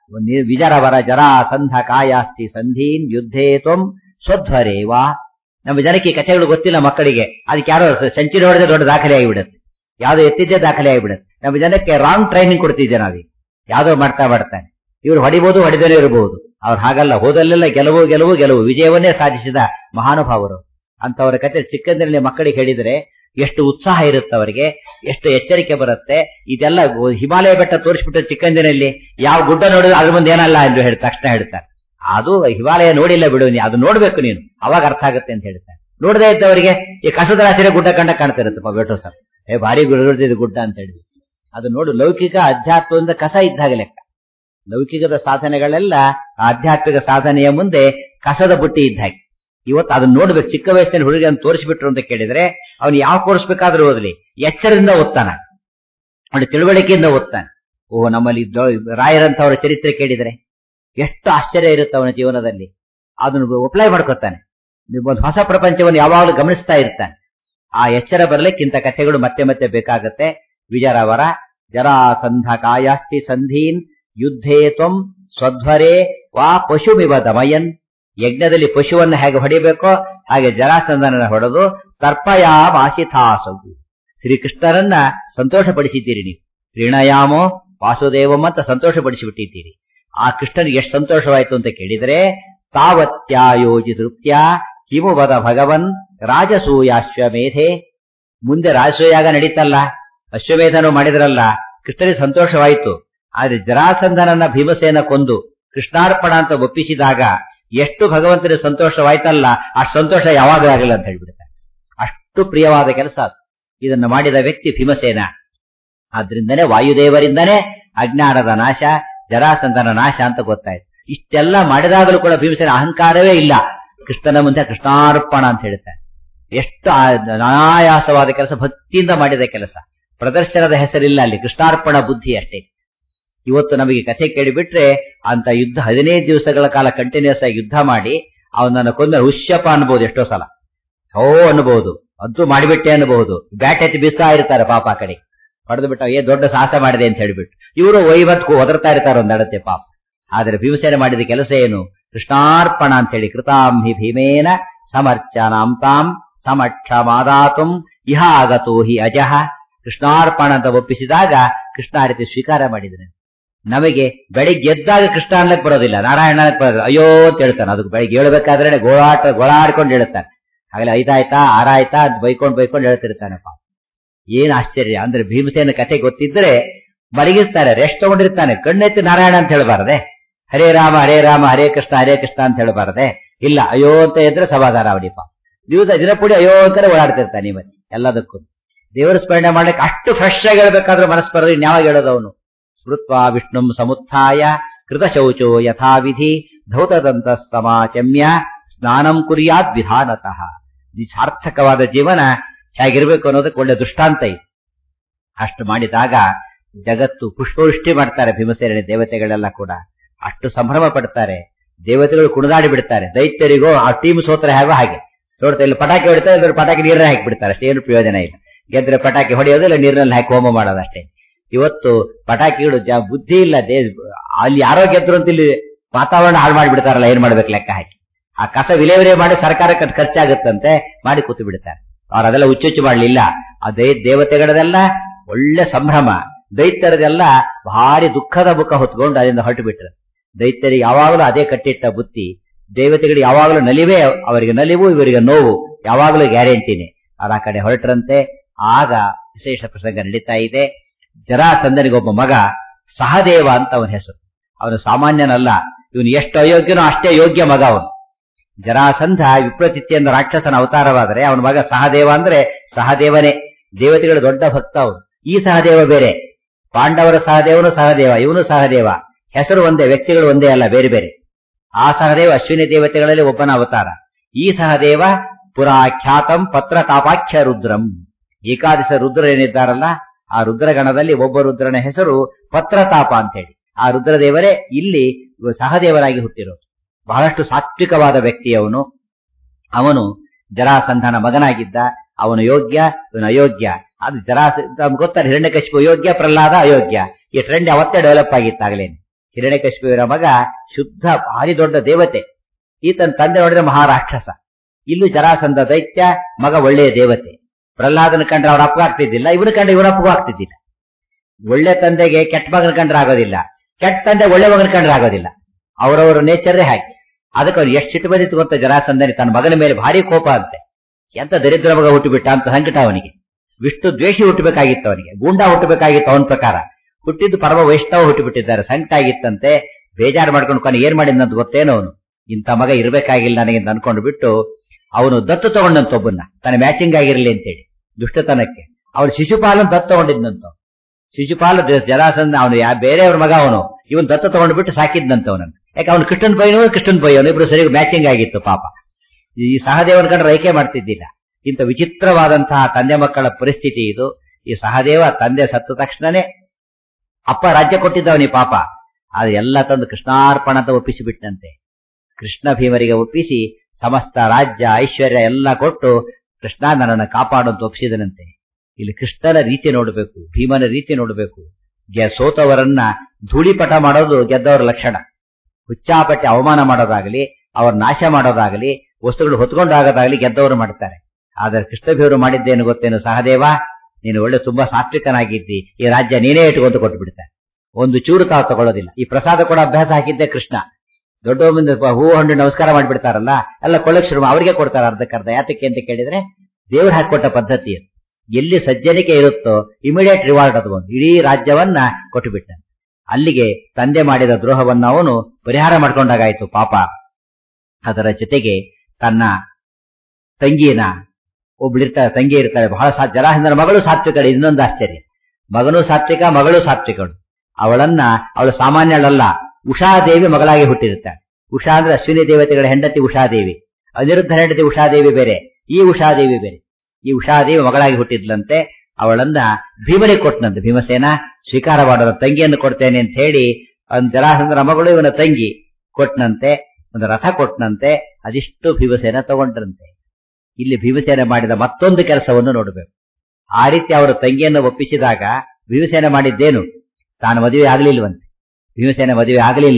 ವಿಜರವರ ಜರಾಸಂಧ ಕಾಯಾಸ್ತಿ ಸಂಧೀನ್ ಯುದ್ಧೇ ತ್ವಂ ಸ್ವಧ್ವರೇವಾ ನಮ್ಮ ಜನಕ್ಕೆ ಈ ಕಥೆಗಳು ಗೊತ್ತಿಲ್ಲ ಮಕ್ಕಳಿಗೆ ಅದಕ್ಕೆ ಯಾರೋ ಸೆಂಚುರಿ ಹೊಡೆದ ದೊಡ್ಡ ದಾಖಲೆ ಆಗಿಬಿಡುತ್ತೆ ಯಾವ್ದೋ ಎತ್ತಿದ್ದೇ ದಾಖಲೆ ಆಗಿಬಿಡುತ್ತೆ ನಮ್ಮ ಜನಕ್ಕೆ ರಾಂಗ್ ಟ್ರೈನಿಂಗ್ ಕೊಡ್ತಿದ್ದೆ ನಾವೀಗ ಯಾವ್ದೋ ಮಾಡ್ತಾ ಮಾಡ್ತಾನೆ ಇವ್ರು ಹೊಡಿಬಹುದು ಹೊಡೆದೇ ಇರಬಹುದು ಅವ್ರು ಹಾಗಲ್ಲ ಹೋದಲ್ಲೆಲ್ಲ ಗೆಲುವು ಗೆಲುವು ಗೆಲುವು ವಿಜಯವನ್ನೇ ಸಾಧಿಸಿದ ಮಹಾನುಭಾವರು ಅಂತವರ ಕತೆ ಚಿಕ್ಕಂದಿನಲ್ಲಿ ಮಕ್ಕಳಿಗೆ ಹೇಳಿದ್ರೆ ಎಷ್ಟು ಉತ್ಸಾಹ ಇರುತ್ತೆ ಅವರಿಗೆ ಎಷ್ಟು ಎಚ್ಚರಿಕೆ ಬರುತ್ತೆ ಇದೆಲ್ಲ ಹಿಮಾಲಯ ಬೆಟ್ಟ ತೋರಿಸ್ಬಿಟ್ಟು ಚಿಕ್ಕಂದಿನಲ್ಲಿ ಯಾವ ಗುಡ್ಡ ನೋಡಿದ್ರೆ ಅದ್ರ ಮುಂದೆ ಏನಲ್ಲ ಎಂದು ಹೇಳಿ ತಕ್ಷಣ ಹೇಳ್ತಾರೆ ಅದು ಹಿಮಾಲಯ ನೋಡಿಲ್ಲ ಬಿಡು ನೀ ಅದು ನೋಡ್ಬೇಕು ನೀನು ಅವಾಗ ಅರ್ಥ ಆಗುತ್ತೆ ಅಂತ ಹೇಳ್ತಾರೆ ನೋಡದೇ ಇದ್ದವರಿಗೆ ಈ ಕಸದ ರಾಶಿಯ ಗುಡ್ಡ ಕಂಡ ಕಾಣ್ತಿರುತ್ತಪ್ಪ ಬೇಟೋ ಸರ್ ಏ ಭಾರಿ ಗುಡ್ಡ ಗುಡ್ಡ ಅಂತ ಹೇಳಿ ಅದು ನೋಡು ಲೌಕಿಕ ಅಧ್ಯಾತ್ಮದಿಂದ ಕಸ ಇದ್ದಾಗ ಲೆಕ್ಕ ಲೌಕಿಕದ ಸಾಧನೆಗಳೆಲ್ಲ ಆಧ್ಯಾತ್ಮಿಕ ಸಾಧನೆಯ ಮುಂದೆ ಕಸದ ಬುಟ್ಟಿ ಇದ್ದ ಹಾಗೆ ಇವತ್ತು ಅದನ್ನ ನೋಡ್ಬೇಕು ಚಿಕ್ಕ ವಯಸ್ಸಿನಲ್ಲಿ ಹುಡುಗಿಯನ್ನು ತೋರಿಸ್ಬಿಟ್ರು ಅಂತ ಕೇಳಿದ್ರೆ ಅವನು ಯಾವ ಕೋರ್ಸ್ ಬೇಕಾದ್ರೂ ಓದಲಿ ಎಚ್ಚರದಿಂದ ಓದ್ತಾನ ಅವನು ತಿಳುವಳಿಕೆಯಿಂದ ಓದ್ತಾನೆ ಓ ನಮ್ಮಲ್ಲಿ ರಾಯರಂತವರ ಚರಿತ್ರೆ ಕೇಳಿದರೆ ಎಷ್ಟು ಆಶ್ಚರ್ಯ ಇರುತ್ತೆ ಅವನ ಜೀವನದಲ್ಲಿ ಅದನ್ನು ಅಪ್ಲೈ ಮಾಡ್ಕೊತಾನೆ ಒಂದು ಹೊಸ ಪ್ರಪಂಚವನ್ನು ಯಾವಾಗಲೂ ಗಮನಿಸ್ತಾ ಇರ್ತಾನೆ ಆ ಎಚ್ಚರ ಬರಲಿಕ್ಕಿಂತ ಕಥೆಗಳು ಮತ್ತೆ ಮತ್ತೆ ಬೇಕಾಗತ್ತೆ ವಿಜಯರವರ ಜರಾಸಂಧ ಕಾಯಾಸ್ತಿ ಸಂಧೀನ್ ಯುದ್ಧೇ ತ್ವಂ ಸ್ವಧ್ವರೇ ವಾ ಪಶುಮಿವ ದಮಯನ್ ಯಜ್ಞದಲ್ಲಿ ಪಶುವನ್ನು ಹೇಗೆ ಹೊಡಿಬೇಕೋ ಹಾಗೆ ಜರಾಸಂಧನನ್ನ ಹೊಡೆದು ತರ್ಪಯಾ ವಾಸಿಥಾಸವು ಶ್ರೀಕೃಷ್ಣರನ್ನ ಸಂತೋಷಪಡಿಸಿದ್ದೀರಿ ನೀವು ಪ್ರೀಣಯಾಮೋ ವಾಸುದೇವಂ ಅಂತ ಸಂತೋಷಪಡಿಸಿಬಿಟ್ಟಿದ್ದೀರಿ ಆ ಕೃಷ್ಣನಿಗೆ ಎಷ್ಟು ಸಂತೋಷವಾಯಿತು ಅಂತ ಕೇಳಿದರೆ ತಾವತ್ಯಾಯೋಜಿ ತೃಪ್ತ್ಯ ಕಿಮು ವದ ಭಗವನ್ ರಾಜಸೂಯಾಶ್ವಮೇಧೆ ಮುಂದೆ ರಾಜಸೂಯಾಗ ನಡೀತಲ್ಲ ಅಶ್ವಮೇಧನು ಮಾಡಿದ್ರಲ್ಲ ಕೃಷ್ಣನಿಗೆ ಸಂತೋಷವಾಯಿತು ಆದ್ರೆ ಜರಾಸಂಧನನ್ನ ಭೀಮಸೇನ ಕೊಂದು ಕೃಷ್ಣಾರ್ಪಣ ಅಂತ ಒಪ್ಪಿಸಿದಾಗ ಎಷ್ಟು ಭಗವಂತನಿಗೆ ಸಂತೋಷವಾಯ್ತಲ್ಲ ಅಷ್ಟು ಸಂತೋಷ ಯಾವಾಗಲೂ ಆಗಲ್ಲ ಅಂತ ಹೇಳ್ಬಿಡ್ತಾರೆ ಅಷ್ಟು ಪ್ರಿಯವಾದ ಕೆಲಸ ಅದು ಇದನ್ನು ಮಾಡಿದ ವ್ಯಕ್ತಿ ಭೀಮಸೇನ ಆದ್ರಿಂದನೇ ವಾಯುದೇವರಿಂದನೇ ಅಜ್ಞಾನದ ನಾಶ ಜರಾಸಂಧನ ನಾಶ ಅಂತ ಗೊತ್ತಾಯ್ತು ಇಷ್ಟೆಲ್ಲ ಮಾಡಿದಾಗಲೂ ಕೂಡ ಭೀಮಸೇನ ಅಹಂಕಾರವೇ ಇಲ್ಲ ಕೃಷ್ಣನ ಮುಂದೆ ಕೃಷ್ಣಾರ್ಪಣ ಅಂತ ಹೇಳ್ತಾರೆ ಎಷ್ಟು ಅನಾಯಾಸವಾದ ಕೆಲಸ ಭಕ್ತಿಯಿಂದ ಮಾಡಿದ ಕೆಲಸ ಪ್ರದರ್ಶನದ ಹೆಸರಿಲ್ಲ ಅಲ್ಲಿ ಕೃಷ್ಣಾರ್ಪಣ ಬುದ್ಧಿ ಅಷ್ಟೇ ಇವತ್ತು ನಮಗೆ ಕಥೆ ಕೇಳಿಬಿಟ್ರೆ ಅಂತ ಯುದ್ಧ ಹದಿನೈದು ದಿವಸಗಳ ಕಾಲ ಕಂಟಿನ್ಯೂಸ್ ಆಗಿ ಯುದ್ಧ ಮಾಡಿ ಅವನನ್ನು ಕೊಂದ ಹುಷ್ಯಪ ಅನ್ಬಹುದು ಎಷ್ಟೋ ಸಲ ಓ ಅನ್ಬಹುದು ಅಂತೂ ಮಾಡಿಬಿಟ್ಟೆ ಅನ್ಬಹುದು ಬ್ಯಾಟ್ ಎತ್ತಿ ಬೀಸ್ತಾ ಇರ್ತಾರೆ ಪಾಪ ಆ ಕಡೆ ಹೊಡೆದು ಬಿಟ್ಟ ಏ ದೊಡ್ಡ ಸಾಹಸ ಮಾಡಿದೆ ಅಂತ ಹೇಳ್ಬಿಟ್ಟು ಇವರು ವೈವತ್ಕು ಒದರ್ತಾ ಇರ್ತಾರೆ ಒಂದ್ ಅಡತೆ ಪಾಪ ಆದ್ರೆ ಭೀಮಸೇನ ಮಾಡಿದ ಕೆಲಸ ಏನು ಕೃಷ್ಣಾರ್ಪಣ ಅಂತ ಹೇಳಿ ಕೃತಾಂ ಹಿ ಭೀಮೇನ ಸಮರ್ಚನಾಂ ತಾಂ ಸಮಕ್ಷ ಮಾದಾತುಂ ಇಹ ಆಗತೋ ಹಿ ಅಜಃ ಕೃಷ್ಣಾರ್ಪಣ ಅಂತ ಒಪ್ಪಿಸಿದಾಗ ಕೃಷ್ಣ ಆ ರೀತಿ ಸ್ವೀಕಾರ ಮಾಡಿದನು ನಮಗೆ ಬೆಳಿಗ್ಗೆ ಎದ್ದಾಗ ಕೃಷ್ಣ ಅನ್ಲಕ್ ಬರೋದಿಲ್ಲ ನಾರಾಯಣ ಅನ್ಲಕ್ ಬರೋದಿಲ್ಲ ಅಯ್ಯೋ ಅಂತ ಹೇಳ್ತಾನೆ ಅದಕ್ಕೆ ಬೆಳಿಗ್ಗೆ ಹೇಳ್ಬೇಕಾದ್ರೆ ಗೋಳಾಟ ಗೋಳಾಡ್ಕೊಂಡು ಹೇಳ್ತಾನೆ ಆಗಲೇ ಐದಾಯ್ತಾ ಆರಾಯ್ತಾ ಅಂತ ಬೈಕೊಂಡ್ ಬೈಕೊಂಡು ಹೇಳ್ತಿರ್ತಾನಪ್ಪ ಏನ್ ಆಶ್ಚರ್ಯ ಅಂದ್ರೆ ಭೀಮಸೇನ ಕಥೆ ಗೊತ್ತಿದ್ರೆ ಮಲಗಿರ್ತಾರೆ ರೆಸ್ಟ್ ತಗೊಂಡಿರ್ತಾನೆ ಕಣ್ಣೆತ್ತಿ ನಾರಾಯಣ ಅಂತ ಹೇಳಬಾರದೆ ಹರೇ ರಾಮ ಹರೇ ರಾಮ ಹರೇ ಕೃಷ್ಣ ಹರೇ ಕೃಷ್ಣ ಅಂತ ಹೇಳಬಾರದೆ ಇಲ್ಲ ಅಯ್ಯೋ ಅಂತ ಇದ್ರೆ ಸಮಾಧಾನ ಅವನಿಪ್ಪ ದಿವಸ ದಿನಪುಡಿ ಅಯ್ಯೋ ಅಂತಾನೆ ಓಡಾಡ್ತಿರ್ತಾನೆ ಇವತ್ತು ಎಲ್ಲದಕ್ಕೂ ದೇವರ ಸ್ಮರಣೆ ಮಾಡ್ಲಿಕ್ಕೆ ಅಷ್ಟು ಫ್ರೆಶ್ ಆಗಿ ಹೇಳ್ಬೇಕಾದ್ರೆ ಮನಸ್ಸು ಬರೋದು ಇನ್ಯಾವಾಗ ಹೇಳೋದು ಅವನು ಸ್ಮೃತ್ವಾ ವಿಷ್ಣುಂ ಸಮುತ್ಥಾಯ ಕೃತ ಶೌಚೋ ಯಥಾವಿಧಿ ಧೌತದಂತ ಸಮಾಚಮ್ಯ ಸ್ನಾನಂ ಕುರ್ಯಾತ್ ವಿಧಾನತಃ ಈ ಸಾರ್ಥಕವಾದ ಜೀವನ ಹೇಗಿರ್ಬೇಕು ಅನ್ನೋದಕ್ಕೆ ಒಳ್ಳೆ ದೃಷ್ಟಾಂತ ಇದೆ ಅಷ್ಟು ಮಾಡಿದಾಗ ಜಗತ್ತು ಪುಷ್ಪವೃಷ್ಟಿ ಮಾಡ್ತಾರೆ ಭೀಮಸೇನ ದೇವತೆಗಳೆಲ್ಲ ಕೂಡ ಅಷ್ಟು ಸಂಭ್ರಮ ಪಡ್ತಾರೆ ದೇವತೆಗಳು ಕುಣಿದಾಡಿ ಬಿಡ್ತಾರೆ ದೈತ್ಯರಿಗೂ ಆ ಟೀಮ್ ಸೋತ್ರ ಹೇಗೋ ಹಾಗೆ ನೋಡ್ತಾ ಇಲ್ಲಿ ಪಟಾಕಿ ಹೊಡಿತಾರೆ ಇಲ್ಲದ್ರೆ ಪಟಾಕಿ ನೀರನ್ನ ಹಾಕಿ ಬಿಡ್ತಾರೆ ಅಷ್ಟೇ ಏನು ಪ್ರಯೋಜನ ಇಲ್ಲ ಗೆದ್ರೆ ಪಟಾಕಿ ಹೊಡೆಯೋದು ಇಲ್ಲ ನೀರಿನಲ್ಲಿ ಹಾಕಿ ಹೋಮ ಮಾಡೋದು ಅಷ್ಟೇ ಇವತ್ತು ಪಟಾಕಿಗಳು ಜ ಬುದ್ಧಿ ಇಲ್ಲ ದೇ ಅಲ್ಲಿ ಯಾರೋ ಗೆದ್ರು ಅಂತ ಇಲ್ಲಿ ವಾತಾವರಣ ಹಾಳು ಮಾಡಿಬಿಡ್ತಾರಲ್ಲ ಏನ್ ಮಾಡ್ಬೇಕು ಲೆಕ್ಕ ಹಾಕಿ ಆ ಕಸ ವಿಲೇವರಿ ಮಾಡಿ ಸರ್ಕಾರಕ್ಕೆ ಅದ್ ಖರ್ಚಾಗುತ್ತಂತೆ ಮಾಡಿ ಕೂತು ಬಿಡ್ತಾರೆ ಅವ್ರು ಅದೆಲ್ಲ ಹುಚ್ಚುಚ್ಚು ಮಾಡ್ಲಿಲ್ಲ ಆ ದೈ ದೇವತೆಗಳದೆಲ್ಲ ಒಳ್ಳೆ ಸಂಭ್ರಮ ದೈತ್ಯರದೆಲ್ಲ ಭಾರಿ ದುಃಖದ ಮುಖ ಹೊತ್ಕೊಂಡು ಅದರಿಂದ ಹೊರಟು ಬಿಟ್ರು ದೈತ್ಯರಿಗೆ ಯಾವಾಗಲೂ ಅದೇ ಕಟ್ಟಿಟ್ಟ ಬುತ್ತಿ ದೇವತೆಗಳಿಗೆ ಯಾವಾಗಲೂ ನಲಿವೇ ಅವರಿಗೆ ನಲಿವು ಇವರಿಗೆ ನೋವು ಯಾವಾಗಲೂ ಗ್ಯಾರಂಟಿನೇ ಅವ್ರ ಆ ಕಡೆ ಹೊರಟ್ರಂತೆ ಆಗ ವಿಶೇಷ ಪ್ರಸಂಗ ನಡೀತಾ ಇದೆ ಜರಾಸಂದನಿಗೊಬ್ಬ ಮಗ ಸಹದೇವ ಅಂತ ಅವನ ಹೆಸರು ಅವನು ಸಾಮಾನ್ಯನಲ್ಲ ಇವನು ಎಷ್ಟು ಅಯೋಗ್ಯನೋ ಅಷ್ಟೇ ಯೋಗ್ಯ ಮಗ ಅವನು ಜರಾಸಂಧ ವಿಪ್ರತಿತ್ಯ ಎಂದ ರಾಕ್ಷಸನ ಅವತಾರವಾದರೆ ಅವನ ಮಗ ಸಹದೇವ ಅಂದ್ರೆ ಸಹದೇವನೇ ದೇವತೆಗಳ ದೊಡ್ಡ ಭಕ್ತ ಅವನು ಈ ಸಹದೇವ ಬೇರೆ ಪಾಂಡವರ ಸಹದೇವನು ಸಹದೇವ ಇವನು ಸಹದೇವ ಹೆಸರು ಒಂದೇ ವ್ಯಕ್ತಿಗಳು ಒಂದೇ ಅಲ್ಲ ಬೇರೆ ಬೇರೆ ಆ ಸಹದೇವ ಅಶ್ವಿನಿ ದೇವತೆಗಳಲ್ಲಿ ಒಬ್ಬನ ಅವತಾರ ಈ ಸಹದೇವ ಪುರಾ ಖ್ಯಾತಂ ಪತ್ರ ತಾಪಾಖ್ಯ ರುದ್ರಂ ಏಕಾದಶ ರುದ್ರ ಏನಿದ್ದಾರಲ್ಲ ಆ ರುದ್ರಗಣದಲ್ಲಿ ಒಬ್ಬ ರುದ್ರನ ಹೆಸರು ಪತ್ರತಾಪ ಅಂತ ಹೇಳಿ ಆ ರುದ್ರದೇವರೇ ಇಲ್ಲಿ ಸಹದೇವರಾಗಿ ಹುಟ್ಟಿರೋದು ಬಹಳಷ್ಟು ಸಾತ್ವಿಕವಾದ ವ್ಯಕ್ತಿ ಅವನು ಅವನು ಜರಾಸಂಧನ ಮಗನಾಗಿದ್ದ ಅವನು ಯೋಗ್ಯ ಇವನು ಅಯೋಗ್ಯ ಅದು ಜರಾಸ ಗೊತ್ತಾರೆ ಹಿರಣ್ಯಕಶಿಪು ಯೋಗ್ಯ ಪ್ರಹ್ಲಾದ ಅಯೋಗ್ಯ ಈ ಟ್ರೆಂಡ್ ಅವತ್ತೇ ಡೆವಲಪ್ ಆಗಿತ್ತಾಗಲೇನೆ ಹಿರಣ್ಯಕಶಿಪುವಿನ ಮಗ ಶುದ್ಧ ಭಾರಿ ದೊಡ್ಡ ದೇವತೆ ಈತನ ತಂದೆ ನೋಡಿದ್ರೆ ಮಹಾರಾಕ್ಷಸ ಇಲ್ಲೂ ಜರಾಸಂಧ ದೈತ್ಯ ಮಗ ಒಳ್ಳೆಯ ದೇವತೆ ಪ್ರಹ್ಲಾದನ ಕಂಡ್ರೆ ಅವ್ರ ಅಪ್ಪಗೂ ಆಗ್ತಿದ್ದಿಲ್ಲ ಇವನು ಕಂಡ್ರೆ ಇವನ ಅಪ್ಪಗೂ ಆಗ್ತಿದ್ದಿಲ್ಲ ಒಳ್ಳೆ ತಂದೆಗೆ ಕೆಟ್ಟ ಮಗನ ಕಂಡ್ರೆ ಆಗೋದಿಲ್ಲ ಕೆಟ್ಟ ತಂದೆ ಒಳ್ಳೆ ಮಗನ ಕಂಡ್ರೆ ಆಗೋದಿಲ್ಲ ಅವರವರ ನೇಚರೇ ಹಾಗೆ ಅದಕ್ಕೆ ಅವ್ರು ಎಷ್ಟು ಸಿಟ್ಟು ಬಂದಿತ್ತು ಗೊತ್ತ ಜರಾಸಂಧನಿ ತನ್ನ ಮಗನ ಮೇಲೆ ಭಾರಿ ಕೋಪ ಅಂತೆ ಎಂತ ದರಿದ್ರ ಮಗ ಹುಟ್ಟುಬಿಟ್ಟ ಅಂತ ಸಂಕಟ ಅವನಿಗೆ ವಿಷ್ಣು ದ್ವೇಷಿ ಹುಟ್ಟಬೇಕಾಗಿತ್ತು ಅವನಿಗೆ ಗೂಂಡ ಹುಟ್ಟಬೇಕಾಗಿತ್ತು ಅವನ ಪ್ರಕಾರ ಹುಟ್ಟಿದ್ದು ಪರಮ ವೈಷ್ಣವ ಹುಟ್ಟುಬಿಟ್ಟಿದ್ದಾರೆ ಸಂಕಟ ಆಗಿತ್ತಂತೆ ಬೇಜಾರು ಮಾಡ್ಕೊಂಡು ಕೊನೆ ಏನ್ ಮಾಡಿದಂತ ಗೊತ್ತೇನೋ ಅವನು ಇಂಥ ಮಗ ಇರ್ಬೇಕಾಗಿಲ್ಲ ನನಗೆ ಅಂತ ಅನ್ಕೊಂಡು ಬಿಟ್ಟು ಅವನು ದತ್ತು ತಗೊಂಡಂತ ಒಬ್ಬನ್ನ ತನ್ನ ಮ್ಯಾಚಿಂಗ್ ಆಗಿರ್ಲಿ ಅಂತೇಳಿ ದುಷ್ಟತನಕ್ಕೆ ಅವನು ಶಿಶುಪಾಲನ್ ದತ್ತು ತಗೊಂಡಿದ್ನಂತ ಶಿಶುಪಾಲ ಜರಾಸಂಧ ಅವನು ಯಾ ಬೇರೆಯವ್ರ ಮಗ ಅವನು ಇವನ್ ದತ್ತು ತಗೊಂಡು ಬಿಟ್ಟು ಸಾಕಿದ್ನಂತ ಅವನನ್ನು ಯಾಕೆ ಅವನು ಕೃಷ್ಣನ್ ಬೈನವನು ಕೃಷ್ಣನ್ ಬೈಯವನು ಇಬ್ರು ಸರಿ ಮ್ಯಾಚಿಂಗ್ ಆಗಿತ್ತು ಪಾಪ ಈ ಸಹದೇವನ ಕಂಡ್ರೆ ರೈಕೆ ಮಾಡ್ತಿದ್ದಿಲ್ಲ ಇಂಥ ವಿಚಿತ್ರವಾದಂತಹ ತಂದೆ ಮಕ್ಕಳ ಪರಿಸ್ಥಿತಿ ಇದು ಈ ಸಹದೇವ ತಂದೆ ಸತ್ತ ತಕ್ಷಣನೇ ಅಪ್ಪ ರಾಜ್ಯ ಕೊಟ್ಟಿದ್ದವನಿ ಪಾಪ ಅದು ಎಲ್ಲ ತಂದು ಕೃಷ್ಣಾರ್ಪಣ ಅಂತ ಒಪ್ಪಿಸಿ ಬಿಟ್ಟಂತೆ ಕೃಷ್ಣ ಭೀಮರಿಗೆ ಒಪ್ಪಿಸಿ ಸಮಸ್ತ ರಾಜ್ಯ ಐಶ್ವರ್ಯ ಎಲ್ಲ ಕೊಟ್ಟು ಕೃಷ್ಣ ನನ್ನನ್ನು ಕಾಪಾಡು ಅಂತ ಒಪ್ಪಿಸಿದನಂತೆ ಇಲ್ಲಿ ಕೃಷ್ಣನ ರೀತಿ ನೋಡಬೇಕು ಭೀಮನ ರೀತಿ ನೋಡಬೇಕು ಗೆ ಸೋತವರನ್ನ ಧೂಳಿಪಟ ಮಾಡೋದು ಗೆದ್ದವರ ಲಕ್ಷಣ ಹುಚ್ಚಾಪಟ್ಟೆ ಅವಮಾನ ಮಾಡೋದಾಗಲಿ ಅವ್ರ ನಾಶ ಮಾಡೋದಾಗಲಿ ವಸ್ತುಗಳು ಹೊತ್ಕೊಂಡಾಗೋದಾಗಲಿ ಗೆದ್ದವರು ಮಾಡ್ತಾರೆ ಆದ್ರೆ ಕೃಷ್ಣಭೀವರು ಮಾಡಿದ್ದೇನು ಗೊತ್ತೇನು ಸಹದೇವ ನೀನು ಒಳ್ಳೆ ತುಂಬಾ ಸಾತ್ವಿಕನಾಗಿದ್ದಿ ಈ ರಾಜ್ಯ ನೀನೇ ಇಟ್ಕೊಂಡು ಕೊಟ್ಟು ಬಿಡ್ತಾರೆ ಒಂದು ಚೂರು ತಾವು ತಗೊಳ್ಳೋದಿಲ್ಲ ಈ ಪ್ರಸಾದ ಕೂಡ ಅಭ್ಯಾಸ ಹಾಕಿದ್ದೆ ಕೃಷ್ಣ ದೊಡ್ಡ ಮುಂದೆ ಹೂ ಹಣ್ಣು ನಮಸ್ಕಾರ ಮಾಡಿಬಿಡ್ತಾರಲ್ಲ ಎಲ್ಲ ಕೊಳ್ಳಕ್ ಶುರು ಅವರಿಗೆ ಕೊಡ್ತಾರೆ ಅರ್ಧಕ್ಕರ್ಧ ಯಾತಕ್ಕೆ ಅಂತ ಕೇಳಿದ್ರೆ ದೇವ್ರು ಹಾಕೊಟ್ಟ ಪದ್ಧತಿ ಅದು ಎಲ್ಲಿ ಸಜ್ಜನಿಕೆ ಇರುತ್ತೋ ಇಮಿಡಿಯೇಟ್ ರಿವಾರ್ಡ್ ಅದು ಒಂದು ಇಡೀ ರಾಜ್ಯವನ್ನ ಕೊಟ್ಟು ಬಿಟ್ಟ ಅಲ್ಲಿಗೆ ತಂದೆ ಮಾಡಿದ ದ್ರೋಹವನ್ನ ಅವನು ಪರಿಹಾರ ಮಾಡ್ಕೊಂಡಾಗಾಯ್ತು ಪಾಪ ಅದರ ಜೊತೆಗೆ ತನ್ನ ತಂಗಿನ ಒಬ್ಳಿರ್ತಾರೆ ತಂಗಿ ಇರ್ತಾರೆ ಬಹಳ ಸಾ ಜರಾಸಂಧನ ಮಗಳು ಸಾತ್ವಿಕಳು ಇನ್ನೊಂದು ಆಶ್ಚರ್ಯ ಮಗನೂ ಸಾತ್ವಿಕ ಮಗಳು ಸಾತ್ವಿಕಳು ಅವಳನ್ನ ಅವಳು ಸಾಮಾನ್ಯಳಲ್ಲ ಉಷಾದೇವಿ ಮಗಳಾಗಿ ಹುಟ್ಟಿರುತ್ತಾಳೆ ಉಷಾ ಅಂದ್ರೆ ಅಶ್ವಿನಿ ದೇವತೆಗಳ ಹೆಂಡತಿ ಉಷಾದೇವಿ ಅನಿರುದ್ಧ ಹೆಂಡತಿ ಉಷಾದೇವಿ ಬೇರೆ ಈ ಉಷಾದೇವಿ ಬೇರೆ ಈ ಉಷಾದೇವಿ ಮಗಳಾಗಿ ಹುಟ್ಟಿದ್ಲಂತೆ ಅವಳನ್ನ ಭೀಮನಿಗೆ ಕೊಟ್ಟನಂತೆ ಭೀಮಸೇನ ಸ್ವೀಕಾರ ಮಾಡೋಣ ತಂಗಿಯನ್ನು ಕೊಡ್ತೇನೆ ಅಂತ ಹೇಳಿ ಒಂದು ಜರಾಸಂಧನ ಮಗಳು ಇವನ ತಂಗಿ ಕೊಟ್ಟನಂತೆ ಒಂದು ರಥ ಕೊಟ್ಟನಂತೆ ಅದಿಷ್ಟು ಭೀಮಸೇನ ತಗೊಂಡ್ರಂತೆ ಇಲ್ಲಿ ಭೀಮಸೇನ ಮಾಡಿದ ಮತ್ತೊಂದು ಕೆಲಸವನ್ನು ನೋಡಬೇಕು ಆ ರೀತಿ ಅವರ ತಂಗಿಯನ್ನು ಒಪ್ಪಿಸಿದಾಗ ಭೀಮಸೇನ ಮಾಡಿದ್ದೇನು ತಾನು ಮದುವೆ ಆಗಲಿಲ್ವಂತೆ ಭೀಮಸೇನ ಮದುವೆ ಆಗಲಿಲ್ಲ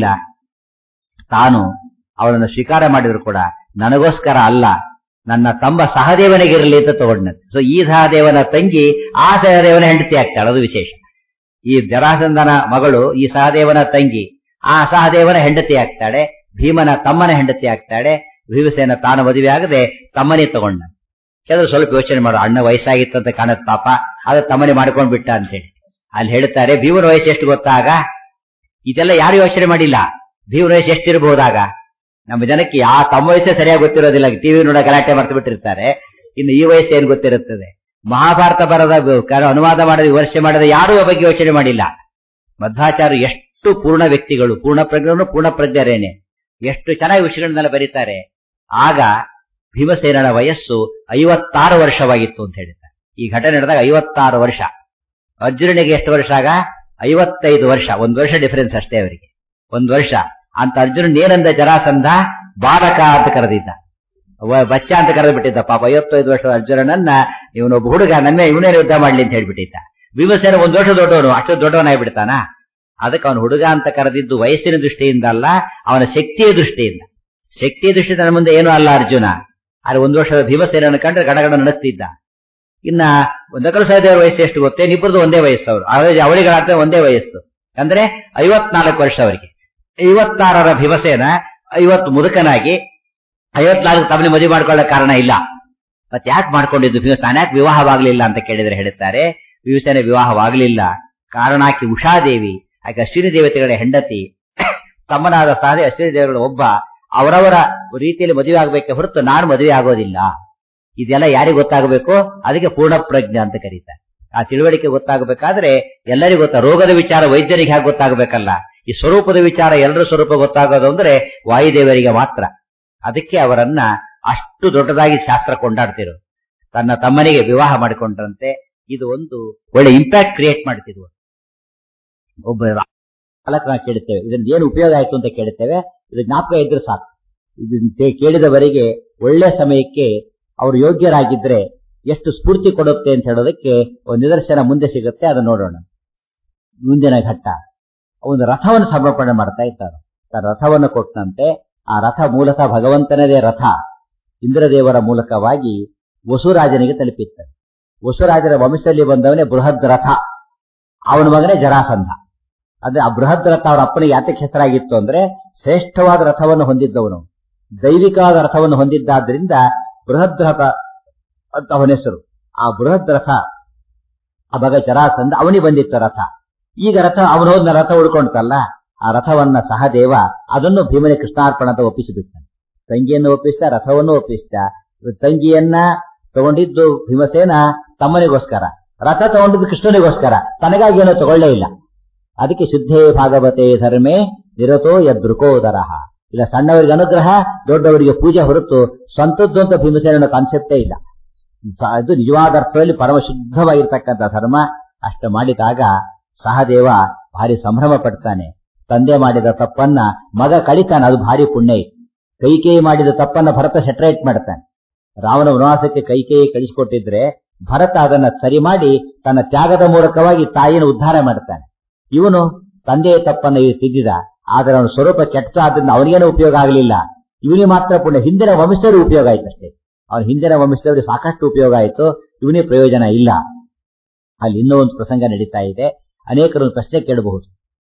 ತಾನು ಅವಳನ್ನು ಸ್ವೀಕಾರ ಮಾಡಿದ್ರು ಕೂಡ ನನಗೋಸ್ಕರ ಅಲ್ಲ ನನ್ನ ತಮ್ಮ ಸಹದೇವನಿಗಿರಲಿ ಅಂತ ತಗೊಂಡಂತೆ ಸೊ ಈ ಸಹದೇವನ ತಂಗಿ ಆ ಸಹದೇವನ ಹೆಂಡತಿ ಆಗ್ತಾಳೆ ಅದು ವಿಶೇಷ ಈ ಜರಾಸಂಧನ ಮಗಳು ಈ ಸಹದೇವನ ತಂಗಿ ಆ ಸಹದೇವನ ಹೆಂಡತಿ ಆಗ್ತಾಳೆ ಭೀಮನ ತಮ್ಮನ ಹೆಂಡತಿ ಆಗ್ತಾಳೆ ಭೀಮಸೇನ ತಾನು ಮದುವೆ ಆಗದೆ ತಮ್ಮನೇ ತಗೊಂಡ ಕೆಲವರು ಸ್ವಲ್ಪ ಯೋಚನೆ ಮಾಡೋ ಅಣ್ಣ ವಯಸ್ಸಾಗಿತ್ತಂತ ಕಾಣತ್ ಪಾಪ ಅದು ತಮ್ಮನೆ ಮಾಡ್ಕೊಂಡ್ ಬಿಟ್ಟ ಅಂತೇಳಿ ಅಲ್ಲಿ ಹೇಳ್ತಾರೆ ಭೀಮನ ವಯಸ್ಸು ಎಷ್ಟು ಗೊತ್ತಾಗ ಇದೆಲ್ಲ ಯಾರು ಯೋಚನೆ ಮಾಡಿಲ್ಲ ಭೀಮನ ವಯಸ್ಸು ಎಷ್ಟಿರಬಹುದಾಗ ನಮ್ಮ ಜನಕ್ಕೆ ಆ ತಮ್ಮ ವಯಸ್ಸೇ ಸರಿಯಾಗಿ ಗೊತ್ತಿರೋದಿಲ್ಲ ಟಿವಿ ನೋಡ ಗಲಾಟೆ ಮರ್ತು ಬಿಟ್ಟಿರ್ತಾರೆ ಇನ್ನು ಈ ವಯಸ್ಸು ಏನ್ ಗೊತ್ತಿರುತ್ತದೆ ಮಹಾಭಾರತ ಬರದ ಅನುವಾದ ಮಾಡದ ವಿಮರ್ಶೆ ಮಾಡದ ಯಾರೂ ಆ ಬಗ್ಗೆ ಯೋಚನೆ ಮಾಡಿಲ್ಲ ಮಧ್ವಾಚಾರ್ಯ ಎಷ್ಟು ಪೂರ್ಣ ವ್ಯಕ್ತಿಗಳು ಪೂರ್ಣ ಪ್ರಜ್ಞರು ಪೂರ್ಣ ಪ್ರಜ್ಞರೇನೆ ಎಷ್ಟು ಚೆನ್ನಾಗಿ ವಿಷಯಗಳನ್ನೆಲ್ಲ ಬರೀತಾರೆ ಆಗ ಭೀಮಸೇನನ ವಯಸ್ಸು ಐವತ್ತಾರು ವರ್ಷವಾಗಿತ್ತು ಅಂತ ಹೇಳಿದ್ದಾರೆ ಈ ಘಟನೆ ನಡೆದಾಗ ಐವತ್ತಾರು ವರ್ಷ ಅರ್ಜುನನಿಗೆ ಎಷ್ಟು ವರ್ಷ ಆಗ ಐವತ್ತೈದು ವರ್ಷ ಒಂದ್ ವರ್ಷ ಡಿಫರೆನ್ಸ್ ಅಷ್ಟೇ ಅವರಿಗೆ ಒಂದ್ ವರ್ಷ ಅಂತ ಅರ್ಜುನನ್ ಏನಂದ ಜರಾಸಂಧ ಬಾಲಕ ಅಂತ ಕರೆದಿದ್ದ ವ- ಬಚ್ಚ ಅಂತ ಕರೆದು ಬಿಟ್ಟಿದ್ದ ಪಾಪ ಐವತ್ತೈದು ವರ್ಷದ ಅರ್ಜುನನನ್ನ ಇವನೊಬ್ಬ ಹುಡುಗ ನನ್ನ ಇವನೇ ಯುದ್ಧ ಮಾಡ್ಲಿ ಅಂತ ಹೇಳ್ಬಿಟ್ಟಿದ್ದ ಭೀಮಸೇನ ಒಂದ್ ವರ್ಷ ದೊಡ್ಡವನು ಅಷ್ಟು ದೊಡ್ಡವನಾಗ್ಬಿಡ್ತಾನ ಅದಕ್ಕೆ ಅವನು ಹುಡುಗ ಅಂತ ಕರೆದಿದ್ದು ವಯಸ್ಸಿನ ದೃಷ್ಟಿಯಿಂದ ಅಲ್ಲ ಅವನ ಶಕ್ತಿಯ ದೃಷ್ಟಿಯಿಂದ ಶಕ್ತಿಯ ದೃಷ್ಟಿಯಿಂದ ನನ್ನ ಮುಂದೆ ಏನೂ ಅಲ್ಲ ಅರ್ಜುನ ಆದ್ರೆ ಒಂದು ವರ್ಷದ ಭೀಮಸೇನನ್ನು ಕಂಡ್ರೆ ಗಡಗಡ ನಡುತ್ತಿದ್ದ ಇನ್ನ ನಕಲು ಸಹದೇವರ ವಯಸ್ಸು ಎಷ್ಟು ಗೊತ್ತೇ ಇಬ್ಬರದು ಒಂದೇ ವಯಸ್ಸು ಅವರು ಅವಳಿಗಳಾದ್ರೆ ಒಂದೇ ವಯಸ್ಸು ಅಂದ್ರೆ ಐವತ್ನಾಲ್ಕು ವರ್ಷ ಅವರಿಗೆ ಐವತ್ತಾರರ ಭೀಮಸೇನ ಐವತ್ತು ಮುದುಕನಾಗಿ ಐವತ್ನಾಲ್ಕು ತಮ್ಮನೆ ಮದುವೆ ಮಾಡ್ಕೊಳ್ಳೋ ಕಾರಣ ಇಲ್ಲ ಮತ್ತೆ ಯಾಕೆ ಮಾಡ್ಕೊಂಡಿದ್ದು ಭೀಮ ತಾನ್ಯಾಕೆ ವಿವಾಹವಾಗ್ಲಿಲ್ಲ ಅಂತ ಕೇಳಿದ್ರೆ ಹೇಳುತ್ತಾರೆ ಭೀಮಸೇನ ವಿವಾಹವಾಗಲಿಲ್ಲ ಕಾರಣ ಆಕೆ ಉಷಾದೇವಿ ಆಕೆ ಅಶ್ವಿನಿ ದೇವತೆಗಳ ಹೆಂಡತಿ ತಮ್ಮನಾದ ಸಾಧೆ ಅಶ್ವಿನಿ ದೇವರುಗಳ ಒಬ್ಬ ಅವರವರ ರೀತಿಯಲ್ಲಿ ಮದುವೆ ಆಗಬೇಕೆ ಹೊರತು ನಾನು ಮದುವೆ ಆಗೋದಿಲ್ಲ ಇದೆಲ್ಲ ಯಾರಿಗೆ ಗೊತ್ತಾಗಬೇಕು ಅದಕ್ಕೆ ಪೂರ್ಣ ಪ್ರಜ್ಞೆ ಅಂತ ಕರೀತಾರೆ ಆ ತಿಳುವಳಿಕೆ ಗೊತ್ತಾಗಬೇಕಾದ್ರೆ ಎಲ್ಲರಿಗೂ ಗೊತ್ತಾ ರೋಗದ ವಿಚಾರ ವೈದ್ಯರಿಗೆ ಹೇಗೆ ಗೊತ್ತಾಗಬೇಕಲ್ಲ ಈ ಸ್ವರೂಪದ ವಿಚಾರ ಎಲ್ಲರ ಸ್ವರೂಪ ಗೊತ್ತಾಗೋದು ಅಂದ್ರೆ ವಾಯುದೇವರಿಗೆ ಮಾತ್ರ ಅದಕ್ಕೆ ಅವರನ್ನ ಅಷ್ಟು ದೊಡ್ಡದಾಗಿ ಶಾಸ್ತ್ರ ಕೊಂಡಾಡ್ತಿರು ತನ್ನ ತಮ್ಮನಿಗೆ ವಿವಾಹ ಮಾಡಿಕೊಂಡ್ರಂತೆ ಇದು ಒಂದು ಒಳ್ಳೆ ಇಂಪ್ಯಾಕ್ಟ್ ಕ್ರಿಯೇಟ್ ಮಾಡ್ತಿದ್ವು ಒಬ್ಬ ಬಾಲಕನ ಕೇಳುತ್ತೇವೆ ಇದರಿಂದ ಏನು ಉಪಯೋಗ ಆಯ್ತು ಅಂತ ಕೇಳುತ್ತೇವೆ ಇದು ಜ್ಞಾಪಕ ಇದ್ರೆ ಸಾಕು ಇದನ್ನ ಕೇ- ಕೇಳಿದವರಿಗೆ ಒಳ್ಳೆ ಸಮಯಕ್ಕೆ ಅವರು ಯೋಗ್ಯರಾಗಿದ್ರೆ ಎಷ್ಟು ಸ್ಫೂರ್ತಿ ಕೊಡುತ್ತೆ ಅಂತ ಹೇಳೋದಕ್ಕೆ ಒಂದು ನಿದರ್ಶನ ಮುಂದೆ ಸಿಗುತ್ತೆ ಅದನ್ನ ನೋಡೋಣ ಮುಂದಿನ ಘಟ್ಟ ಒಂದು ರಥವನ್ನು ಸಮರ್ಪಣೆ ಮಾಡ್ತಾ ಇದ್ದಾರೆ ತನ್ನ ರಥವನ್ನು ಕೊಟ್ಟಂತೆ ಆ ರಥ ಮೂಲತಃ ಭಗವಂತನದೇ ರಥ ಇಂದ್ರದೇವರ ಮೂಲಕವಾಗಿ ವಸುರಾಜನಿಗೆ ತಲುಪಿತ್ತು ವಸುರಾಜನ ವಂಶದಲ್ಲಿ ಬಂದವನೇ ಬೃಹದ್ ರಥ ಅವನ ಮಗನೇ ಜರಾಸಂಧ ಅಂದ್ರೆ ಆ ಬೃಹದ್ ರಥ ಅವರ ಅಪ್ಪನಿಗೆ ಯಾತಕ್ಕೆ ಹೆಸರಾಗಿತ್ತು ಅಂದ್ರೆ ಶ್ರೇಷ್ಠವಾದ ರಥವನ್ನು ಹೊಂದಿದ್ದವನು ದೈವಿಕವಾದ ರಥವನ್ನು ಹೊಂದಿದ್ದಾದ್ರಿಂದ ಬೃಹದ್ ರಥ ಅಂತ ಅವನ ಹೆಸರು ಆ ಬೃಹದ್ ರಥ ಆ ಮಗ ಜರಾಸಂಧ ಅವನಿಗೆ ಬಂದಿತ್ತು ರಥ ಈಗ ರಥ ಅವನು ಹೋದ್ನ ರಥ ಉಳ್ಕೊಂತಲ್ಲ ಆ ರಥವನ್ನ ಸಹದೇವ ಅದನ್ನು ಭೀಮನೆ ಕೃಷ್ಣಾರ್ಪಣ ಅಂತ ಒಪ್ಪಿಸಿಬಿಡ್ತಾನೆ ತಂಗಿಯನ್ನು ಒಪ್ಪಿಸ್ತಾ ರಥವನ್ನು ಒಪ್ಪಿಸ್ತಾ ತಂಗಿಯನ್ನ ತಗೊಂಡಿದ್ದು ಭೀಮಸೇನ ತಮ್ಮನಿಗೋಸ್ಕರ ರಥ ತಗೊಂಡಿದ್ದು ಕೃಷ್ಣನಿಗೋಸ್ಕರ ತನಗಾಗಿ ಏನೋ ತಗೊಳ್ಳೇ ಇಲ್ಲ ಅದಕ್ಕೆ ಶುದ್ಧೇ ಭಾಗವತೆ ಧರ್ಮೇ ನಿರತೋ ಯದೃಕೋದರ ಇಲ್ಲ ಸಣ್ಣವರಿಗೆ ಅನುಗ್ರಹ ದೊಡ್ಡವರಿಗೆ ಪೂಜೆ ಹೊರತು ಸ್ವಂತದ್ದು ಅಂತ ಭೀಮಸೇನ ಕಾನ್ಸೆಪ್ಟೇ ಇಲ್ಲ ಸ- ಅದು ನಿಜವಾದ ಅರ್ಥದಲ್ಲಿ ಪರಮ ಶುದ್ಧವಾಗಿರ್ತಕ್ಕಂಥ ಧರ್ಮ ಅಷ್ಟ ಮಾಡಿದಾಗ ಸಹದೇವ ಭಾರಿ ಸಂಭ್ರಮ ಪಡ್ತಾನೆ ತಂದೆ ಮಾಡಿದ ತಪ್ಪನ್ನ ಮಗ ಕಳಿತಾನೆ ಅದು ಭಾರಿ ಪುಣ್ಯ ಇತ್ತು ಕೈಕೇಯಿ ಮಾಡಿದ ತಪ್ಪನ್ನ ಭರತ ಸೆಟ್ರೇಟ್ ಮಾಡ್ತಾನೆ ರಾವಣ ವನವಾಸಕ್ಕೆ ಕೈಕೇಯಿ ಕಳಿಸಿಕೊಟ್ಟಿದ್ರೆ ಭರತ ಅದನ್ನ ಸರಿ ಮಾಡಿ ತನ್ನ ತ್ಯಾಗದ ಮೂಲಕವಾಗಿ ತಾಯಿನ ಉದ್ಧಾರ ಮಾಡ್ತಾನೆ ಇವನು ತಂದೆಯ ತಪ್ಪನ್ನ ಈ ತಿದ್ದಿದ ಆದರೆ ಅವನ ಸ್ವರೂಪ ಕೆಟ್ಟದಾದ್ರಿಂದ ಅವನಿಗೇನು ಉಪಯೋಗ ಆಗಲಿಲ್ಲ ಇವನಿಗೆ ಮಾತ್ರ ಪುಣ್ಯ ಹಿಂದಿನ ವಂಶದವರಿಗೆ ಉಪಯೋಗ ಆಯ್ತು ಅಷ್ಟೇ ಅವನ ಹಿಂದಿನ ವಂಶದವರಿಗೆ ಸಾಕಷ್ಟು ಉಪಯೋಗ ಆಯಿತು ಇವನಿಗೆ ಪ್ರಯೋಜನ ಇಲ್ಲ ಅಲ್ಲಿ ಇನ್ನೂ ಒಂದು ಪ್ರಸಂಗ ನಡೀತಾ ಇದೆ ಅನೇಕರು ಒಂದು ಪ್ರಶ್ನೆ ಕೇಳಬಹುದು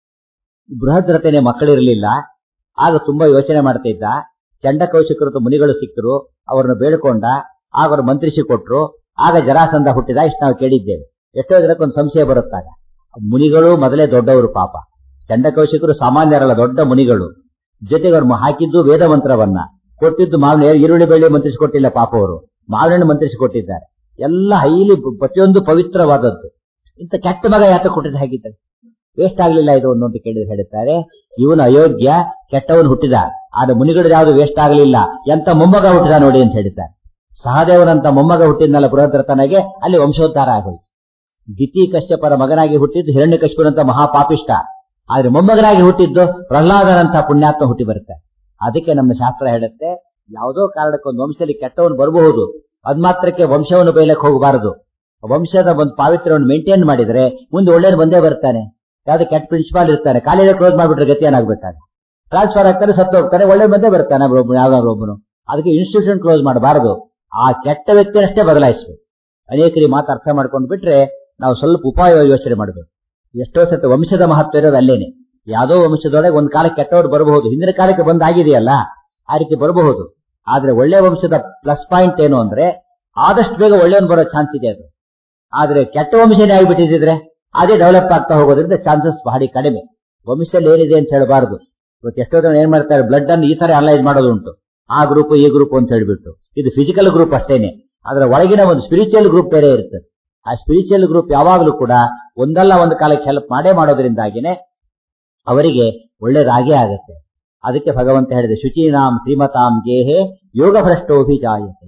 ಬೃಹದ್ ರಥನೆ ಮಕ್ಕಳಿರಲಿಲ್ಲ ಆಗ ತುಂಬಾ ಯೋಚನೆ ಮಾಡ್ತಿದ್ದ ಚಂಡಕೌಶಿಕರು ಮುನಿಗಳು ಸಿಕ್ಕರು ಅವರನ್ನು ಬೇಡಿಕೊಂಡ ಆಗ ಅವರು ಮಂತ್ರಿಸಿ ಕೊಟ್ರು ಆಗ ಜರಾಸಂಧ ಹುಟ್ಟಿದ ಇಷ್ಟು ನಾವು ಕೇಳಿದ್ದೇವೆ ಎಷ್ಟೋ ಜನಕ್ಕೆ ಒಂದು ಸಂಶಯ ಬರುತ್ತಾಗ ಮುನಿಗಳು ಮೊದಲೇ ದೊಡ್ಡವರು ಪಾಪ ಚಂಡಕೌಶಿಕರು ಸಾಮಾನ್ಯರಲ್ಲ ದೊಡ್ಡ ಮುನಿಗಳು ಜೊತೆಗೆ ಅವ್ರು ಹಾಕಿದ್ದು ವೇದ ಮಂತ್ರವನ್ನ ಕೊಟ್ಟಿದ್ದು ಮಾವಿನ ಈರುಳ್ಳಿ ಬೆಳ್ಳಿ ಮಂತ್ರಿಸಿಕೊಟ್ಟಿಲ್ಲ ಪಾಪ ಅವರು ಮಾವಿನ ಮಂತ್ರಿಸಿಕೊಟ್ಟಿದ್ದಾರೆ ಎಲ್ಲ ಹೈಲಿ ಪ್ರತಿಯೊಂದು ಪವಿತ್ರವಾದದ್ದು ಇಂಥ ಕೆಟ್ಟ ಮಗ ಯಾತ ಕೊಟ್ಟಿದ್ದು ಹಾಗಿದ್ದಾರೆ ವೇಸ್ಟ್ ಆಗ್ಲಿಲ್ಲ ಇದು ಒಂದು ಅಂತ ಕೇಳಿದ್ರೆ ಹೇಳ್ತಾರೆ ಇವನು ಅಯೋಗ್ಯ ಕೆಟ್ಟವನು ಹುಟ್ಟಿದ ಆದ್ರೆ ಮುನಿಗಳು ಯಾವುದು ವೇಸ್ಟ್ ಆಗಲಿಲ್ಲ ಎಂತ ಮೊಮ್ಮಗ ಹುಟ್ಟಿದ ನೋಡಿ ಅಂತ ಹೇಳಿದ್ದಾರೆ ಸಹದೇವನಂತ ಮೊಮ್ಮಗ ಹುಟ್ಟಿದ್ನಲ್ಲ ಬೃಹದ್ರತನಿಗೆ ಅಲ್ಲಿ ವಂಶೋದ್ಧಾರ ಆಗೋಯ್ತು ದಿತಿ ಕಶ್ಯಪರ ಮಗನಾಗಿ ಹುಟ್ಟಿದ್ದು ಹಿರಣ್ಯ ಕಶ್ಯಪನಂತ ಮಹಾಪಾಪಿಷ್ಟ ಆದ್ರೆ ಮೊಮ್ಮಗನಾಗಿ ಹುಟ್ಟಿದ್ದು ಪ್ರಹ್ಲಾದನಂತ ಪುಣ್ಯಾತ್ಮ ಹುಟ್ಟಿ ಬರುತ್ತೆ ಅದಕ್ಕೆ ನಮ್ಮ ಶಾಸ್ತ್ರ ಹೇಳುತ್ತೆ ಯಾವುದೋ ಕಾರಣಕ್ಕೊಂದು ವಂಶದಲ್ಲಿ ಕೆಟ್ಟವನು ಬರಬಹುದು ಅದ್ ಮಾತ್ರಕ್ಕೆ ವಂಶವನ್ನು ಬೈಲಕ್ಕೆ ಹೋಗಬಾರದು ವಂಶದ ಒಂದು ಪಾವಿತ್ರ್ಯವನ್ನು ಮೇಂಟೈನ್ ಮಾಡಿದ್ರೆ ಮುಂದೆ ಒಳ್ಳೆಯ ಬಂದೇ ಬರ್ತಾನೆ ಯಾವ್ದು ಕೆಟ್ಟ ಪ್ರಿನ್ಸಿಪಾಲ್ ಇರ್ತಾನೆ ಕಾಲೇಜ್ ಕ್ಲೋಸ್ ಮಾಡ್ಬಿಟ್ರೆ ಗತಿ ಏನಾಗ್ಬೇಕಾಗ ಟ್ರಾನ್ಸ್ಫರ್ ಆಗ್ತಾನೆ ಸತ್ತು ಹೋಗ್ತಾನೆ ಒಳ್ಳೆ ಬಂದೇ ಬರ್ತಾನೆ ಒಬ್ಬನು ಯಾವ್ದಾದ್ರು ಒಬ್ಬನು ಅದಕ್ಕೆ ಇನ್ಸ್ಟಿಟ್ಯೂಷನ್ ಕ್ಲೋಸ್ ಮಾಡಬಾರದು ಆ ಕೆಟ್ಟ ವ್ಯಕ್ತಿಯಷ್ಟೇ ಬದಲಾಯಿಸಬೇಕು ಅನೇಕರಿಗೆ ಮಾತು ಅರ್ಥ ಮಾಡ್ಕೊಂಡು ಬಿಟ್ರೆ ನಾವು ಸ್ವಲ್ಪ ಉಪಾಯ ಯೋಚನೆ ಮಾಡಬೇಕು ಎಷ್ಟೋ ಸತಿ ವಂಶದ ಮಹತ್ವ ಇರೋದು ಅಲ್ಲೇನೆ ಯಾವುದೋ ವಂಶದೊಳಗೆ ಒಂದು ಕಾಲಕ್ಕೆ ಕೆಟ್ಟವರು ಬರಬಹುದು ಹಿಂದಿನ ಕಾಲಕ್ಕೆ ಬಂದಾಗಿದೆಯಲ್ಲ ಆ ರೀತಿ ಬರಬಹುದು ಆದ್ರೆ ಒಳ್ಳೆ ವಂಶದ ಪ್ಲಸ್ ಪಾಯಿಂಟ್ ಏನು ಅಂದ್ರೆ ಆದಷ್ಟು ಬೇಗ ಒಳ್ಳೆಯವನು ಬರೋ ಚಾನ್ಸ್ ಇದೆ ಅದು ಆದ್ರೆ ಕೆಟ್ಟ ವಂಶನೇ ಆಗಿಬಿಟ್ಟಿದ್ರೆ ಅದೇ ಡೆವಲಪ್ ಆಗ್ತಾ ಹೋಗೋದ್ರಿಂದ ಚಾನ್ಸಸ್ ಭಾರಿ ಕಡಿಮೆ ವಂಶದಲ್ಲಿ ಏನಿದೆ ಅಂತ ಹೇಳಬಾರದು ಇವತ್ತು ಎಷ್ಟೋ ಜನ ಏನ್ ಮಾಡ್ತಾರೆ ಬ್ಲಡ್ ಅನ್ನು ಈ ತರ ಅನಲೈಸ್ ಮಾಡೋದು ಉಂಟು ಆ ಗ್ರೂಪ್ ಈ ಗ್ರೂಪ್ ಅಂತ ಹೇಳ್ಬಿಟ್ಟು ಇದು ಫಿಸಿಕಲ್ ಗ್ರೂಪ್ ಅಷ್ಟೇನೆ ಅದರ ಒಳಗಿನ ಒಂದು ಸ್ಪಿರಿಚುವಲ್ ಗ್ರೂಪ್ ಬೇರೆ ಇರುತ್ತೆ ಆ ಸ್ಪಿರಿಚುವಲ್ ಗ್ರೂಪ್ ಯಾವಾಗಲೂ ಕೂಡ ಒಂದಲ್ಲ ಒಂದು ಕಾಲಕ್ಕೆ ಹೆಲ್ಪ್ ಮಾಡೇ ಮಾಡೋದ್ರಿಂದಾಗಿನೇ ಅವರಿಗೆ ಒಳ್ಳೇದಾಗೇ ಆಗುತ್ತೆ ಅದಕ್ಕೆ ಭಗವಂತ ಹೇಳಿದೆ ಶುಚೀನಾಂ ಶ್ರೀಮತಾಂ ಗೇಹೆ ಯೋಗ ಭ್ರಷ್ಟೋಭಿಜಾಯತೆ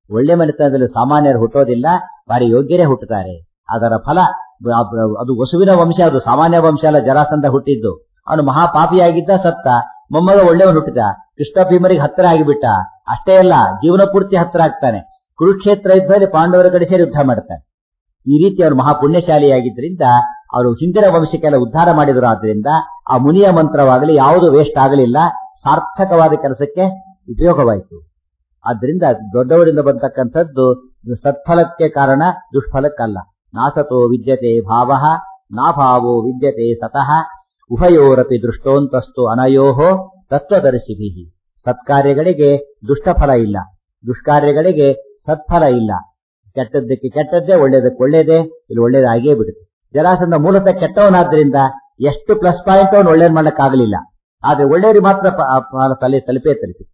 ಒಳ್ಳೆ ಮನೆತನದಲ್ಲಿ ಸಾಮಾನ್ಯರು ಹುಟ್ಟೋದಿಲ್ಲ ಬಾರಿ ಯೋಗ್ಯರೇ ಹುಟ್ಟುತ್ತಾರೆ ಅದರ ಫಲ ಅದು ವಸುವಿನ ವಂಶ ಅದು ಸಾಮಾನ್ಯ ವಂಶ ಅಲ್ಲ ಜರಾಸಂಧ ಹುಟ್ಟಿದ್ದು ಅವನು ಮಹಾಪಾಪಿಯಾಗಿದ್ದ ಸತ್ತ ಮೊಮ್ಮಗ ಒಳ್ಳೆಯವನು ಹುಟ್ಟಿದ ಕೃಷ್ಣ ಭೀಮರಿಗೆ ಹತ್ತಿರ ಆಗಿಬಿಟ್ಟ ಅಷ್ಟೇ ಅಲ್ಲ ಜೀವನ ಪೂರ್ತಿ ಹತ್ತಿರ ಆಗ್ತಾನೆ ಕುರುಕ್ಷೇತ್ರ ಯುದ್ಧದಲ್ಲಿ ಪಾಂಡವರ ಕಡೆ ಸೇರಿ ಯುದ್ಧ ಮಾಡ್ತಾನೆ ಈ ರೀತಿ ಅವರು ಮಹಾಪುಣ್ಯಶಾಲಿಯಾಗಿದ್ದರಿಂದ ಅವರು ಹಿಂದಿನ ವಂಶಕ್ಕೆಲ್ಲ ಉದ್ಧಾರ ಮಾಡಿದ್ರು ಆದ್ರಿಂದ ಆ ಮುನಿಯ ಮಂತ್ರವಾಗಲಿ ಯಾವುದು ವೇಸ್ಟ್ ಆಗಲಿಲ್ಲ ಸಾರ್ಥಕವಾದ ಕೆಲಸಕ್ಕೆ ಉಪಯೋಗವಾಯಿತು ಆದ್ರಿಂದ ದೊಡ್ಡವರಿಂದ ಬಂತಕ್ಕಂಥದ್ದು ಸತ್ಫಲಕ್ಕೆ ಕಾರಣ ದುಷ್ಫಲಕ್ಕಲ್ಲ ನಾಸತೋ ವಿದ್ಯತೆ ಭಾವ ನಾಭಾವೋ ವಿದ್ಯತೆ ಸತಃ ಉಭಯೋರಪಿ ದೃಷ್ಟೋಂತಸ್ತು ಅನಯೋಹೋ ತತ್ವದರ್ಶಿಭಿ ಸತ್ಕಾರ್ಯಗಳಿಗೆ ದುಷ್ಟಫಲ ಇಲ್ಲ ದುಷ್ಕಾರ್ಯಗಳಿಗೆ ಸತ್ಫಲ ಇಲ್ಲ ಕೆಟ್ಟದ್ದಕ್ಕೆ ಕೆಟ್ಟದ್ದೇ ಒಳ್ಳೇದಕ್ಕೆ ಒಳ್ಳೇದೇ ಇಲ್ಲಿ ಒಳ್ಳೇದಾಗೇ ಬಿಡುತ್ತೆ ಜರಾಸಂಧ ಮೂಲತಃ ಕೆಟ್ಟವನಾದ್ರಿಂದ ಎಷ್ಟು ಪ್ಲಸ್ ಪಾಯಿಂಟ್ ಅವನು ಒಳ್ಳೇದ್ ಮಾಡಕ್ಕಾಗಲಿಲ್ಲ ಆದ್ರೆ ಒಳ್ಳೆಯವ್ರಿಗೆ ಮಾತ್ರ ತಲೆ ತಲುಪೇ ತಲುಪಿ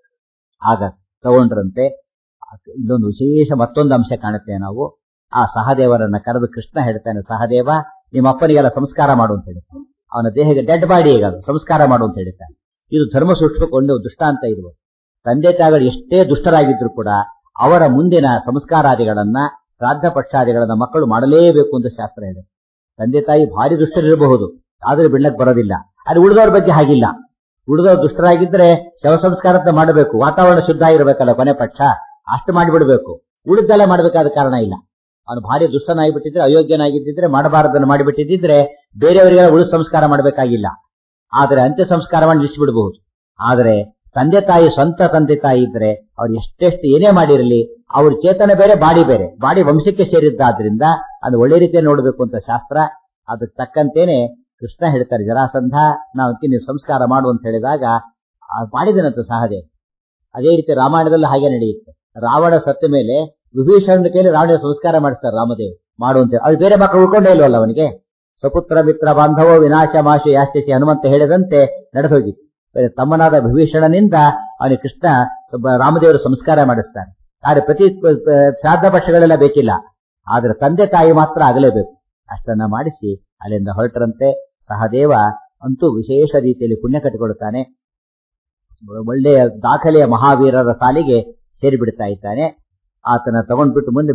ಆಗ ತಗೊಂಡ್ರಂತೆ ಇಲ್ಲೊಂದು ವಿಶೇಷ ಮತ್ತೊಂದು ಅಂಶ ಕಾಣುತ್ತೇವೆ ನಾವು ಆ ಸಹದೇವರನ್ನ ಕರೆದು ಕೃಷ್ಣ ಹೇಳ್ತಾನೆ ಸಹದೇವ ನಿಮ್ಮ ಅಪ್ಪನಿಗೆಲ್ಲ ಸಂಸ್ಕಾರ ಮಾಡು ಅಂತ ಹೇಳ್ತಾನೆ ಅವನ ದೇಹಕ್ಕೆ ಡೆಡ್ ಬಾಡಿ ಈಗ ಅದು ಸಂಸ್ಕಾರ ಮಾಡು ಅಂತ ಹೇಳ್ತಾನೆ ಇದು ಧರ್ಮ ಸೂಕ್ಷ್ಮಕೊಂಡು ದುಷ್ಟಾಂತ ಇರುವ ತಂದೆ ತಾಯಿಗಳು ಎಷ್ಟೇ ದುಷ್ಟರಾಗಿದ್ರು ಕೂಡ ಅವರ ಮುಂದಿನ ಸಂಸ್ಕಾರಾದಿಗಳನ್ನ ಶ್ರಾದ್ದ ಪಕ್ಷಾದಿಗಳನ್ನ ಮಕ್ಕಳು ಮಾಡಲೇಬೇಕು ಅಂತ ಶಾಸ್ತ್ರ ಇದೆ ತಂದೆ ತಾಯಿ ಭಾರಿ ದುಷ್ಟರಿರಬಹುದು ಆದ್ರೆ ಬಿಡ್ಲಕ್ ಬರೋದಿಲ್ಲ ಆದ್ರೆ ಉಳಿದವ್ರ ಬಗ್ಗೆ ಹಾಗಿಲ್ಲ ಉಳಿದವ್ರು ದುಷ್ಟರಾಗಿದ್ರೆ ಶವ ಸಂಸ್ಕಾರ ಮಾಡಬೇಕು ವಾತಾವರಣ ಶುದ್ಧ ಇರಬೇಕಲ್ಲ ಕೊನೆ ಪಕ್ಷ ಅಷ್ಟು ಮಾಡಿಬಿಡ್ಬೇಕು ಉಳಿದೆಲ್ಲ ಮಾಡಬೇಕಾದ ಕಾರಣ ಇಲ್ಲ ಅವನು ಭಾರಿ ದುಷ್ಟನಾಗಿಬಿಟ್ಟಿದ್ರೆ ಅಯೋಗ್ಯನಾಗಿದ್ದಿದ್ರೆ ಮಾಡಬಾರದನ್ನು ಮಾಡಿಬಿಟ್ಟಿದ್ರೆ ಬೇರೆಯವರಿಗೆಲ್ಲ ಉಳಿದ ಸಂಸ್ಕಾರ ಮಾಡಬೇಕಾಗಿಲ್ಲ ಆದ್ರೆ ಅಂತ್ಯ ಸಂಸ್ಕಾರ ಮಾಡಿ ನಿಲ್ಲಿಸಿಬಿಡಬಹುದು ಆದ್ರೆ ತಂದೆ ತಾಯಿ ಸ್ವಂತ ತಂದೆ ತಾಯಿ ಇದ್ರೆ ಅವ್ರು ಎಷ್ಟೆಷ್ಟು ಏನೇ ಮಾಡಿರಲಿ ಅವ್ರ ಚೇತನ ಬೇರೆ ಬಾಡಿ ಬೇರೆ ಬಾಡಿ ವಂಶಕ್ಕೆ ಸೇರಿದ್ದಾದ್ರಿಂದ ಅದು ಒಳ್ಳೆ ರೀತಿಯಲ್ಲಿ ನೋಡಬೇಕು ಅಂತ ಶಾಸ್ತ್ರ ಅದಕ್ಕೆ ತಕ್ಕಂತೇನೆ ಕೃಷ್ಣ ಹೇಳ್ತಾರೆ ಜರಾಸಂಧ ನಾವು ನೀವು ಸಂಸ್ಕಾರ ಮಾಡು ಅಂತ ಹೇಳಿದಾಗ ಮಾಡಿದನಂತ ಸಹಜೆ ಅದೇ ರೀತಿ ರಾಮಾಯಣದಲ್ಲಿ ಹಾಗೆ ನಡೆಯುತ್ತೆ ರಾವಣ ಸತ್ತ ಮೇಲೆ ವಿಭೀಷಣ ಕೈಲಿ ರಾವಣ ಸಂಸ್ಕಾರ ಮಾಡಿಸ್ತಾರೆ ರಾಮದೇವ್ ಮಾಡು ಅಂತ ಅದು ಬೇರೆ ಮಕ್ಕಳು ಉಳ್ಕೊಂಡೇ ಇಲ್ವಲ್ಲ ಅವನಿಗೆ ಸಪುತ್ರ ಮಿತ್ರ ಬಾಂಧವೋ ವಿನಾಶ ಮಾಶು ಯಾಸ್ಯಸಿ ಹನುಮಂತ ಹೇಳಿದಂತೆ ನಡೆದೋಗಿತ್ತು ತಮ್ಮನಾದ ವಿಭೀಷಣನಿಂದ ಅವನಿಗೆ ಕೃಷ್ಣ ರಾಮದೇವರು ಸಂಸ್ಕಾರ ಮಾಡಿಸ್ತಾರೆ ಆದ್ರೆ ಪ್ರತಿ ಶ್ರಾದ್ದ ಪಕ್ಷಗಳೆಲ್ಲ ಬೇಕಿಲ್ಲ ಆದ್ರೆ ತಂದೆ ತಾಯಿ ಮಾತ್ರ ಆಗಲೇಬೇಕು ಅಷ್ಟನ್ನ ಮಾಡಿಸಿ ಅಲ್ಲಿಂದ ಹೊರಟರಂತೆ ಸಹದೇವ ಅಂತೂ ವಿಶೇಷ ರೀತಿಯಲ್ಲಿ ಪುಣ್ಯ ಕಟ್ಟಿಕೊಡುತ್ತಾನೆ ಒಳ್ಳೆಯ ದಾಖಲೆಯ ಮಹಾವೀರರ ಸಾಲಿಗೆ ಸೇರಿಬಿಡ್ತಾ ಇದ್ದಾನೆ ಆತನ ತಗೊಂಡ್ಬಿಟ್ಟು ಮುಂದೆ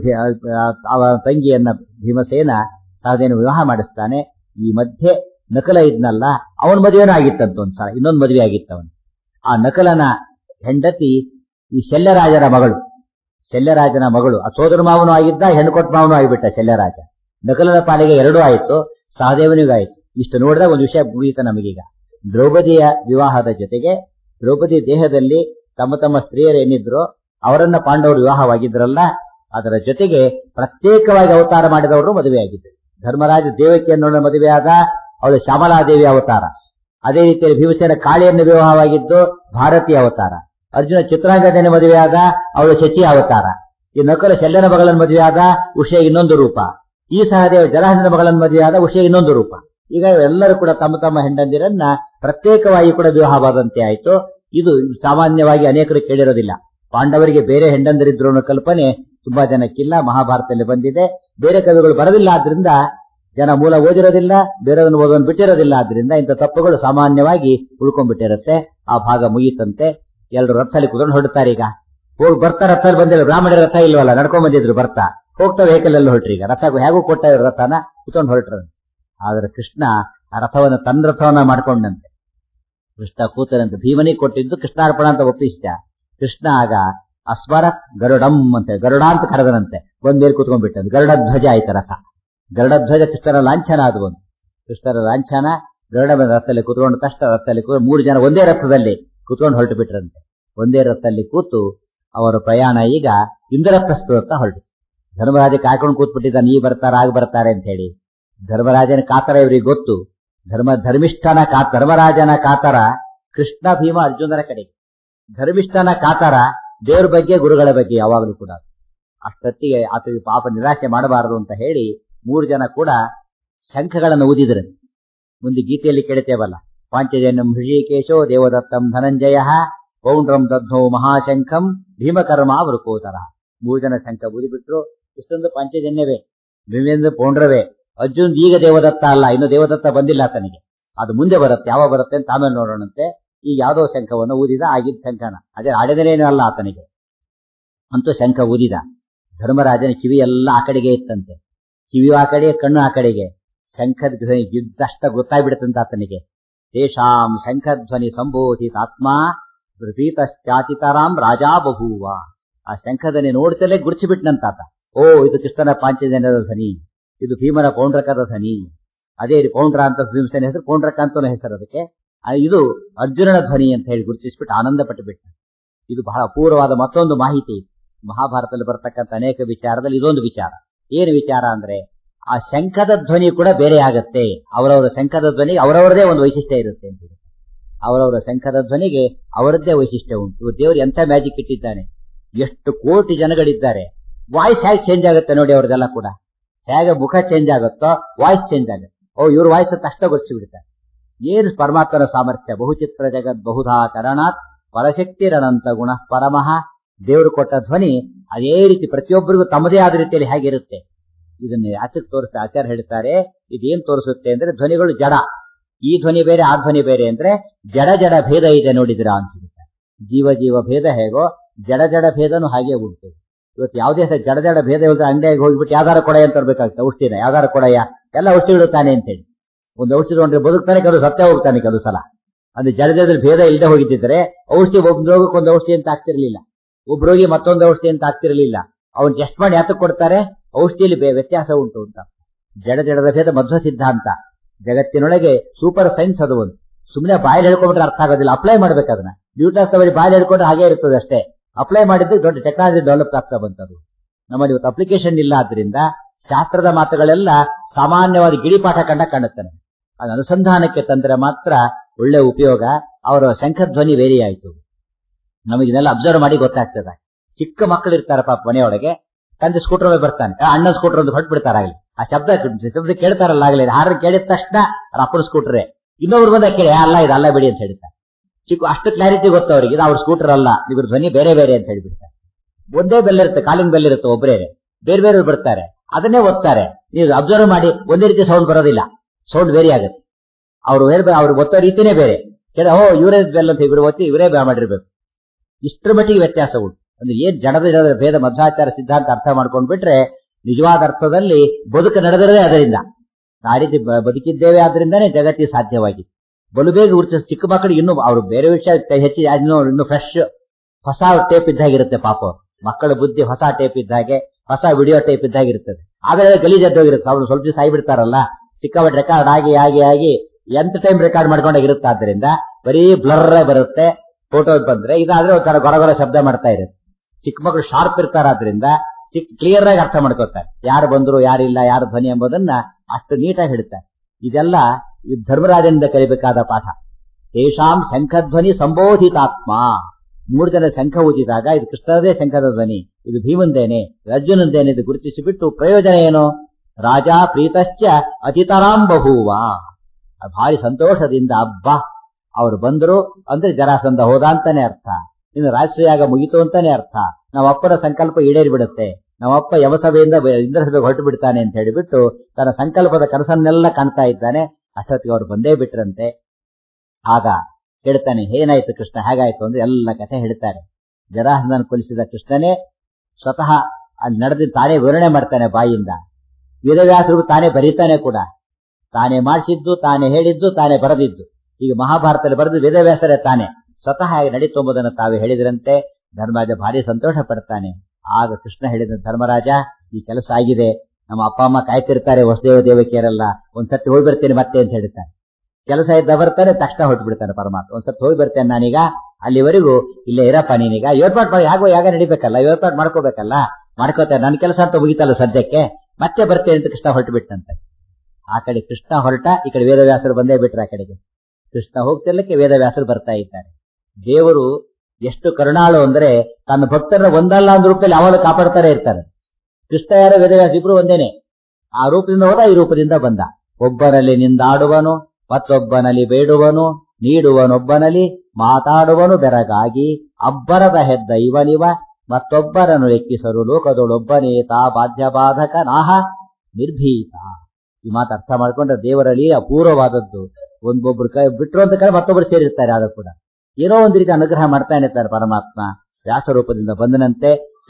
ಅವನ ತಂಗಿಯನ್ನ ಭೀಮಸೇನ ಸಹದೇನ ವಿವಾಹ ಮಾಡಿಸ್ತಾನೆ ಈ ಮಧ್ಯೆ ನಕಲ ಇದ್ನಲ್ಲ ಅವನ ಮದುವೆನೂ ಆಗಿತ್ತಂತ ಒಂದ್ಸಲ ಇನ್ನೊಂದು ಮದುವೆ ಆಗಿತ್ತು ಅವನು ಆ ನಕಲನ ಹೆಂಡತಿ ಈ ಶಲ್ಯರಾಜರ ಮಗಳು ಶಲ್ಯರಾಜನ ಮಗಳು ಆ ಸೋದರ ಮಾವನು ಆಗಿದ್ದ ಹೆಣ್ಣು ಕೊಟ್ಟ ಮಾವನು ಆಗಿಬಿಟ್ಟ ಶಲ್ಯರಾಜ ನಕಲನ ಪಾಲಿಗೆ ಎರಡೂ ಆಯಿತು ಸಹದೇವನಿಗೂ ಆಯಿತು ಇಷ್ಟು ನೋಡಿದಾಗ ಒಂದು ವಿಷಯ ಮುಗಿಯಿತ ನಮಗೀಗ ದ್ರೌಪದಿಯ ವಿವಾಹದ ಜೊತೆಗೆ ದ್ರೌಪದಿ ದೇಹದಲ್ಲಿ ತಮ್ಮ ತಮ್ಮ ಸ್ತ್ರೀಯರು ಏನಿದ್ರು ಅವರನ್ನ ಪಾಂಡವರು ವಿವಾಹವಾಗಿದ್ರಲ್ಲ ಅದರ ಜೊತೆಗೆ ಪ್ರತ್ಯೇಕವಾಗಿ ಅವತಾರ ಮಾಡಿದವರು ಮದುವೆಯಾಗಿದ್ದರು ಧರ್ಮರಾಜ ದೇವಕಿಯನ್ನು ಮದುವೆಯಾದ ಅವಳು ಶ್ಯಾಮಲಾದೇವಿ ಅವತಾರ ಅದೇ ರೀತಿಯಲ್ಲಿ ಭೀಮಸೇನ ಕಾಳಿಯನ್ನು ವಿವಾಹವಾಗಿದ್ದು ಭಾರತೀಯ ಅವತಾರ ಅರ್ಜುನ ಚಿತ್ರಾಂಗದನೆ ಮದುವೆಯಾದ ಅವಳು ಶಚಿ ಅವತಾರ ಈ ನಕಲ ಶಲ್ಯನ ಮಗಳನ್ನು ಮದುವೆಯಾದ ಉಷಯ ಇನ್ನೊಂದು ರೂಪ ಈ ಸಹದೇವ ಜಲಹಂದನ ಮಗಳನ್ನು ಮದುವೆಯಾದ ಉಷಯ ಇನ್ನೊಂದು ರೂಪ ಈಗ ಎಲ್ಲರೂ ಕೂಡ ತಮ್ಮ ತಮ್ಮ ಹೆಂಡಂದಿರನ್ನ ಪ್ರತ್ಯೇಕವಾಗಿ ಕೂಡ ವಿವಾಹವಾದಂತೆ ಆಯಿತು ಇದು ಸಾಮಾನ್ಯವಾಗಿ ಅನೇಕರು ಕೇಳಿರೋದಿಲ್ಲ ಪಾಂಡವರಿಗೆ ಬೇರೆ ಹೆಂಡಂದರಿದ್ರು ಅನ್ನೋ ಕಲ್ಪನೆ ತುಂಬಾ ಜನಕ್ಕಿಲ್ಲ ಮಹಾಭಾರತದಲ್ಲಿ ಬಂದಿದೆ ಬೇರೆ ಕವಿಗಳು ಬರೋದಿಲ್ಲ ಆದ್ರಿಂದ ಜನ ಮೂಲ ಓದಿರೋದಿಲ್ಲ ಬೇರೆದನ್ನು ಓದೋನ್ ಬಿಟ್ಟಿರೋದಿಲ್ಲ ಆದ್ರಿಂದ ಇಂಥ ತಪ್ಪುಗಳು ಸಾಮಾನ್ಯವಾಗಿ ಉಳ್ಕೊಂಡ್ಬಿಟ್ಟಿರುತ್ತೆ ಆ ಭಾಗ ಮುಗಿತಂತೆ ಎಲ್ಲರೂ ರಥದಲ್ಲಿ ಕುತ್ಕೊಂಡು ಹೊರಡ್ತಾರೆ ಈಗ ಹೋಗಿ ಬರ್ತಾ ರಥದಲ್ಲಿ ಬಂದಿಲ್ಲ ಬ್ರಾಹ್ಮಣರ ರಥ ಇಲ್ವಲ್ಲ ನಡ್ಕೊಂಡ್ ಬಂದಿದ್ರು ಬರ್ತಾ ಹೋಗ್ತಾ ವೆಹಿಕಲ್ ಅಲ್ಲಿ ಹೊರಟ್ರಿ ಈಗ ರಥ ಹೇಗೂ ಕೊಟ್ಟ ಇವ್ರ ರಥನ ಕುತ್ಕೊಂಡು ಹೊರಟ್ರ ಆದ್ರೆ ಕೃಷ್ಣ ಆ ರಥವನ್ನು ತನ್ನ ರಥವನ್ನ ಮಾಡ್ಕೊಂಡಂತೆ ಕೃಷ್ಣ ಕೂತನಂತೆ ಭೀಮನಿಗೆ ಕೊಟ್ಟಿದ್ದು ಕೃಷ್ಣಾರ್ಪಣ ಅಂತ ಒಪ್ಪಿಸಿದ ಕೃಷ್ಣ ಆಗ ಅಸ್ಮರತ್ ಗರುಡಂ ಅಂತ ಗರುಡ ಅಂತ ಕರೆದನಂತೆ ಒಂದ್ ಮೇಲೆ ಕೂತ್ಕೊಂಡ್ಬಿಟ್ಟಂತೆ ಗರುಡ ಧ್ವಜ ಆಯ್ತು ರಥ ಗರುಡ ಧ್ವಜ ಕೃಷ್ಣನ ಲಾಂಛನ ಅದು ಒಂದು ಕೃಷ್ಣನ ಲಾಂಛನ ಗರುಡ ರಥದಲ್ಲಿ ಕೂತ್ಕೊಂಡು ಕಷ್ಟ ರಥದಲ್ಲಿ ಕೂತ್ ಮೂರು ಜನ ಒಂದೇ ರಥದಲ್ಲಿ ಕೂತ್ಕೊಂಡು ಹೊರಟು ಬಿಟ್ರಂತೆ ಒಂದೇ ರಥದಲ್ಲಿ ಕೂತು ಅವರ ಪ್ರಯಾಣ ಈಗ ಇಂದ್ರಪ್ರಸ್ಥದತ್ತ ಹೊರಟು ಧರ್ಮರಾಜ ಕಾಯ್ಕೊಂಡು ಕೂತ್ಬಿಟ್ಟಿದ್ದಾನೆ ಈ ಬರ್ತಾರ ಆಗ ಬರ್ತಾರೆ ಅಂತ ಹೇಳಿ ಧರ್ಮರಾಜನ ಕಾತರ ಇವರಿಗೆ ಗೊತ್ತು ಧರ್ಮ ಧರ್ಮಿಷ್ಠನ ಕಾ ಧರ್ಮರಾಜನ ಕಾತರ ಕೃಷ್ಣ ಭೀಮ ಅರ್ಜುನರ ಕಡೆಗೆ ಧರ್ಮಿಷ್ಠನ ಕಾತರ ದೇವ್ರ ಬಗ್ಗೆ ಗುರುಗಳ ಬಗ್ಗೆ ಯಾವಾಗಲೂ ಕೂಡ ಅಷ್ಟೊತ್ತಿಗೆ ಆತಗೆ ಪಾಪ ನಿರಾಶೆ ಮಾಡಬಾರದು ಅಂತ ಹೇಳಿ ಮೂರು ಜನ ಕೂಡ ಶಂಖಗಳನ್ನು ಊದಿದ್ರು ಮುಂದೆ ಗೀತೆಯಲ್ಲಿ ಕೇಳುತ್ತೇವಲ್ಲ ಪಾಂಚಜನ್ಯಂ ಹೃಷಿಕೇಶೋ ದೇವದತ್ತಂ ಧನಂಜಯ ಪೌಂಡ್ರಂ ದಧ್ನೋ ಮಹಾಶಂಖಂ ಭೀಮಕರ್ಮ ವೃಕೋತರ ಮೂರು ಜನ ಶಂಖ ಊದಿಬಿಟ್ರು ಇಷ್ಟೊಂದು ಪಾಂಚಜನ್ಯವೇ ಭೀಮೇಂದ್ರ ಪೌಂಡ್ರವೇ ಅರ್ಜುನ್ ಈಗ ದೇವದತ್ತ ಅಲ್ಲ ಇನ್ನು ದೇವದತ್ತ ಬಂದಿಲ್ಲ ಆತನಿಗೆ ಅದು ಮುಂದೆ ಬರುತ್ತೆ ಯಾವ ಬರುತ್ತೆ ಅಂತ ಆಮೇಲೆ ನೋಡೋಣಂತೆ ಈಗ ಯಾವ್ದೋ ಶಂಖವನ್ನು ಊದಿದ ಆಗಿದ್ದ ಶಂಖನ ಅದೇ ಆಡಿದನೇನೂ ಅಲ್ಲ ಆತನಿಗೆ ಅಂತೂ ಶಂಖ ಊದಿದ ಧರ್ಮರಾಜನ ಕಿವಿ ಎಲ್ಲ ಆ ಕಡೆಗೆ ಇತ್ತಂತೆ ಕಿವಿಯು ಆ ಕಡೆ ಕಣ್ಣು ಆ ಕಡೆಗೆ ಶಂಖದ ಧ್ವನಿ ಇದ್ದಷ್ಟ ಗೊತ್ತಾಗ್ಬಿಡುತ್ತಂತ ಆತನಿಗೆ ತೇಷಾಂ ಶಂಖಧ್ವನಿ ಸಂಬೋಧಿತಾತ್ಮ ಪ್ರತೀತಶ್ಚಾತಿತರಾಂ ರಾಜಾ ಬಭೂವ ಆ ಶಂಖಧ್ವನಿ ನೋಡ್ತಲೇ ಗುರುಚಿಬಿಟ್ನಂತಾತ ಓ ಇದು ಕೃಷ್ಣನ ಪಾಂಚಜನ್ಯದ ಧ್ವನಿ ಇದು ಭೀಮನ ಪೌಂಡ್ರಕದ ಧ್ವನಿ ಅದೇ ರೀ ಪೌಂಡ್ರ ಅಂತ ಭೀಮಸೇನ ಹೆಸರು ಪೌಂಡ್ರಕ ಅಂತ ಹೆಸರು ಅದಕ್ಕೆ ಆ, ಇದು ಅರ್ಜುನನ ಧ್ವನಿ ಅಂತ ಹೇಳಿ ಗುರುತಿಸ್ಬಿಟ್ಟು ಆನಂದ ಪಟ್ಟು ಬಿಟ್ಟ ಇದು ಬಹಳ ಅಪೂರ್ವವಾದ ಮತ್ತೊಂದು ಮಾಹಿತಿ ಇದು. ಮಹಾಭಾರತದಲ್ಲಿ ಬರ್ತಕ್ಕಂಥ ಅನೇಕ ವಿಚಾರದಲ್ಲಿ ಇದೊಂದು ವಿಚಾರ ಏನು ವಿಚಾರ ಅಂದ್ರೆ ಆ ಶಂಖದ ಧ್ವನಿ ಕೂಡ ಬೇರೆ ಆಗತ್ತೆ ಅವರವರ ಶಂಖದ ಧ್ವನಿ ಅವರವರದೇ ಒಂದು ವೈಶಿಷ್ಟ್ಯ ಇರುತ್ತೆ ಅಂತ ಹೇಳಿ. ಅವರವರ ಶಂಖದ ಧ್ವನಿಗೆ ಅವರದ್ದೇ ವೈಶಿಷ್ಟ್ಯ ಉಂಟು ಇವ್ರು ದೇವರು ಎಂತ ಮ್ಯಾಜಿಕ್ ಇಟ್ಟಿದ್ದಾನೆ ಎಷ್ಟು ಕೋಟಿ ಜನಗಳಿದ್ದಾರೆ ವಾಯ್ಸ್ ಹೇಗೆ ಚೇಂಜ್ ಆಗುತ್ತೆ ನೋಡಿ ಅವ್ರದೆಲ್ಲ ಕೂಡ ಹೇಗೆ ಮುಖ ಚೇಂಜ್ ಆಗುತ್ತೋ ವಾಯ್ಸ್ ಚೇಂಜ್ ಆಗುತ್ತೆ ಓ ಇವ್ರ ವಾಯ್ಸ್ ತಷ್ಟ ಗೊತ್ತಿಸಿ ಬಿಡ್ತಾರೆ ಏನು ಪರಮಾತ್ಮನ ಸಾಮರ್ಥ್ಯ ಬಹುಚಿತ್ರ ಜಗತ್ ಬಹುಧಾ ಕರಣಾತ್ ಪರಶಕ್ತಿರನಂತ ಗುಣ ಪರಮಃ ದೇವರು ಕೊಟ್ಟ ಧ್ವನಿ ಅದೇ ರೀತಿ ಪ್ರತಿಯೊಬ್ಬರಿಗೂ ತಮ್ಮದೇ ಆದ ರೀತಿಯಲ್ಲಿ ಹೇಗಿರುತ್ತೆ ಇದನ್ನ ಆಚೆ ತೋರಿಸ್ತಾ ಆಚಾರ್ಯ ಹೇಳ್ತಾರೆ ಇದೇನ್ ತೋರಿಸುತ್ತೆ ಅಂದ್ರೆ ಧ್ವನಿಗಳು ಜಡ ಈ ಧ್ವನಿ ಬೇರೆ ಆ ಧ್ವನಿ ಬೇರೆ ಅಂದ್ರೆ ಜಡ ಜಡ ಭೇದ ಇದೆ ನೋಡಿದಿರಾ ಅಂತ ಹೇಳ್ತಾರೆ ಜೀವ ಜೀವ ಭೇದ ಹೇಗೋ ಜಡ ಜಡ ಭೇದನು ಹಾಗೆ ಉಂಟು ಇವತ್ತು ಯಾವುದೇ ಸಹ ಜಡ ಜಡ ಭೇದ ಇಲ್ಲದೆ ಅಂಗಡಿಯಾಗಿ ಹೋಗ್ಬಿಟ್ಟು ಯಾವ್ದಾರ ಕೊಡೆಯ ಅಂತ ತರ್ಬೇಕಾಗ್ತದೆ ಔಷಧಿನ ಯಾವ್ದಾರ ಕೊಡೆಯ ಎಲ್ಲ ಔಷಧಿಗಳು ತಾನೆ ಅಂತ ಹೇಳಿ ಒಂದು ಔಷಧಿ ತಗೊಂಡ್ರೆ ಬದುಕ್ತಾನೆ ಕೆಲವು ಸತ್ಯ ಹೋಗ್ತಾನೆ ಕೆಲವು ಸಲ ಅಂದ್ರೆ ಜಡ ಜಡದಲ್ಲಿ ಭೇದ ಇಲ್ಲದೆ ಹೋಗಿದ್ದಿದ್ರೆ ಔಷಧಿ ಒಬ್ಬ ರೋಗಕ್ಕೆ ಒಂದು ಔಷಧಿ ಅಂತ ಆಗ್ತಿರ್ಲಿಲ್ಲ ಒಬ್ಬ ರೋಗಿ ಮತ್ತೊಂದು ಔಷಧಿ ಅಂತ ಆಗ್ತಿರ್ಲಿಲ್ಲ ಅವ್ನು ಟೆಸ್ಟ್ ಮಾಡಿ ಯಾತಕ್ಕೆ ಕೊಡ್ತಾರೆ ಔಷಧಿಯಲ್ಲಿ ಬೇ- ವ್ಯತ್ಯಾಸ ಉಂಟು ಅಂತ ಜಡ ಜಡದ ಭೇದ ಮಧ್ವ ಸಿದ್ಧಾಂತ ಜಗತ್ತಿನೊಳಗೆ ಸೂಪರ್ ಸೈನ್ಸ್ ಅದು ಒಂದು ಸುಮ್ಮನೆ ಬಾಯಲ್ಲಿ ಹೇಳ್ಕೊಂಡ್ರೆ ಅರ್ಥ ಆಗೋದಿಲ್ಲ ಅಪ್ಲೈ ಮಾಡ್ಬೇಕು ಅದನ್ನ ನ್ಯೂಟನ್ಸ್ ಅವರಿಗೆ ಬಾಯಲ್ಲಿ ಹೇಳ್ಕೊಂಡ್ರೆ ಹಾಗೆ ಇರ್ತದೆ ಅಷ್ಟೇ ಅಪ್ಲೈ ಮಾಡಿದ್ದು ದೊಡ್ಡ ಟೆಕ್ನಾಲಜಿ ಡೆವಲಪ್ ಆಗ್ತಾ ಬಂತದು ನಮ್ಮಲ್ಲಿ ಇವತ್ತು ಅಪ್ಲಿಕೇಶನ್ ಇಲ್ಲ ಆದ್ರಿಂದ ಶಾಸ್ತ್ರದ ಮಾತುಗಳೆಲ್ಲ ಸಾಮಾನ್ಯವಾದ ಗಿಳಿಪಾಠ ಕಂಡ ಕಾಣುತ್ತಾನೆ ಅದು ಅನುಸಂಧಾನಕ್ಕೆ ತಂದ್ರೆ ಮಾತ್ರ ಒಳ್ಳೆ ಉಪಯೋಗ ಅವರ ಶಂಖಧ್ವನಿ ವೇರಿ ಆಯಿತು ನಮಗಿದೆಲ್ಲ ಅಬ್ಸರ್ವ್ ಮಾಡಿ ಗೊತ್ತಾಗ್ತದೆ ಚಿಕ್ಕ ಮಕ್ಕಳು ಇರ್ತಾರೆ ಪಾಪ ಮನೆಯೊಳಗೆ ತಂದೆ ಸ್ಕೂಟರ್ ಮೇಲೆ ಬರ್ತಾನೆ ಆ ಅಣ್ಣ ಸ್ಕೂಟರ್ ಒಂದು ಹೊಟ್ಟು ಬಿಡ್ತಾರಾಗ್ಲಿ ಆ ಶಬ್ದ ಶಬ್ದ ಕೇಳ್ತಾರಲ್ಲ ಆಗ್ಲಿ ಹಾರ ಕೇಳಿದ ತಕ್ಷಣ ಅವ್ರ ಅಪ್ಪನ ಸ್ಕೂಟರೇ ಇನ್ನೊಬ್ರು ಬಂದ ಕೇಳಿ "ಆ, ಅಲ್ಲ ಇದು ಅಲ್ಲ ಬಿಡಿ ಅಂತ ಹೇಳ್ತಾರೆ ಚಿಕ್ಕ ಅಷ್ಟು ಕ್ಲಾರಿಟಿ ಗೊತ್ತು ಅವ್ರಿಗೆ ಇದು ಅವ್ರ ಸ್ಕೂಟರ್ ಅಲ್ಲ ಇವ್ರ ಧ್ವನಿ ಬೇರೆ ಬೇರೆ ಅಂತ ಹೇಳ್ಬಿಡ್ತಾರೆ ಒಂದೇ ಬೆಲ್ ಇರುತ್ತೆ ಕಾಲಿಂಗ್ ಬೆಲ್ ಇರುತ್ತೆ ಒಬ್ಬರೇ ಬೇರೆ ಬೇರೆ ಬರ್ತಾರೆ ಅದನ್ನೇ ಓದ್ತಾರೆ ನೀವು ಅಬ್ಸರ್ವ್ ಮಾಡಿ ಒಂದೇ ರೀತಿ ಸೌಂಡ್ ಬರೋದಿಲ್ಲ ಸೌಂಡ್ ವೇರಿ ಆಗುತ್ತೆ ಅವ್ರು ಬೇರೆ ಅವ್ರು ಒತ್ತೋ ರೀತಿನೇ ಬೇರೆ ಕೇಳ ಓ ಇವರೇ ಬೆಲ್ ಅಂತ ಇವರು ಒತ್ತಿ ಇವರೇ ಬೇ- ಮಾಡಿರ್ಬೇಕು ಇಷ್ಟರ ಮಟ್ಟಿಗೆ ವ್ಯತ್ಯಾಸ ಉಂಟು ಅಂದ್ರೆ ಏನ್ ಜಡದ ಜಡದ ಭೇದ ಮಧ್ವಾಚಾರ ಸಿದ್ಧಾಂತ ಅರ್ಥ ಮಾಡ್ಕೊಂಡ್ ಬಿಟ್ರೆ ನಿಜವಾದ ಅರ್ಥದಲ್ಲಿ ಬದುಕು ನಡೆದಿರದೇ ಅದರಿಂದ ಆ ರೀತಿ ಬ- ಬದುಕಿದ್ದೇವೆ ಆದ್ರಿಂದಾನೇ ಜಗತ್ತಿಗೆ ಸಾಧ್ಯವಾಗಿದೆ ಬಲು ಬೇಗ ಗುರುತಿಸ್ ಚಿಕ್ಕ ಮಕ್ಕಳಿಗೆ ಇನ್ನೂ ಅವ್ರು ಬೇರೆ ವಿಷಯ ಹೆಚ್ಚು ಇನ್ನೂ ಇನ್ನು ಫ್ರೆಶ್ ಹೊಸ ಟೇಪ್ ಇದ್ದಾಗಿರುತ್ತೆ ಪಾಪ ಅವ್ರು. ಮಕ್ಕಳ ಬುದ್ಧಿ ಹೊಸ ಟೇಪ್ ಇದ್ದಾಗೆ ಹೊಸ ವಿಡಿಯೋ ಟೇಪ್ ಇದ್ದಾಗಿರ್ತದೆ ಆಮೇಲೆ ಗಲೀಜದ್ದೋಗಿರುತ್ತೆ ಅವ್ರು ಸ್ವಲ್ಪ ದಿವಸ ಆಗಿಬಿಡ್ತಾರಲ್ಲ ಚಿಕ್ಕವಟ್ ರೆಕಾರ್ಡ್ ಆಗಿ ಆಗಿ ಆಗಿ ಎಂತ ಟೈಮ್ ರೆಕಾರ್ಡ್ ಮಾಡ್ಕೊಂಡಾಗಿರುತ್ತೆ ಆದ್ದರಿಂದ ಬರೀ ಬ್ಲರ್ ಬರುತ್ತೆ ಫೋಟೋ ಬಂದ್ರೆ ಇದಾದ್ರೆ ಒಂಥರ ಗೊರಗೊರ ಶಬ್ದ ಮಾಡ್ತಾ ಇರುತ್ತೆ ಚಿಕ್ಕ ಮಕ್ಕಳು ಶಾರ್ಪ್ ಇರ್ತಾರಾದ್ರಿಂದ ಚಿಕ್ಕ ಕ್ಲಿಯರ್ ಆಗಿ ಅರ್ಥ ಮಾಡ್ಕೋತಾರೆ ಯಾರು ಬಂದ್ರು ಯಾರಿಲ್ಲ ಯಾರು ಧ್ವನಿ ಎಂಬುದನ್ನ ಅಷ್ಟು ನೀಟಾಗಿ ಹೇಳ್ತಾರೆ ಇದೆಲ್ಲ ಈ ಧರ್ಮರಾಜನಿಂದ ಕಲಿಬೇಕಾದ ಪಾಠ ತೇಷಾಂ ಶಂಖಧ್ವನಿ ಸಂಬೋಧಿತಾತ್ಮ ಮೂರು ಜನ ಶಂಖ ಊದಿದಾಗ ಇದು ಕೃಷ್ಣದೇ ಶಂಖದ ಧ್ವನಿ ಇದು ಭೀಮಂದೇನೆ ಇದು ಅರ್ಜುನಂದೇನೆ ಇದು ಗುರುತಿಸಿ ಬಿಟ್ಟು ಪ್ರಯೋಜನ ಏನು ರಾಜ ಪ್ರೀತಶ್ಚ ಅತಿತರಾಂ ಬಹೂವ ಭಾರಿ ಸಂತೋಷದಿಂದ ಹಬ್ಬ ಅವ್ರು ಬಂದ್ರು ಅಂದ್ರೆ ಜರಾಸಂಧ ಹೋದ ಅಂತಾನೆ ಅರ್ಥ ಇನ್ನು ರಾಜಸೂಯಾಗ ಮುಗಿತು ಅಂತಾನೆ ಅರ್ಥ ನಮ್ಮಪ್ಪನ ಸಂಕಲ್ಪ ಈಡೇರಿ ಬಿಡುತ್ತೆ ನಮ್ಮಪ್ಪ ಯವಸಭೆಯಿಂದ ಇಂದ್ರಸಭೆಗೆ ಹೊರಟು ಬಿಡ್ತಾನೆ ಅಂತ ಹೇಳಿಬಿಟ್ಟು ತನ್ನ ಸಂಕಲ್ಪದ ಕನಸನ್ನೆಲ್ಲ ಕಾಣ್ತಾ ಇದ್ದಾನೆ ಅಷ್ಟೊತ್ತಿಗೆ ಅವ್ರು ಬಂದೇ ಬಿಟ್ರಂತೆ ಆಗ ಹೇಳ್ತಾನೆ ಏನಾಯ್ತು ಕೃಷ್ಣ ಹೇಗಾಯ್ತು ಅಂದ್ರೆ ಎಲ್ಲ ಕಥೆ ಹೇಳ್ತಾರೆ ಜರಾಸಂಧನ ಕೊಲಿಸಿದ ಕೃಷ್ಣನೇ ಸ್ವತಃ ಅಲ್ಲಿ ನಡೆದ ತಾನೇ ವಿವರಣೆ ಮಾಡ್ತಾನೆ ಬಾಯಿಂದ ವೇದವ್ಯಾಸರು ತಾನೇ ಬರೀತಾನೆ ಕೂಡ ತಾನೇ ಮಾಡಿಸಿದ್ದು ತಾನೇ ಹೇಳಿದ್ದು ತಾನೇ ಬರೆದಿದ್ದು ಈಗ ಮಹಾಭಾರತದಲ್ಲಿ ಬರೆದು ವೇದವ್ಯಾಸರೇ ತಾನೇ ಸ್ವತಃ ಹೇಗೆ ನಡೀತು ಎಂಬುದನ್ನು ತಾವೇ ಹೇಳಿದ್ರಂತೆ ಧರ್ಮರಾಜ ಭಾರಿ ಸಂತೋಷ ಪಡ್ತಾನೆ ಆಗ ಕೃಷ್ಣ ಹೇಳಿದ ಧರ್ಮರಾಜ ಈ ಕೆಲಸ ಆಗಿದೆ ನಮ್ಮ ಅಪ್ಪ ಅಮ್ಮ ಕಾಯ್ತಿರ್ತಾರೆ ವಸುದೇವ ದೇವಕಿಯರೆಲ್ಲ ಒಂದ್ಸತಿ ಹೋಗಿ ಬರ್ತೇನೆ ಮತ್ತೆ ಅಂತ ಹೇಳ್ತಾನೆ ಕೆಲಸ ಇದ್ದ ಬರ್ತಾನೆ ತಕ್ಷಣ ಹೊಟ್ಟು ಬಿಡ್ತಾನೆ ಪರಮಾತ್ಮ ಒಂದ್ಸತಿ ಹೋಗಿ ಬರ್ತೇನೆ ನಾನೀಗ ಅಲ್ಲಿವರೆಗೂ ಇಲ್ಲೇ ಇರಪ್ಪ ನೀನೀಗ ಏರ್ಪಾಟ್ ಮಾಡಿ ಯಾಗೋ ಯಾಗ ನಡಿಬೇಕಲ್ಲ ಏರ್ಪಾಟ್ ಮಾಡ್ಕೋಬೇಕಲ್ಲ ಮಾಡ್ಕೋತಾರೆ ನನ್ನ ಕೆಲಸ ಅಂತ ಮುಗಿತಲ್ಲ ಸದ್ಯಕ್ಕೆ ಮತ್ತೆ ಬರ್ತೇನೆ ಅಂತ ಕೃಷ್ಣ ಹೊರಟು ಬಿಟ್ಟಂತೆ ಆ ಕಡೆ ಕೃಷ್ಣ ಹೊರಟ ಈ ಕಡೆ ವೇದವ್ಯಾಸರು ಬಂದೇ ಬಿಟ್ರೆ ಆ ಕಡೆಗೆ ಕೃಷ್ಣ ಹೋಗ್ತಿರ್ಲಿಕ್ಕೆ ವೇದವ್ಯಾಸರು ಬರ್ತಾ ಇದ್ದಾರೆ ದೇವರು ಎಷ್ಟು ಕರುಣಾಳು ಅಂದ್ರೆ ತನ್ನ ಭಕ್ತರ ಒಂದಲ್ಲ ಒಂದು ರೂಪದಲ್ಲಿ ಯಾವಾಗ ಕಾಪಾಡ್ತಾರೆ ಇರ್ತಾರೆ ಕೃಷ್ಣ ಯಾರ ವೇದವ್ಯಾಸ ಇಬ್ರು ಒಂದೇನೆ ಆ ರೂಪದಿಂದ ಹೋದ ಈ ರೂಪದಿಂದ ಬಂದ ಒಬ್ಬನಲ್ಲಿ ನಿಂದಾಡುವನು ಮತ್ತೊಬ್ಬನಲ್ಲಿ ಬೇಡುವನು ನೀಡುವನೊಬ್ಬನಲ್ಲಿ ಮಾತಾಡುವನು ಬೆರಗಾಗಿ ಅಬ್ಬರದ ಹೆದ್ದ ಇವನಿವ ಮತ್ತೊಬ್ಬರನ್ನು ಲೆಕ್ಕಿಸಲು ಲೋಕದೊಳೊಬ್ಬನೇ ತಾ ಬಾಧ್ಯ ಬಾಧಕ ನಾಹ ನಿರ್ಭೀತ ಈ ಮಾತು ಅರ್ಥ ಮಾಡ್ಕೊಂಡ್ರೆ ದೇವರಲ್ಲಿ ಅಪೂರ್ವವಾದದ್ದು ಒಂದೊಬ್ರು ಕೈ ಬಿಟ್ರು ಅಂತ ಕಡೆ ಮತ್ತೊಬ್ಬರು ಸೇರಿರ್ತಾರೆ ಆದ ಕೂಡ ಏನೋ ಒಂದು ರೀತಿ ಅನುಗ್ರಹ ಮಾಡ್ತಾನೆ ಇರ್ತಾರೆ ಪರಮಾತ್ಮ ವ್ಯಾಸ ರೂಪದಿಂದ ಬಂದನಂತೆ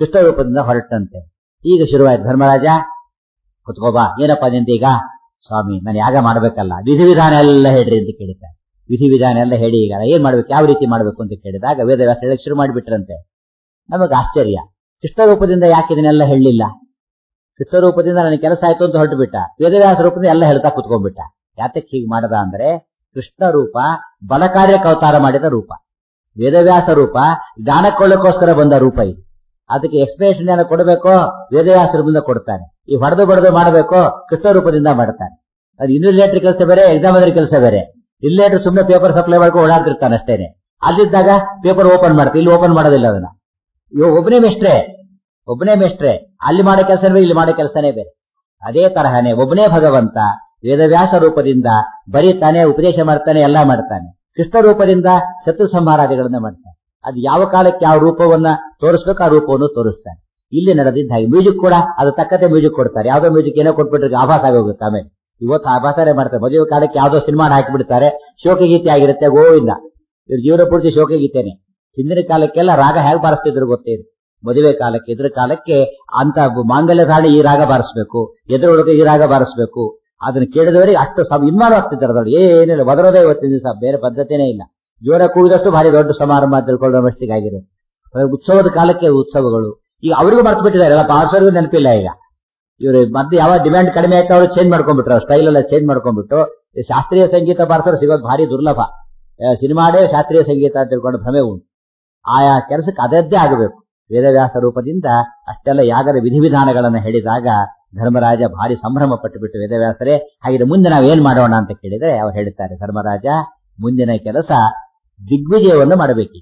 ಕೃಷ್ಣ ರೂಪದಿಂದ ಹೊರಟಂತೆ ಈಗ ಶುರುವಾಯ್ತು ಧರ್ಮರಾಜ ಕುತ್ಕೋಬಾ ಏನಪ್ಪ ನಿಂದೀಗ ಸ್ವಾಮಿ ನಾನು ಯಾಗ ಮಾಡ್ಬೇಕಲ್ಲ ವಿಧಿ ವಿಧಾನ ಎಲ್ಲ ಹೇಳ್ರಿ ಅಂತ ಕೇಳಿದ್ದಾರೆ ವಿಧಿ ವಿಧಾನ ಎಲ್ಲ ಹೇಳಿ ಈಗ ಏನ್ ಮಾಡ್ಬೇಕು ಯಾವ ರೀತಿ ಮಾಡ್ಬೇಕು ಅಂತ ಕೇಳಿದಾಗ ವೇದವ್ಯಾಸ ಹೇಳಕ್ ಶುರು ಮಾಡಿಬಿಟ್ರಂತೆ ನಮಗೆ ಆಶ್ಚರ್ಯ ಕೃಷ್ಣ ರೂಪದಿಂದ ಯಾಕೆ ಇದನ್ನೆಲ್ಲ ಹೇಳಲಿಲ್ಲ ಕೃಷ್ಣ ರೂಪದಿಂದ ನನಗೆ ಕೆಲಸ ಆಯ್ತು ಅಂತ ಹೊರಟು ಬಿಟ್ಟ ವೇದವ್ಯಾಸ ರೂಪದಿಂದ ಎಲ್ಲ ಹೇಳ್ತಾ ಕುತ್ಕೊಂಡ್ಬಿಟ್ಟ ಯಾತಕ್ಕೆ ಹೀಗೆ ಮಾಡದ ಅಂದ್ರೆ ಕೃಷ್ಣ ರೂಪ ಬಲ ಕಾರ್ಯಕ್ಕೆ ಅವತಾರ ಮಾಡಿದ ರೂಪ ವೇದವ್ಯಾಸ ರೂಪ ಜ್ಞಾನಕೊಳ್ಳೋಕ್ಕೋಸ್ಕರ ಬಂದ ರೂಪ ಇದು ಅದಕ್ಕೆ ಎಕ್ಸ್ಪ್ಲೇಷನ್ ಏನೋ ಕೊಡಬೇಕೋ ವೇದವ್ಯಾಸ ರೂಪದಿಂದ ಕೊಡ್ತಾನೆ ಈ ಹೊಡೆದು ಬಡದು ಮಾಡಬೇಕೋ ಕೃಷ್ಣ ರೂಪದಿಂದ ಮಾಡ್ತಾನೆ ಅದು ಇನ್ವಿಲೇಟರ್ ಕೆಲಸ ಬೇರೆ ಎಕ್ಸಾಮಿನರ್ ಕೆಲಸ ಬೇರೆ ಇಲ್ಲೇಟರ್ ಸುಮ್ಮನೆ ಪೇಪರ್ ಸಪ್ಲೈ ಮಾಡ್ಕೊಂಡು ಓಡಾಡ್ತಿರ್ತಾನೆ ಅಷ್ಟೇನೆ ಅಲ್ಲಿದ್ದಾಗ ಪೇಪರ್ ಓಪನ್ ಮಾಡ್ತೀವಿ ಇಲ್ಲಿ ಓಪನ್ ಮಾಡೋದಿಲ್ಲ ಅದನ್ನ ಇವ ಒಬ್ಬನೇ ಮೆಸ್ಟ್ರೆ ಒಬ್ಬನೇ ಮೆಸ್ಟ್ರೆ ಅಲ್ಲಿ ಮಾಡೋ ಕೆಲಸನೇ ಬೇರೆ ಇಲ್ಲಿ ಮಾಡೋ ಕೆಲಸನೇ ಬೇರೆ ಅದೇ ತರಹನೇ ಒಬ್ಬನೇ ಭಗವಂತ ವೇದವ್ಯಾಸ ರೂಪದಿಂದ ಬರೀತಾನೆ ಉಪದೇಶ ಮಾಡ್ತಾನೆ ಎಲ್ಲ ಮಾಡ್ತಾನೆ ಕೃಷ್ಣ ರೂಪದಿಂದ ಶತ್ರು ಸಂಹಾರಾದಿಗಳನ್ನ ಮಾಡ್ತಾನೆ ಅದು ಯಾವ ಕಾಲಕ್ಕೆ ಯಾವ ರೂಪವನ್ನ ತೋರಿಸ್ಬೇಕು ಆ ರೂಪವನ್ನು ತೋರಿಸ್ತಾನೆ ಇಲ್ಲಿ ನಡೆದಿದ್ದ ಹಾಗೆ ಮ್ಯೂಸಿಕ್ ಕೂಡ ಅದು ತಕ್ಕಂತೆ ಮ್ಯೂಸಿಕ್ ಕೊಡ್ತಾರೆ ಯಾವ್ದೋ ಮ್ಯೂಸಿಕ್ ಏನೋ ಕೊಟ್ಬಿಟ್ರೆ ಆಭಾಸ ಆಗೋಗುತ್ತೆ ಆಮೇಲೆ ಇವತ್ತು ಆಭಾಸನೇ ಮಾಡ್ತಾರೆ ಮದುವೆ ಕಾಲಕ್ಕೆ ಯಾವ್ದೋ ಸಿನಿಮಾ ಹಾಕಿಬಿಡ್ತಾರೆ ಶೋಕಗೀತೆ ಆಗಿರುತ್ತೆ ಗೋವಿಂದ ಇವ್ರ ಜೀವನ ಪೂರ್ತಿ ಶೋಕಗೀತೆನೆ ಹಿಂದಿನ ಕಾಲಕ್ಕೆಲ್ಲ ರಾಗ ಹೇಗೆ ಬಾರಿಸ್ತಿದ್ರು ಗೊತ್ತೇ ಮದುವೆ ಕಾಲಕ್ಕೆ ಇದ್ರ ಕಾಲಕ್ಕೆ ಅಂತ ಮಾಂಗಲ್ಯ ಧಾರಣೆ ಈ ರಾಗ ಬಾರಿಸ್ಬೇಕು ಎದುರು ಹುಡುಗ ಈ ರಾಗ ಬಾರಿಸ್ಬೇಕು ಅದನ್ನ ಕೇಳಿದವರಿಗೆ ಅಷ್ಟು ಸಮ ಇನ್ವಾಲ್ವ್ ಆಗ್ತಿದ್ದಾರೆ ಅದ್ರಲ್ಲಿ ಏನಿಲ್ಲ ಬದರೋದೇ ಇವತ್ತಿನ ದಿವಸ ಬೇರೆ ಪದ್ಧತಿನೇ ಇಲ್ಲ ಜೋರ ಕೂಗಿದಷ್ಟು ಭಾರಿ ದೊಡ್ಡ ಸಮಾರಂಭ ತಿಳ್ಕೊಳ್ಳೋ ಮಸ್ತಿಗಾಗಿರುತ್ತೆ ಉತ್ಸವದ ಕಾಲಕ್ಕೆ ಉತ್ಸವಗಳು ಈಗ ಅವರಿಗೂ ಮರ್ತು ಬಿಟ್ಟಿದ್ದಾರೆ ಎಲ್ಲ ಪಾರ್ಸರ್ಗೂ ನೆನಪಿಲ್ಲ ಈಗ ಇವರು ಮತ್ತೆ ಯಾವ ಡಿಮ್ಯಾಂಡ್ ಕಡಿಮೆ ಆಯ್ತಾ ಅವರು ಚೇಂಜ್ ಮಾಡ್ಕೊಂಡ್ಬಿಟ್ರು ಸ್ಟೈಲ್ ಎಲ್ಲ ಚೇಂಜ್ ಮಾಡ್ಕೊಂಡ್ಬಿಟ್ಟು ಈ ಶಾಸ್ತ್ರೀಯ ಸಂಗೀತ ಬಾರಿಸೋರು ಸಿಗೋದು ಭಾರಿ ದುರ್ಲಭ ಸಿನಿಮಾಡೇ ಶಾಸ್ತ್ರೀಯ ಸಂಗೀತ ಅಂತ ತಿಳ್ಕೊಂಡು ಭ್ರಮೆ ಉಂಟು ಆಯಾ ಕೆಲಸಕ್ಕೆ ಅದದ್ದೇ ಆಗಬೇಕು ವೇದವ್ಯಾಸ ರೂಪದಿಂದ ಅಷ್ಟೆಲ್ಲ ಯಾಗದ ವಿಧಿವಿಧಾನಗಳನ್ನು ಹೇಳಿದಾಗ ಧರ್ಮರಾಜ ಭಾರಿ ಸಂಭ್ರಮ ಪಟ್ಟು ಬಿಟ್ಟು ವೇದವ್ಯಾಸರೇ ಹಾಗೆ ಮುಂದೆ ನಾವು ಏನ್ ಮಾಡೋಣ ಅಂತ ಕೇಳಿದ್ರೆ ಅವ್ರು ಹೇಳ್ತಾರೆ ಧರ್ಮರಾಜ ಮುಂದಿನ ಕೆಲಸ ದಿಗ್ವಿಜಯವನ್ನು ಮಾಡಬೇಕು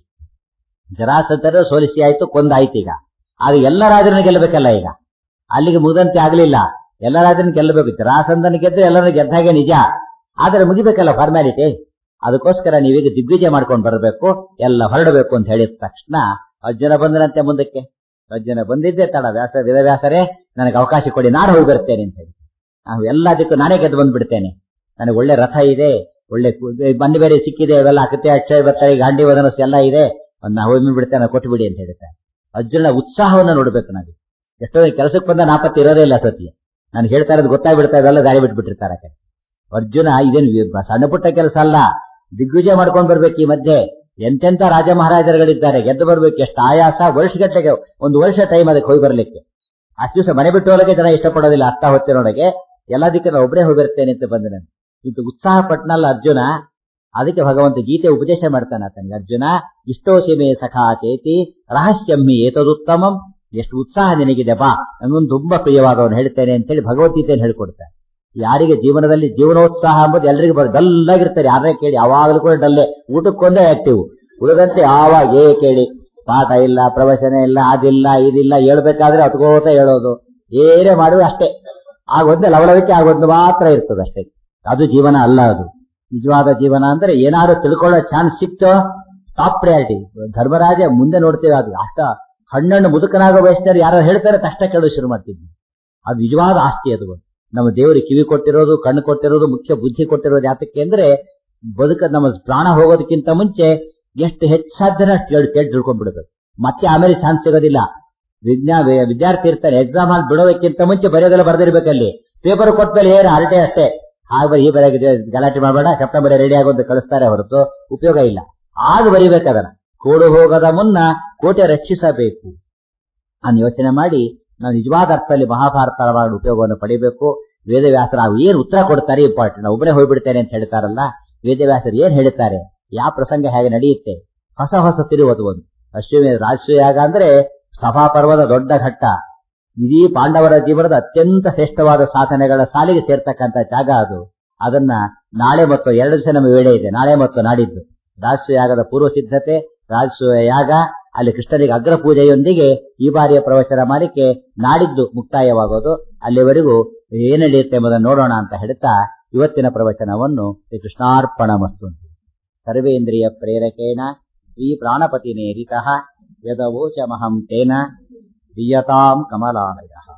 ಜರಾಸಂತರ ಸೋಲಿಸಿ ಆಯ್ತು ಕೊಂದಾಯ್ತು ಈಗ ಆಗ ಎಲ್ಲ ರಾಜರನ್ನ ಗೆಲ್ಲಬೇಕಲ್ಲ ಈಗ ಅಲ್ಲಿಗೆ ಮುಗಿದಂತೆ ಆಗ್ಲಿಲ್ಲ ಎಲ್ಲ ರಾಜರನ್ನ ಗೆಲ್ಲಬೇಕು ಜರಾಸಂದನ ಗೆದ್ರೆ ಎಲ್ಲರನ್ನ ಗೆದ್ದಾಗೆ ನಿಜ ಆದ್ರೆ ಮುಗಿಬೇಕಲ್ಲ ಫಾರ್ಮ್ಯಾಲಿಟಿ ಅದಕ್ಕೋಸ್ಕರ ನೀವೀಗ ದಿಗ್ವಿಜಯ ಮಾಡ್ಕೊಂಡು ಬರಬೇಕು ಎಲ್ಲ ಹೊರಡಬೇಕು ಅಂತ ಹೇಳಿದ ತಕ್ಷಣ ಅರ್ಜುನ ಬಂದನಂತೆ ಮುಂದಕ್ಕೆ ಅರ್ಜುನ ಬಂದಿದ್ದೆ ತಡ ವ್ಯಾಸ ವೇದವ್ಯಾಸರೇ ನನಗೆ ಅವಕಾಶ ಕೊಡಿ ನಾನು ಹೋಗಿ ಬರ್ತೇನೆ ಅಂತ ಹೇಳಿ ನಾವು ಎಲ್ಲದಕ್ಕೂ ನಾನೇ ಗೆದ್ದು ಬಂದ್ಬಿಡ್ತೇನೆ ನನಗೆ ಒಳ್ಳೆ ರಥ ಇದೆ ಒಳ್ಳೆ ಮಣ್ಣು ಬೇರೆ ಸಿಕ್ಕಿದೆ ಅವೆಲ್ಲ ಅಕತೆ ಅಕ್ಷಯ ಬರ್ತಾರೆ ಗಾಂಡಿ ವದನಸ್ ಎಲ್ಲ ಇದೆ ನಾ ಹೋಗಿ ಬಿಡ್ತೇನೆ ಕೊಟ್ಟುಬಿಡಿ ಅಂತ ಹೇಳ್ತಾರೆ ಅರ್ಜುನ ಉತ್ಸಾಹವನ್ನು ನೋಡ್ಬೇಕು ನಾವು ಎಷ್ಟೋ ಕೆಲಸಕ್ಕೆ ಬಂದ ನಾಪತ್ತೆ ಇರೋದೇ ಇಲ್ಲ ಸತಿ ನಾನು ಹೇಳ್ತಾ ಇರೋದು ಗೊತ್ತಾಗ್ಬಿಡ್ತಾ ಇವೆಲ್ಲ ದಾರಿ ಬಿಟ್ಬಿಟ್ಟಿರ್ತಾರೆ ಅರ್ಜುನ ಇದೇನು ಸಣ್ಣ ಪುಟ್ಟ ಕೆಲಸ ಅಲ್ಲ ದಿಗ್ವಿಜಯ ಮಾಡ್ಕೊಂಡ್ ಬರ್ಬೇಕು ಈ ಮಧ್ಯೆ ಎಂತೆಂತ ರಾಜ ಮಹಾರಾಜರುಗಳಿದ್ದಾರೆ ಗೆದ್ದು ಬರ್ಬೇಕು ಎಷ್ಟು ಆಯಾಸ ವರ್ಷಗಟ್ಟಲೆಗೆ ಒಂದು ವರ್ಷ ಟೈಮ್ ಅದಕ್ಕೆ ಹೋಗಿ ಬರ್ಲಿಕ್ಕೆ ಅಷ್ಟು ದಿವಸ ಮನೆ ಬಿಟ್ಟು ಹೋಗಕ್ಕೆ ಜನ ಇಷ್ಟಪಡೋದಿಲ್ಲ ಅರ್ಥ ಹೊತ್ತಿನೊಳಗೆ ಎಲ್ಲದಕ್ಕೆ ನಾನು ಒಬ್ಬರೇ ಹೋಗಿರ್ತೇನೆ ಅಂತ ಬಂದ ನಾನು ಇದು ಉತ್ಸಾಹ ಪಟ್ನಲ್ಲ ಅರ್ಜುನ ಅದಕ್ಕೆ ಭಗವಂತ ಗೀತೆ ಉಪದೇಶ ಮಾಡ್ತಾನೆ ಆತನಿಗೆ ಅರ್ಜುನ ಇಷ್ಟೋ ಸೀಮೆ ಸಖಾ ಚೇತಿ ರಹಸ್ಯಮ್ಮಿ ಏತದುತ್ತಮಂ ಎಷ್ಟು ಉತ್ಸಾಹ ನಿನಗಿದೆ ಬಾ ನಂಗೊಂದು ತುಂಬಾ ಪ್ರಿಯವಾದವನು ಹೇಳ್ತೇನೆ ಅಂತೇಳಿ ಭಗವದ್ಗೀತೆಯನ್ನು ಹೇಳ್ಕೊಡ್ತಾರೆ ಯಾರಿಗೆ ಜೀವನದಲ್ಲಿ ಜೀವನೋತ್ಸಾಹ ಅಂಬುದು ಎಲ್ರಿಗೂ ಬರ್ ಡಲ್ಲಾಗಿರ್ತಾರೆ ಯಾರೇ ಕೇಳಿ ಯಾವಾಗಲೂ ಕೂಡ ಡಲ್ಲೆ ಊಟಕ್ಕೊಂದೇ ಆಕ್ಟಿವ್ ಉಳಿದಂತೆ ಯಾವಾಗ ಏ ಕೇಳಿ ಪಾಠ ಇಲ್ಲ ಪ್ರವಚನ ಇಲ್ಲ ಅದಿಲ್ಲ ಇದಿಲ್ಲ ಹೇಳ್ಬೇಕಾದ್ರೆ ಅತ್ಕೋತ ಹೇಳೋದು ಏನೇ ಮಾಡಿದ್ರು ಅಷ್ಟೇ ಆಗೊಂದೇ ಲವಲವಿಕೆ ಆಗೊಂದು ಮಾತ್ರ ಇರ್ತದೆ ಅಷ್ಟೇ ಅದು ಜೀವನ ಅಲ್ಲ ಅದು ನಿಜವಾದ ಜೀವನ ಅಂದ್ರೆ ಏನಾದ್ರು ತಿಳ್ಕೊಳ್ಳೋ ಚಾನ್ಸ್ ಸಿಕ್ತೋ ಟಾಪ್ ಪ್ರಯಾರಿಟಿ ಧರ್ಮರಾಜ ಮುಂದೆ ನೋಡ್ತೇವೆ ಅದು ಅಷ್ಟ ಹಣ್ಣನ್ನು ಮುದುಕನಾಗೋ ವಯಸ್ಸಿನಲ್ಲಿ ಯಾರು ಹೇಳ್ತಾರೆ ತಕ್ಷಣ ಕೇಳೋದು ಶುರು ಮಾಡ್ತಿದ್ವಿ ಅದು ನಿಜವಾದ ಆಸ್ತಿ ಅದು ನಮ್ಮ ದೇವರಿಗೆ ಕಿವಿ ಕೊಟ್ಟಿರೋದು ಕಣ್ಣು ಕೊಟ್ಟಿರೋದು ಮುಖ್ಯ ಬುದ್ಧಿ ಕೊಟ್ಟಿರೋದು ಯಾತಕ್ಕೆ ಅಂದ್ರೆ ಬದುಕ ನಮ್ಮ ಪ್ರಾಣ ಹೋಗೋದಕ್ಕಿಂತ ಮುಂಚೆ ಎಷ್ಟು ಹೆಚ್ಚು ಸಾಧ್ಯನ ಅಷ್ಟು ಕೇಳಿ ಕೇಳಿ ತಿಳ್ಕೊಂಡ್ಬಿಡ್ಬೇಕು ಮತ್ತೆ ಆಮೇಲೆ ಚಾನ್ಸ್ ಸಿಗೋದಿಲ್ಲ ವಿಜ್ಞಾ ವಿದ್ಯಾರ್ಥಿ ಇರ್ತಾರೆ ಎಕ್ಸಾಮ್ ಹಾಲ್ ಬಿಡೋದಕ್ಕಿಂತ ಮುಂಚೆ ಬರೆಯೋದೆಲ್ಲ ಬರೆದಿರ್ಬೇಕಲ್ಲಿ ಪೇಪರ್ ಕೊಟ್ಮೇಲೆ ಏನು ಹರಟೆ ಅಷ್ಟೇ ಹಾಗೆ ಈ ಬರೆಯಾಗಿದೆ ಗಲಾಟೆ ಮಾಡಬೇಡ ಸೆಪ್ಟೆಂಬರ್ ರೆಡಿ ಆಗೋದು ಕಳಿಸ್ತಾರೆ ಹೊರತು ಉಪಯೋಗ ಇಲ್ಲ ಆಗ ಬರಿಬೇಕದನ್ನ ಕೋಡು ಹೋಗದ ಮುನ್ನ ಕೋಟೆ ರಕ್ಷಿಸಬೇಕು ಅನ್ನು ಯೋಚನೆ ಮಾಡಿ ನಾವು ನಿಜವಾದ ಅರ್ಥದಲ್ಲಿ ಮಹಾಭಾರತವಾದ ಉಪಯೋಗವನ್ನು ಪಡಿಬೇಕು ವೇದವ್ಯಾಸರು ಅವು ಏನು ಉತ್ತರ ಕೊಡ್ತಾರೆ ಇಂಪಾರ್ಟೆಂಟ್ ಒಬ್ಬನೇ ಹೋಗ್ಬಿಡ್ತೇನೆ ಅಂತ ಹೇಳ್ತಾರಲ್ಲ ವೇದವ್ಯಾಸರು ಏನ್ ಹೇಳ್ತಾರೆ ಯಾವ ಪ್ರಸಂಗ ಹೇಗೆ ನಡೆಯುತ್ತೆ ಹೊಸ ಹೊಸ ತಿರುವುದು ಒಂದು ಅಶ್ವಮೇಧ ರಾಜಸೂಯಾಗ ಅಂದ್ರೆ ಸಭಾಪರ್ವದ ದೊಡ್ಡ ಘಟ್ಟ ಇಡೀ ಪಾಂಡವರ ಜೀವನದ ಅತ್ಯಂತ ಶ್ರೇಷ್ಠವಾದ ಸಾಧನೆಗಳ ಸಾಲಿಗೆ ಸೇರ್ತಕ್ಕಂಥ ಜಾಗ ಅದು ಅದನ್ನ ನಾಳೆ ಮತ್ತು ಎರಡು ದಿವಸ ನಮ್ಮ ವೇಳೆ ಇದೆ ನಾಳೆ ಮತ್ತು ನಾಡಿದ್ದು ರಾಜಸೂಯಾಗದ ಪೂರ್ವ ಸಿದ್ಧತೆ ರಾಜಸೂಯ ಯಾಗ ಅಲ್ಲಿ ಕೃಷ್ಣನಿಗೆ ಅಗ್ರ ಪೂಜೆಯೊಂದಿಗೆ ಈ ಬಾರಿಯ ಪ್ರವಚನ ಮಾಲಿಕೆ ನಾಡಿದ್ದು ಮುಕ್ತಾಯವಾಗೋದು ಅಲ್ಲಿವರೆಗೂ ಏನ್ ನಡೆಯುತ್ತೆ ಎಂಬುದನ್ನು ನೋಡೋಣ ಅಂತ ಹೇಳ್ತಾ ಇವತ್ತಿನ ಪ್ರವಚನವನ್ನು ಶ್ರೀ ಕೃಷ್ಣಾರ್ಪಣ ಮಸ್ತು ಸರ್ವೇಂದ್ರಿಯ ಪ್ರೇರಕೇಣ ಶ್ರೀ ಪ್ರಾಣಪತಿ ನೇರಿತ ಯದವೋಚಮಹಂ ತೇನ ದೀಯತಾಂ ಕಮಲಾಲಯ